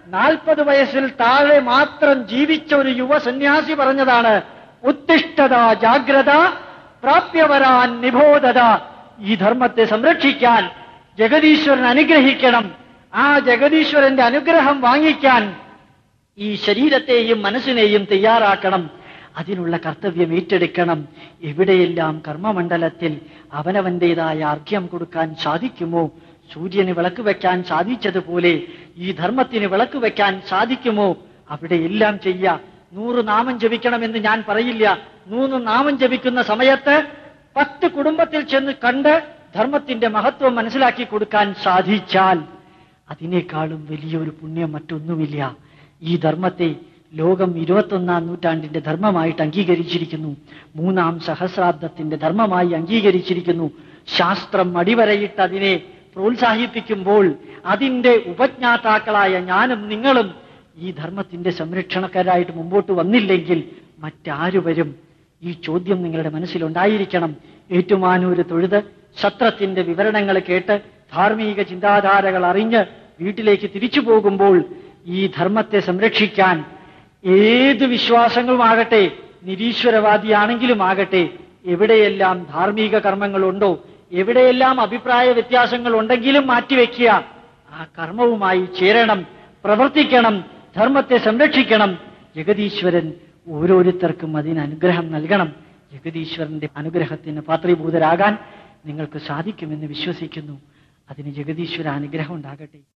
നാൽപ്പത് വയസ്സിൽ താഴെ മാത്രം ജീവിച്ച ഒരു യുവ സന്യാസി പറഞ്ഞതാണ് ഉത്തിഷ്ഠത ജാഗ്രത പ്രാപ്യവരാൻ നിബോധത ഈ ധർമ്മത്തെ സംരക്ഷിക്കാൻ ജഗദീശ്വരൻ അനുഗ്രഹിക്കണം ആ ജഗദീശ്വരന്റെ അനുഗ്രഹം വാങ്ങിക്കാൻ ഈ ശരീരത്തെയും മനസ്സിനെയും തയ്യാറാക്കണം അതിനുള്ള കർത്തവ്യം ഏറ്റെടുക്കണം എവിടെയെല്ലാം കർമ്മമണ്ഡലത്തിൽ അവനവന്റേതായ അർഘ്യം കൊടുക്കാൻ സാധിക്കുമോ സൂര്യന് വിളക്ക് വെക്കാൻ സാധിച്ചതുപോലെ ഈ ധർമ്മത്തിന് വിളക്ക് വെക്കാൻ സാധിക്കുമോ അവിടെയെല്ലാം ചെയ്യ നൂറ് നാമം ജപിക്കണമെന്ന് ഞാൻ പറയില്ല നൂറ് നാമം ജപിക്കുന്ന സമയത്ത് പത്ത് കുടുംബത്തിൽ ചെന്ന് കണ്ട് ധർമ്മത്തിന്റെ മഹത്വം മനസ്സിലാക്കി കൊടുക്കാൻ സാധിച്ചാൽ അതിനേക്കാളും വലിയൊരു പുണ്യം മറ്റൊന്നുമില്ല ഈ ധർമ്മത്തെ ലോകം ഇരുപത്തൊന്നാം നൂറ്റാണ്ടിന്റെ ധർമ്മമായിട്ട് അംഗീകരിച്ചിരിക്കുന്നു മൂന്നാം സഹസ്രാബ്ദത്തിന്റെ ധർമ്മമായി അംഗീകരിച്ചിരിക്കുന്നു ശാസ്ത്രം അടിവരയിട്ട് അതിനെ പ്രോത്സാഹിപ്പിക്കുമ്പോൾ അതിന്റെ ഉപജ്ഞാതാക്കളായ ഞാനും നിങ്ങളും ഈ ധർമ്മത്തിന്റെ സംരക്ഷണക്കാരായിട്ട് മുമ്പോട്ട് വന്നില്ലെങ്കിൽ മറ്റാരു വരും ഈ ചോദ്യം നിങ്ങളുടെ മനസ്സിലുണ്ടായിരിക്കണം ഏറ്റുമാനൂര് തൊഴുത് സത്രത്തിന്റെ വിവരണങ്ങൾ കേട്ട് ധാർമ്മിക ചിന്താധാരകൾ അറിഞ്ഞ് വീട്ടിലേക്ക് തിരിച്ചു പോകുമ്പോൾ ഈ ധർമ്മത്തെ സംരക്ഷിക്കാൻ ഏത് വിശ്വാസങ്ങളുമാകട്ടെ നിരീശ്വരവാദിയാണെങ്കിലും ആകട്ടെ എവിടെയെല്ലാം ധാർമ്മിക കർമ്മങ്ങളുണ്ടോ എവിടെയെല്ലാം അഭിപ്രായ വ്യത്യാസങ്ങൾ ഉണ്ടെങ്കിലും മാറ്റിവെക്കുക ആ കർമ്മവുമായി ചേരണം പ്രവർത്തിക്കണം ധർമ്മത്തെ സംരക്ഷിക്കണം ജഗദീശ്വരൻ ഓരോരുത്തർക്കും അതിന് അനുഗ്രഹം നൽകണം ജഗദീശ്വരന്റെ അനുഗ്രഹത്തിന് പാത്രീഭൂതരാകാൻ നിങ്ങൾക്ക് സാധിക്കുമെന്ന് വിശ്വസിക്കുന്നു അതിന് ജഗദീശ്വര അനുഗ്രഹം ഉണ്ടാകട്ടെ